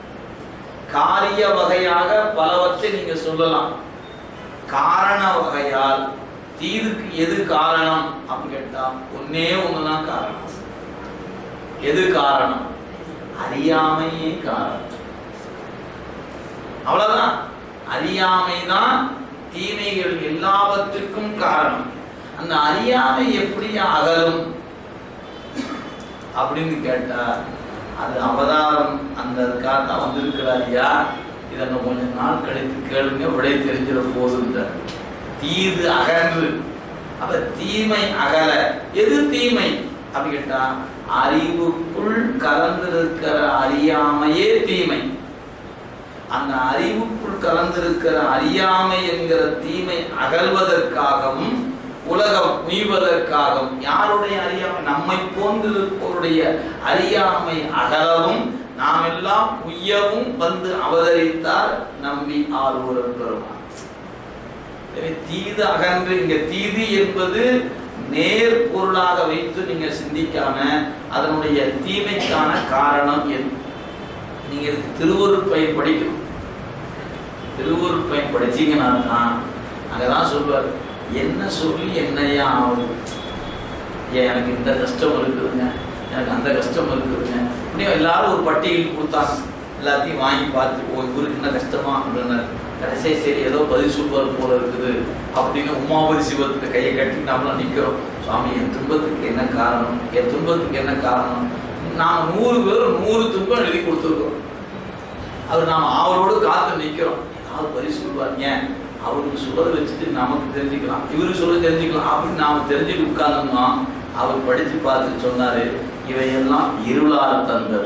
Speaker 1: காரிய வகையாக பலவற்றை நீங்க சொல்லலாம் காரண வகையால் தீதுக்கு எது காரணம் அப்படின்னு கேட்டா ஒன்னே ஒண்ணுதான் காரணம் எது காரணம் அறியாமையே காரணம் அவ்வளவுதான் அறியாமை தான் தீமைகள் எல்லாவற்றுக்கும் காரணம் அந்த அறியாமை எப்படி அகலும் அப்படின்னு கேட்டா அது அவதாரம் அந்த அதுக்காக தான் வந்திருக்கிறார் ஐயா இதை இன்னும் கொஞ்ச நாள் கழித்து கேளுங்க விடை தெரிஞ்சிட போதுன்ற தீது அகன்று அப்ப தீமை அகல எது தீமை அப்படி கேட்டா அறிவுக்குள் கலந்திருக்கிற அறியாமையே தீமை அந்த அறிவுக்குள் கலந்திருக்கிற அறியாமை என்கிற தீமை அகல்வதற்காகவும் உலகம் உய்வதற்காகவும் யாருடைய அறியாமை நம்மை போன்றிருப்பவருடைய அறியாமை அகலவும் நாம் எல்லாம் உய்யவும் வந்து அவதரித்தார் நம்பி ஆர்வலர் பெருமான் எனவே தீது அகன்று இங்க தீது என்பது நேர் பொருளாக வைத்து நீங்க சிந்திக்காம அதனுடைய தீமைக்கான காரணம் எது நீங்க இதுக்கு திருவருட்பயன் படிக்கணும் திருவருட்பயன் படிச்சீங்கன்னா தான் அங்கதான் சொல்வார் என்ன சொல்லி என்னையா ஆகுது ஏன் எனக்கு இந்த கஷ்டம் இருக்குதுங்க எனக்கு அந்த கஷ்டம் இருக்குதுங்க இப்படியும் எல்லாரும் ஒரு பட்டியல் கொடுத்தாங்க எல்லாத்தையும் வாங்கி பார்த்து ஓ இவருக்கு என்ன கஷ்டமா அப்படின்னாரு கடைசி சரி ஏதோ பதில் சொல்வார் போல இருக்குது அப்படின்னு உமாபதி சிவத்துக்கு கையை கட்டி நம்மளாம் நிக்கிறோம் சுவாமி என் துன்பத்துக்கு என்ன காரணம் என் துன்பத்துக்கு என்ன காரணம் நாம் நூறு பேர் நூறு துன்பம் எழுதி கொடுத்துருக்கோம் அது நாம் அவரோடு காத்து நிக்கிறோம் ஏதாவது பதில் சொல்வார் ஏன் அவருக்கு சொல்றதை வச்சுட்டு நமக்கு தெரிஞ்சுக்கலாம் இவருக்கு சொல்ல தெரிஞ்சுக்கலாம் அப்படின்னு நாம தெரிஞ்சுட்டு உட்கார்ந்தோம்னா அவர் படிச்சு பார்த்து சொன்னாரு இவையெல்லாம் இருளால் தந்தது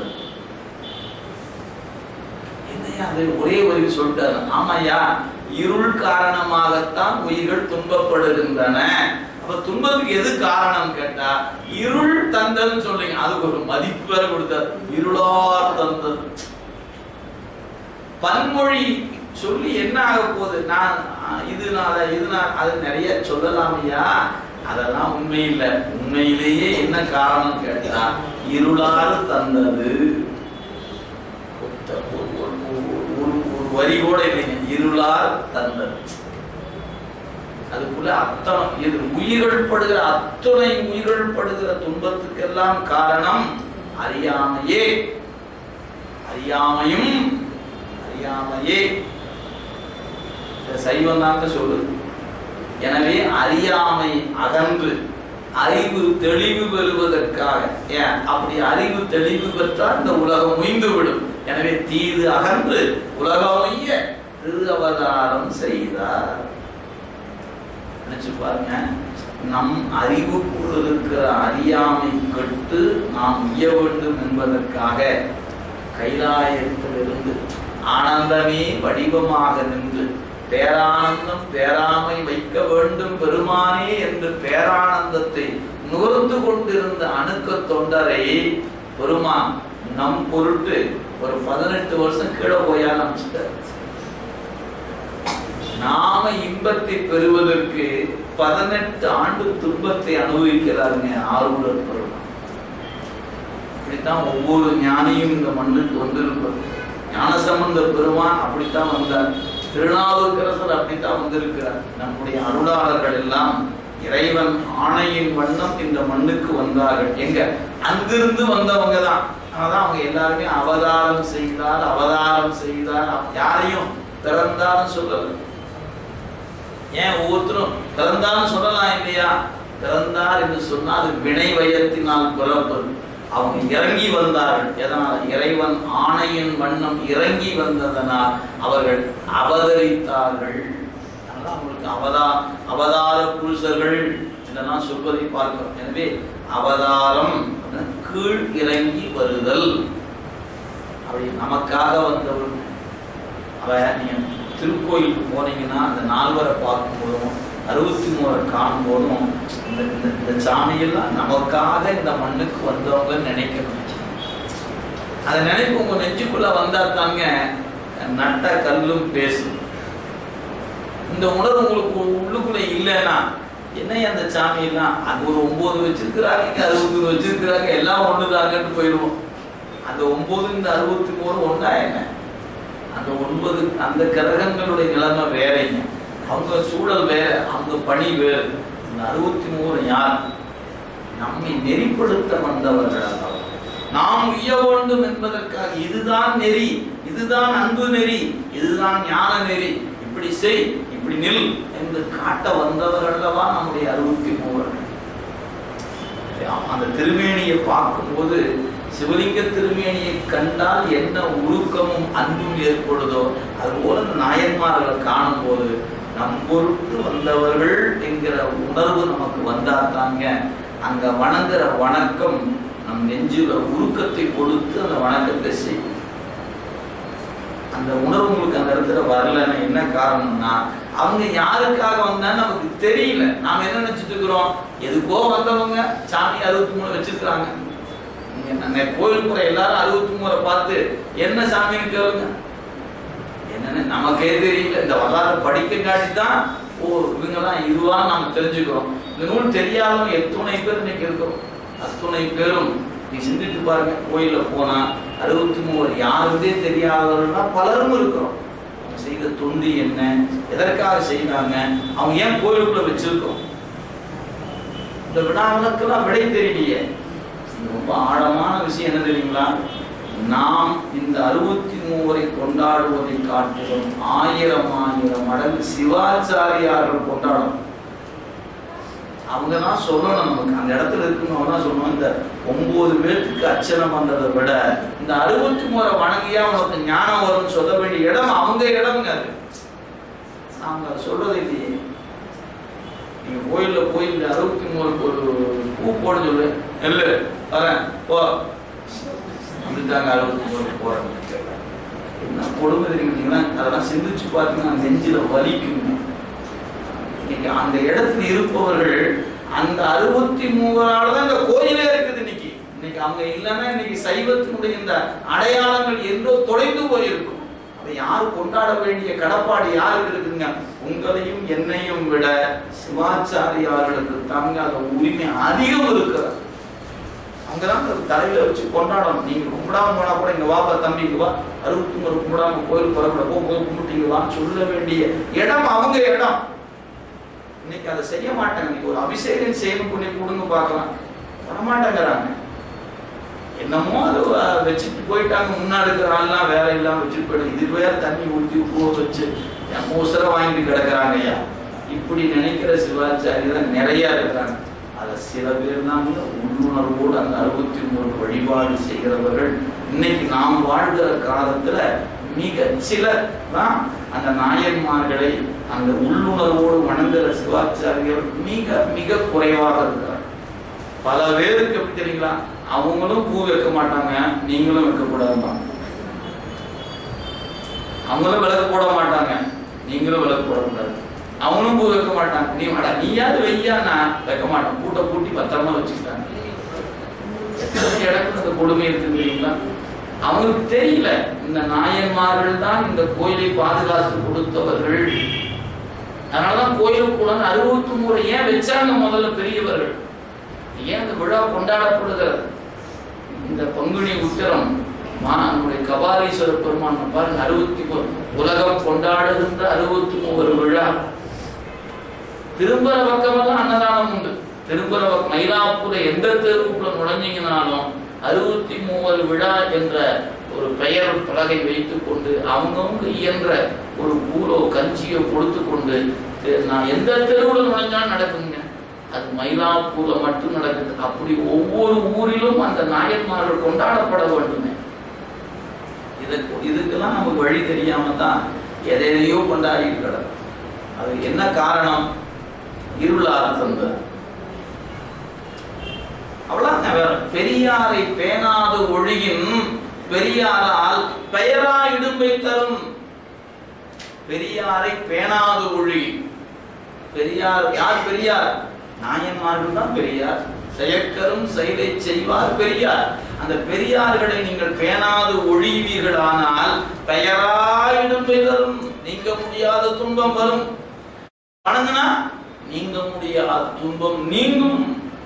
Speaker 1: என்னையா அது ஒரே வரி சொல்லிட்டாரு ஆமாய்யா இருள் காரணமாகத்தான் உயிர்கள் துன்பப்படுகின்றன அப்ப துன்பத்துக்கு எது காரணம் கேட்டா இருள் தந்ததுன்னு சொல்றீங்க அதுக்கு ஒரு மதிப்பு வேற கொடுத்தார் இருளார் தந்தது பன்மொழி சொல்லி என்ன ஆக போகுது நான் அஹ், இதுனால இதுனால அது நிறைய சொல்லலாமையா அதெல்லாம் உண்மை இல்லை உண்மையிலேயே என்ன காரணம் கேட்டா இருளாறு தந்தது ஒத்த- ஒரு- ஒரு- ஒரு- ஒரு- ஒரு வரி கூட இல்லைங்க இருளார் தந்தது அதுக்குள்ள அத்தனை இது உயிர்கள் படுகிற அத்தனை உயிர்கள் படுகிற துன்பத்துக்கெல்லாம் காரணம் அறியாமையே அறியாமையும் அறியாமையே இந்த சைவம் தாங்க சொல்லுது எனவே அறியாமை அகன்று அறிவு தெளிவு பெறுவதற்காக ஏன் அப்படி அறிவு தெளிவு பெற்றால் இந்த உலகம் உய்ந்து விடும் எனவே தீது அகன்று உலகம் உய்ய திரு அவதாரம் செய்தார் நினைச்சு பாருங்க நம் அறிவுக்குள் இருக்கிற அறியாமை கட்டு நாம் உய்ய வேண்டும் என்பதற்காக கைலாயத்திலிருந்து ஆனந்தமே வடிவமாக நின்று பேரானந்தம் பேராமை வைக்க வேண்டும் பெருமானே என்று பேரானந்தத்தை நுகர்ந்து கொண்டிருந்த அணுக்க தொண்டரை பெருமான் நம் பொருட்டு ஒரு பதினெட்டு வருஷம் கீழே போய் ஆரம்பிச்சிட்டார் நாம இன்பத்தை பெறுவதற்கு பதினெட்டு ஆண்டு துன்பத்தை அனுபவிக்கிறாருங்க ஆர்வலர் பெருமான் இப்படித்தான் ஒவ்வொரு ஞானியும் இந்த மண்ணுக்கு வந்திருப்பார் ஞானசம்பந்த பெருமான் அப்படித்தான் வந்தார் திருநாவுக்கரசர் அப்படித்தான் வந்திருக்கிறார் நம்முடைய அருளாளர்கள் எல்லாம் இறைவன் ஆணையின் வண்ணம் இந்த மண்ணுக்கு வந்தார்கள் எங்க அங்கிருந்து வந்தவங்க தான் அதான் அவங்க எல்லாருமே அவதாரம் செய்தார் அவதாரம் செய்தார் யாரையும் பிறந்தாலும் சொல்லல ஏன் ஒவ்வொருத்தரும் பிறந்தாலும் சொல்லலாம் இல்லையா பிறந்தார் என்று சொன்னால் அது வினை வயத்தினால் பிறப்பது அவங்க இறங்கி வந்தார்கள் எதனால் இறைவன் ஆணையின் வண்ணம் இறங்கி வந்ததனால் அவர்கள் அவதரித்தார்கள் அதனால அவங்களுக்கு அவதா அவதார புருஷர்கள் இதெல்லாம் சொல்வதை பார்க்கிறோம் எனவே அவதாரம் அப்படின்னா கீழ் இறங்கி வருதல் அப்படி நமக்காக வந்தவர் அவ நீங்க திருக்கோயிலுக்கு போனீங்கன்னா அந்த நால்வரை பார்க்கும் போதும் அறுபத்தி மூணரை காணும் போதும் இந்த இந்த இந்த சாமியெல்லாம் நமக்காக இந்த மண்ணுக்கு வந்தவங்க நினைக்கணும் அதை நினைப்பு உங்க நெஞ்சுக்குள்ள வந்தா தாங்க நட்ட கல்லும் பேசும் இந்த உணர்வு உங்களுக்கு உள்ளுக்குள்ள இல்லைன்னா என்ன அந்த சாமி எல்லாம் அங்க ஒரு ஒன்பது வச்சிருக்கிறாங்க இங்க அறுபத்தி மூணு வச்சிருக்கிறாங்க எல்லாம் ஒண்ணுதாங்கன்னு போயிடுவோம் அந்த ஒன்பது இந்த அறுபத்தி மூணு ஒன்றா என்ன அந்த ஒன்பது அந்த கிரகங்களுடைய நிலைமை வேறைங்க அவங்க சூழல் வேற அவங்க பணி வேறு இந்த அறுபத்தி மூணு யார் நம்மை நெறிப்படுத்த வந்தவர்கள் அல்லவா நாம் உய்ய வேண்டும் என்பதற்காக இதுதான் நெறி இதுதான் அன்பு நெறி இதுதான் ஞான நெறி இப்படி செய் இப்படி நில் என்று காட்ட வந்தவர்கள் அல்லவா நம்முடைய அறுபத்தி மூவர்கள் அந்த திருமேனியை பார்க்கும்போது சிவலிங்க திருமேனியை கண்டால் என்ன உருக்கமும் அன்பும் ஏற்படுதோ அதுபோல இந்த நாயன்மார்களை காணும் போது நம் பொருட்டு வந்தவர்கள் என்கிற உணர்வு நமக்கு வந்தாத்தாங்க அங்க வணங்குற வணக்கம் நம் நெஞ்சுல உருக்கத்தை கொடுத்து அந்த வணக்கத்தை செய்யும் அந்த உணர்வு உங்களுக்கு அந்த இடத்துல வரலன்னு என்ன காரணம்னா அவங்க யாருக்காக வந்தான்னு நமக்கு தெரியல நாம என்ன நினைச்சிட்டு இருக்கிறோம் எதுக்கோ வந்தவங்க சாமி அறுபத்தி மூணு வச்சிருக்கிறாங்க நீங்க கோயில் முறை எல்லாரும் அறுபத்தி மூணை பார்த்து என்ன சாமின்னு கேளுங்க என்னன்னு நமக்கே தெரியல இந்த வரலாறு படிக்கங்காட்டி தான் ஓ இவங்கெல்லாம் இதுவா நாம தெரிஞ்சுக்கிறோம் இந்த நூல் தெரியாதவங்க எத்துணை பேர் இன்னைக்கு இருக்கிறோம் அத்துணை பேரும் நீ சிந்திட்டு பாருங்க கோயில போனா அறுபத்தி மூவர் யாருந்தே தெரியாதவர்கள்னா பலரும் இருக்கிறோம் அவங்க செய்த தொண்டு என்ன எதற்காக செய்தாங்க அவங்க ஏன் கோயிலுக்குள்ள வச்சிருக்கோம் இந்த வினாவுக்கெல்லாம் விடை தெரியலையே ரொம்ப ஆழமான விஷயம் என்ன தெரியுங்களா நாம் இந்த அறுபத்தி மூவரை கொண்டாடுவதை காட்டிலும் ஆயிரம் ஆயிரம் மடங்கு சிவாச்சாரியார்கள் கொண்டாடணும் அவங்க தான் சொல்லணும் நமக்கு அந்த இடத்துல இருக்கணும் தான் சொல்லணும் இந்த ஒன்பது பேர்த்துக்கு அர்ச்சனை பண்றதை விட இந்த அறுபத்தி மூறை வணங்கியா உனக்கு ஞானம் வரும்னு சொல்ல வேண்டிய இடம் அவங்க இடம்ங்க அது நாங்க சொல்றது இல்லையே நீங்க கோயில்ல போய் இந்த அறுபத்தி மூணுக்கு ஒரு பூ போட சொல்லு இல்ல வரேன் போ அப்படித்தாங்க அறுபத்தி மூணு போறேன் என்ன கொடுமை தெரியுங்களா அதெல்லாம் சிந்திச்சு பார்த்தீங்கன்னா நெஞ்சில வலிக்குங்க இன்னைக்கு அந்த இடத்துல இருப்பவர்கள் அந்த அறுபத்தி மூவரால தான் இந்த கோயிலே இருக்குது இன்னைக்கு இன்னைக்கு அவங்க இல்லைன்னா இன்னைக்கு சைவத்தினுடைய இந்த அடையாளங்கள் என்றோ தொலைந்து போயிருக்கும் அதை யார் கொண்டாட வேண்டிய கடப்பாடு யாருக்கு இருக்குதுங்க உங்களையும் என்னையும் விட சிவாச்சாரியார்களுக்கு தாங்க அந்த உரிமை அதிகம் இருக்கிறது அங்கதான் தலையில வச்சு கொண்டாடணும் நீங்க கும்பிடாம போனா கூட இங்க வாப்பா தம்பி இங்க வா அறுபத்தி மூணு கும்பிடாம கோயில் புறப்பட போ போய் கும்பிட்டீங்க வான்னு சொல்ல வேண்டிய இடம் அவங்க இடம் இன்னைக்கு அதை செய்ய மாட்டாங்க இன்னைக்கு ஒரு அபிஷேகம் செய்யணும் பண்ணி கொடுங்க பார்க்கலாம் வரமாட்டேங்கிறாங்க என்னமோ அது வச்சுட்டு போயிட்டாங்க முன்னாடி இருக்கிறாங்கலாம் வேலை இல்லாம வச்சுட்டு போயிடும் இது வேற தண்ணி ஊற்றி பூ வச்சு மூசர வாங்கிட்டு கிடக்குறாங்க ஐயா இப்படி நினைக்கிற சிவாச்சாரி தான் நிறைய இருக்கிறாங்க அதை சில பேர் தான் உள்ளுணர்வோடு அந்த அறுபத்தி மூணு வழிபாடு செய்கிறவர்கள் இன்னைக்கு நாம் வாழ்கிற காலத்துல மிக சிலர் தான் அந்த நாயன்மார்களை அந்த உள்ளுணர்வோடு வணங்குற சிவாச்சாரியர் மிக மிக குறைவாக இருக்கிறார் பல பேருக்கு எப்படி தெரியுங்களா அவங்களும் பூ வைக்க மாட்டாங்க நீங்களும் வைக்கக்கூடாதுமா அவங்களும் விளக்கு போட மாட்டாங்க நீங்களும் விளக்கு போடக்கூடாது அவங்களும் பூ வைக்க மாட்டாங்க நீ வாடா நீயாவது வையா நான் வைக்க மாட்டேன் பூட்டை பூட்டி பத்திரமா வச்சுக்கிட்டாங்க எத்தனை இடத்துல அந்த கொடுமை இருக்கு தெரியுங்களா அவங்களுக்கு தெரியல இந்த நாயன்மார்கள் தான் இந்த கோயிலை பாதுகாத்து கொடுத்தவர்கள் அதனாலதான் கோயிலுக்கு கூட அறுபத்தி மூணு ஏன் வச்சாங்க முதல்ல பெரியவர்கள் ஏன் இந்த விழா கொண்டாடப்படுகிறது இந்த பங்குனி உத்திரம் மா நம்முடைய கபாலீஸ்வர பெருமான் பாருங்க அறுபத்தி மூ- உலகம் கொண்டாடுகின்ற அறுபத்தி மூவர் விழா திரும்புற பக்கமெல்லாம் அன்னதானம் உண்டு திரும்புற பக்கம் மயிலாப்பூர எந்த தெருவுக்குள்ள நுழைஞ்சீங்கனாலும் அறுபத்தி மூவர் விழா என்ற ஒரு பெயர் பலகை வைத்துக் கொண்டு அவங்கவுங்க இயன்ற ஒரு பூரோ கஞ்சியோ கொடுத்து கொண்டு தெ- நான் எந்த தெருவுல நுழைஞ்சாலும் நடக்குங்க அது மயிலாப்பூர்ல மட்டும் நடக்குது அப்படி ஒவ்வொரு ஊரிலும் அந்த நாயன்மார்கள் கொண்டாடப்பட வேண்டுமே இதுக்கு இதுக்கெல்லாம் நமக்கு வழி தெரியாம தான் எதையோ கொண்டாடிட்டு கிடக்கும் அது என்ன காரணம் இருளார் தந்தது அவ்வளவுதான் வேற பெரியாரை பேணாத ஒழியின் பெரியாரால் பெயரா இடும்பை தரும் பெரியாரை பேணாத ஒழி பெரியார் யார் பெரியார் நாயன்மார்கள் தான் பெரியார் செயற்கரும் செயலை செய்வார் பெரியார் அந்த பெரியார்களை நீங்கள் பேணாது ஒழிவீர்களானால் பெயராயிடும் பெயரும் நீங்க முடியாத துன்பம் வரும் வணங்குனா நீங்க முடியாத துன்பம் நீங்கும்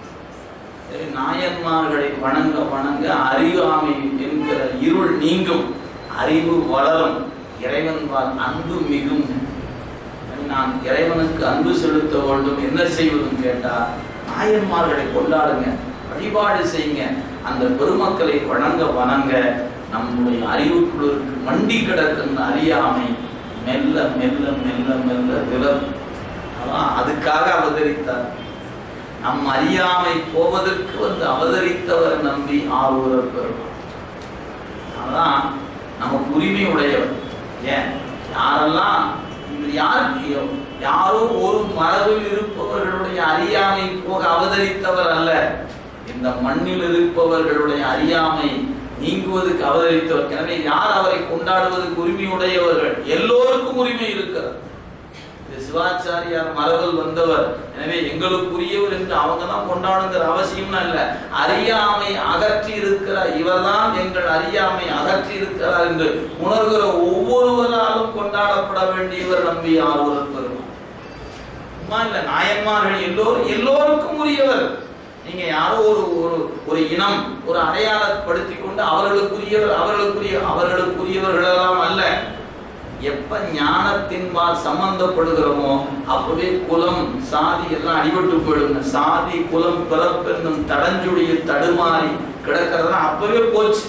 Speaker 1: எனவே நாயன்மார்களை வணங்க வணங்க அறியாமை என்கிற இருள் நீங்கும் அறிவு வளரும் இறைவன்பால் அன்பு மிகும் நான் இறைவனுக்கு அன்பு செலுத்த வேண்டும் என்ன செய்வதும் கேட்டா நாயன்மார்களை கொண்டாடுங்க வழிபாடு செய்யுங்க அந்த பெருமக்களை வணங்க வணங்க நம்முடைய அறிவுக்குள்ளுக்கு மண்டி கிடக்கின்ற அறியாமை மெல்ல மெல்ல மெல்ல மெல்ல விலகும் அதான் அதுக்காக அவதரித்தார் நம் அறியாமை போவதற்கு வந்து அவதரித்தவர் நம்பி ஆர்வலர் பெருமான் அதான் நமக்கு உரிமை உடையவர் ஏன் யாரெல்லாம் இந்த யாருக்கு யாரோ ஒரு மரபில் இருப்பவர்களுடைய அறியாமை போக அவதரித்தவர் அல்ல இந்த மண்ணில் இருப்பவர்களுடைய அறியாமை நீங்குவதற்கு அவதரித்தவர் எனவே யார் அவரை கொண்டாடுவதற்கு உரிமை உடையவர்கள் எல்லோருக்கும் உரிமை இருக்கிறது இது சிவாச்சாரியார் மரபில் வந்தவர் எனவே எங்களுக்குரியவர் என்று அவங்க தான் கொண்டாடுங்கிற அவசியம் இல்ல அறியாமை அகற்றி இருக்கிறார் இவர்தான் எங்கள் அறியாமை அகற்றி இருக்கிறார் என்று உணர்கிற ஒவ்வொருவராலும் கொண்டாடப்பட வேண்டியவர் நம்பி ஆர்வலர் பெருமான் சும்மா இல்ல நாயன்மார்கள் எல்லோரும் எல்லோருக்கும் உரியவர் நீங்க யாரோ ஒரு ஒரு ஒரு இனம் ஒரு அடையாளப்படுத்தி கொண்டு அவர்களுக்குரியவர் அவர்களுக்குரிய அவர்களுக்குரியவர்கள் எல்லாம் அல்ல எப்ப ஞானத்தின்பால் சம்பந்தப்படுகிறோமோ அப்பவே குலம் சாதி எல்லாம் அடிபட்டு போயிடுங்க சாதி குலம் பிறப்பென்னும் தடஞ்சுழியில் தடுமாறி கிடக்கிறதுனா அப்பவே போச்சு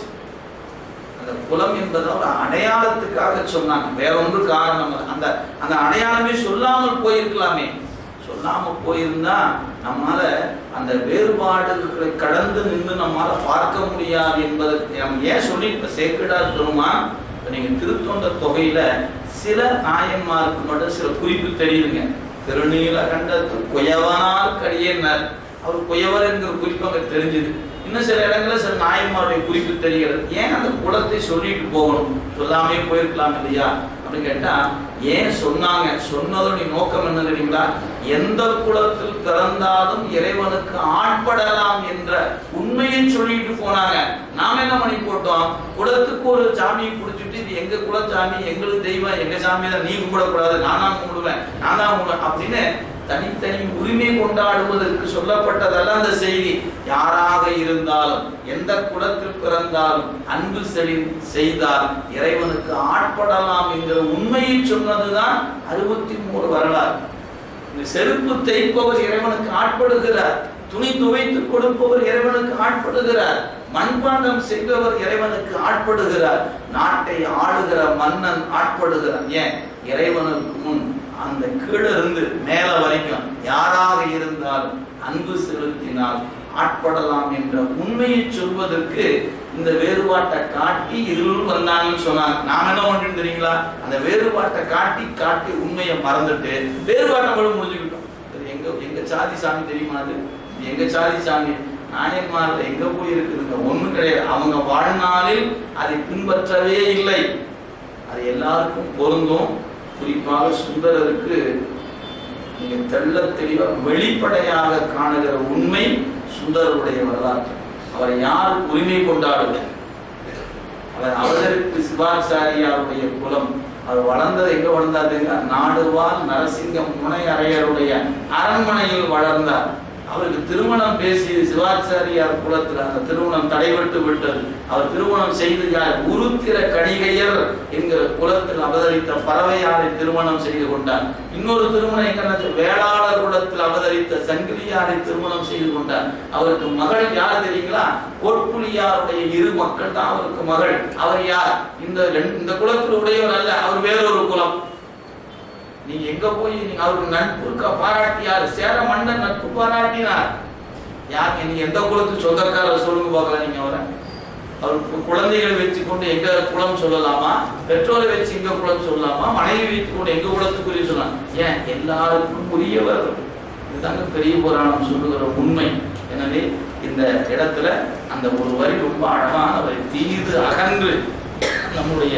Speaker 1: அந்த குலம் என்பதை ஒரு அடையாளத்துக்காக சொன்னாங்க வேற ஒன்று காரணம் இல்ல. அந்த அந்த அடையாளமே சொல்லாமல் போயிருக்கலாமே சொல்லாம போயிருந்தா நம்மால அந்த வேறுபாடுகளை கடந்து நின்று நம்மால பார்க்க முடியாது என்பதற்கு நம்ம ஏன் சொல்லி இப்ப சேக்கிடார் பெருமான் இப்ப நீங்க திருத்தொண்ட தொகையில சில நாயன்மாருக்கு மட்டும் சில குறிப்பு தெரியுதுங்க திருநீலகண்டத்து குயவனார் கடியனர் அவர் குயவர் என்கிற குறிப்பு அங்க தெரிஞ்சுது இன்னும் சில இடங்கள்ல சில நாயன்மாருடைய குறிப்பு தெரிகிறது ஏன் அந்த குலத்தை சொல்லிட்டு போகணும் சொல்லாமே போயிருக்கலாம் இல்லையா அப்படின்னு கேட்டா ஏன் சொன்னாங்க சொன்னதோட நோக்கம் என்ன தெரியுங்களா எந்த குலத்தில் பிறந்தாலும் இறைவனுக்கு ஆட்படலாம் என்ற உண்மையை சொல்லிட்டு போனாங்க நாம என்ன பண்ணி போட்டோம் குலத்துக்கு ஒரு சாமியை பிடிச்சிட்டு இது எங்க குலச்சாமி எங்களுக்கு தெய்வம் எங்க சாமி தான் நீ கும்பிடக்கூடாது நான் தான் கும்பிடுவேன் நான் தான் கும்பிடுவேன் அப்படின்னு தனித்தனி உரிமை கொண்டாடுவதற்கு சொல்லப்பட்டதல்ல அந்த செய்தி யாராக இருந்தாலும் எந்த குலத்தில் பிறந்தாலும் அன்பு செழி செய்தால் இறைவனுக்கு ஆட்படலாம் என்கிற உண்மையை சொன்னதுதான் அறுபத்தி மூணு வரலாறு இந்த செருப்பு தைப்பவர் இறைவனுக்கு ஆட்படுகிறார் துணி துவைத்து கொடுப்பவர் இறைவனுக்கு ஆட்படுகிறார் மண்பாண்டம் செய்பவர் இறைவனுக்கு ஆட்படுகிறார் நாட்டை ஆளுகிற மன்னன் ஆட்படுகிறான் ஏன் இறைவனுக்கு முன் அந்த கீழே இருந்து மேல வரைக்கும் யாராக இருந்தாலும் அன்பு செலுத்தினால் ஆட்படலாம் என்ற உண்மையை சொல்வதற்கு இந்த வேறுபாட்டை காட்டி இருள் வந்தாங்கன்னு சொன்னாங்க நாம என்ன பண்றோம் தெரியுங்களா அந்த வேறுபாட்டை காட்டி காட்டி உண்மையை மறந்துட்டு வேறுபாட்டை கூட முடிஞ்சுக்கிட்டோம் இது எங்க எங்க சாதி சாமி தெரியுமா அது இது எங்க சாதி சாமி நாயன்மார்ல எங்க போய் இருக்குதுங்க ஒண்ணும் கிடையாது அவங்க வாழ்நாளில் அதை பின்பற்றவே இல்லை அது எல்லாருக்கும் பொருந்தும் குறிப்பாக சுந்தரருக்கு நீங்க தெள்ள தெளிவா வெளிப்படையாக காணுகிற உண்மை சுந்தரருடைய வரலாற்று அவரை யார் உரிமை கொண்டாடுவது அவர் அவதற்கு சிவாச்சாரியாருடைய குலம் அவர் வளர்ந்தது எங்க வளர்ந்தாருங்க நாடுவால் நரசிங்கம் முனை அறையருடைய அரண்மனையில் வளர்ந்தார் அவருக்கு திருமணம் பேசி சிவாச்சாரியார் குலத்தில் அந்த திருமணம் தடைபட்டு விட்டது அவர் திருமணம் செய்து யார் உருத்திர கணிகையர் என்கிற குலத்தில் அவதரித்த பறவையாரை திருமணம் செய்து கொண்டார் இன்னொரு திருமணம் எங்க வேளாளர் குலத்தில் அவதரித்த சங்கிலியாரை திருமணம் செய்து கொண்டார் அவருக்கு மகள் யார் தெரியுங்களா கோட்புலியாருடைய இரு மக்கள் தான் அவருக்கு மகள் அவர் யார் இந்த ரெண்டு- இந்த குலத்தில் உடையவர் அல்ல அவர் வேறொரு குலம் நீங்க எங்க போய் நீங்க அவருக்கு நட்பு பாராட்டியார் சேர மன்னன் நட்பு பாராட்டினார் யார் நீங்க எந்த குலத்து சொந்தக்காரர் சொல்லுங்க பார்க்கலாம் நீங்க அவரை அவர் கு- குழந்தைகளை வச்சு கொண்டு எங்க குலம் சொல்லலாமா பெற்றோரை வச்சு எங்க குலம் சொல்லலாமா மனைவி வைத்து கொண்டு எங்க குலத்துக்குரிய சொல்லலாம் ஏன் எல்லாருக்கும் உரியவர் இதுதாங்க பெரிய புராணம் சொல்லுகிற உண்மை எனவே இந்த இடத்துல அந்த ஒரு வரி ரொம்ப அழகான வரி தீது அகன்று நம்முடைய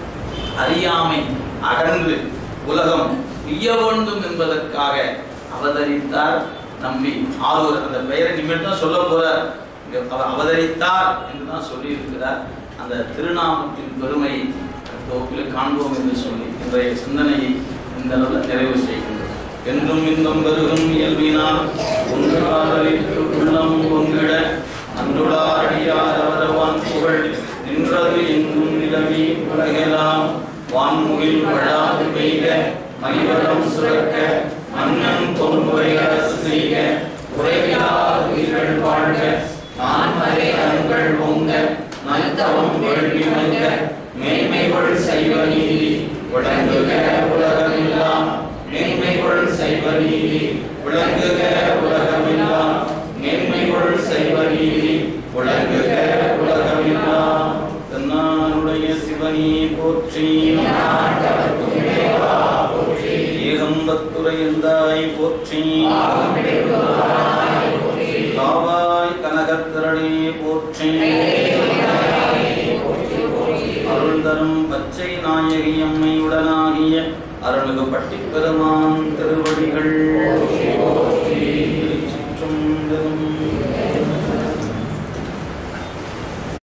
Speaker 1: அறியாமை அகன்று உலகம் உய்ய வேண்டும் என்பதற்காக அவதரித்தார் நம்பி ஆளுநர் அந்த பெயரை நிமிடம் தான் சொல்ல போறார் இங்க அவர் அவதரித்தார் என்று தான் சொல்லி இருக்கிறார் அந்த திருநாமத்தின் பெருமை தொகுப்பில் காண்போம் என்று சொல்லி இன்றைய சிந்தனையை இந்த அளவில் நிறைவு செய்கின்றோம் என்றும் இன்பம் பெருகும் இயல்பினால் ஒன்றாதலிற்கு உள்ளம் பொங்கிட அன்றுளார் அடியார் அவரவான் புகழ் நின்றது எங்கும் நிலவி உலகெல்லாம் வான்முகில் வழாது பெய்க மணிவளம் சுரக்க மன்னன் பொன்முறை அரசு செய்க உரையிலார் உயிர்கள் வாழ்க நான்மறை அருங்கள் ஓங்க நல்தவம் வேள்வி மல்க மேன்மைகள் செய்வ நீதி விளங்குக உலகமெல்லாம் மேன்மைகள் செய்வ நீதி விளங்குக உலகமெல்லாம் மேன்மைகள் செய்வ நீதி விளங்குக உலகமெல்லாம் தன்னாருடைய சிவனி போற்றி ஏகம்பத்துரையந்தாய் போற்றி காவாய் கனகத்திரளே போற்றி அருள் தரும் பச்சை நாயகி அம்மையுடனாகிய அருள்மிகு பட்டிப் பெருமான் திருவடிகள்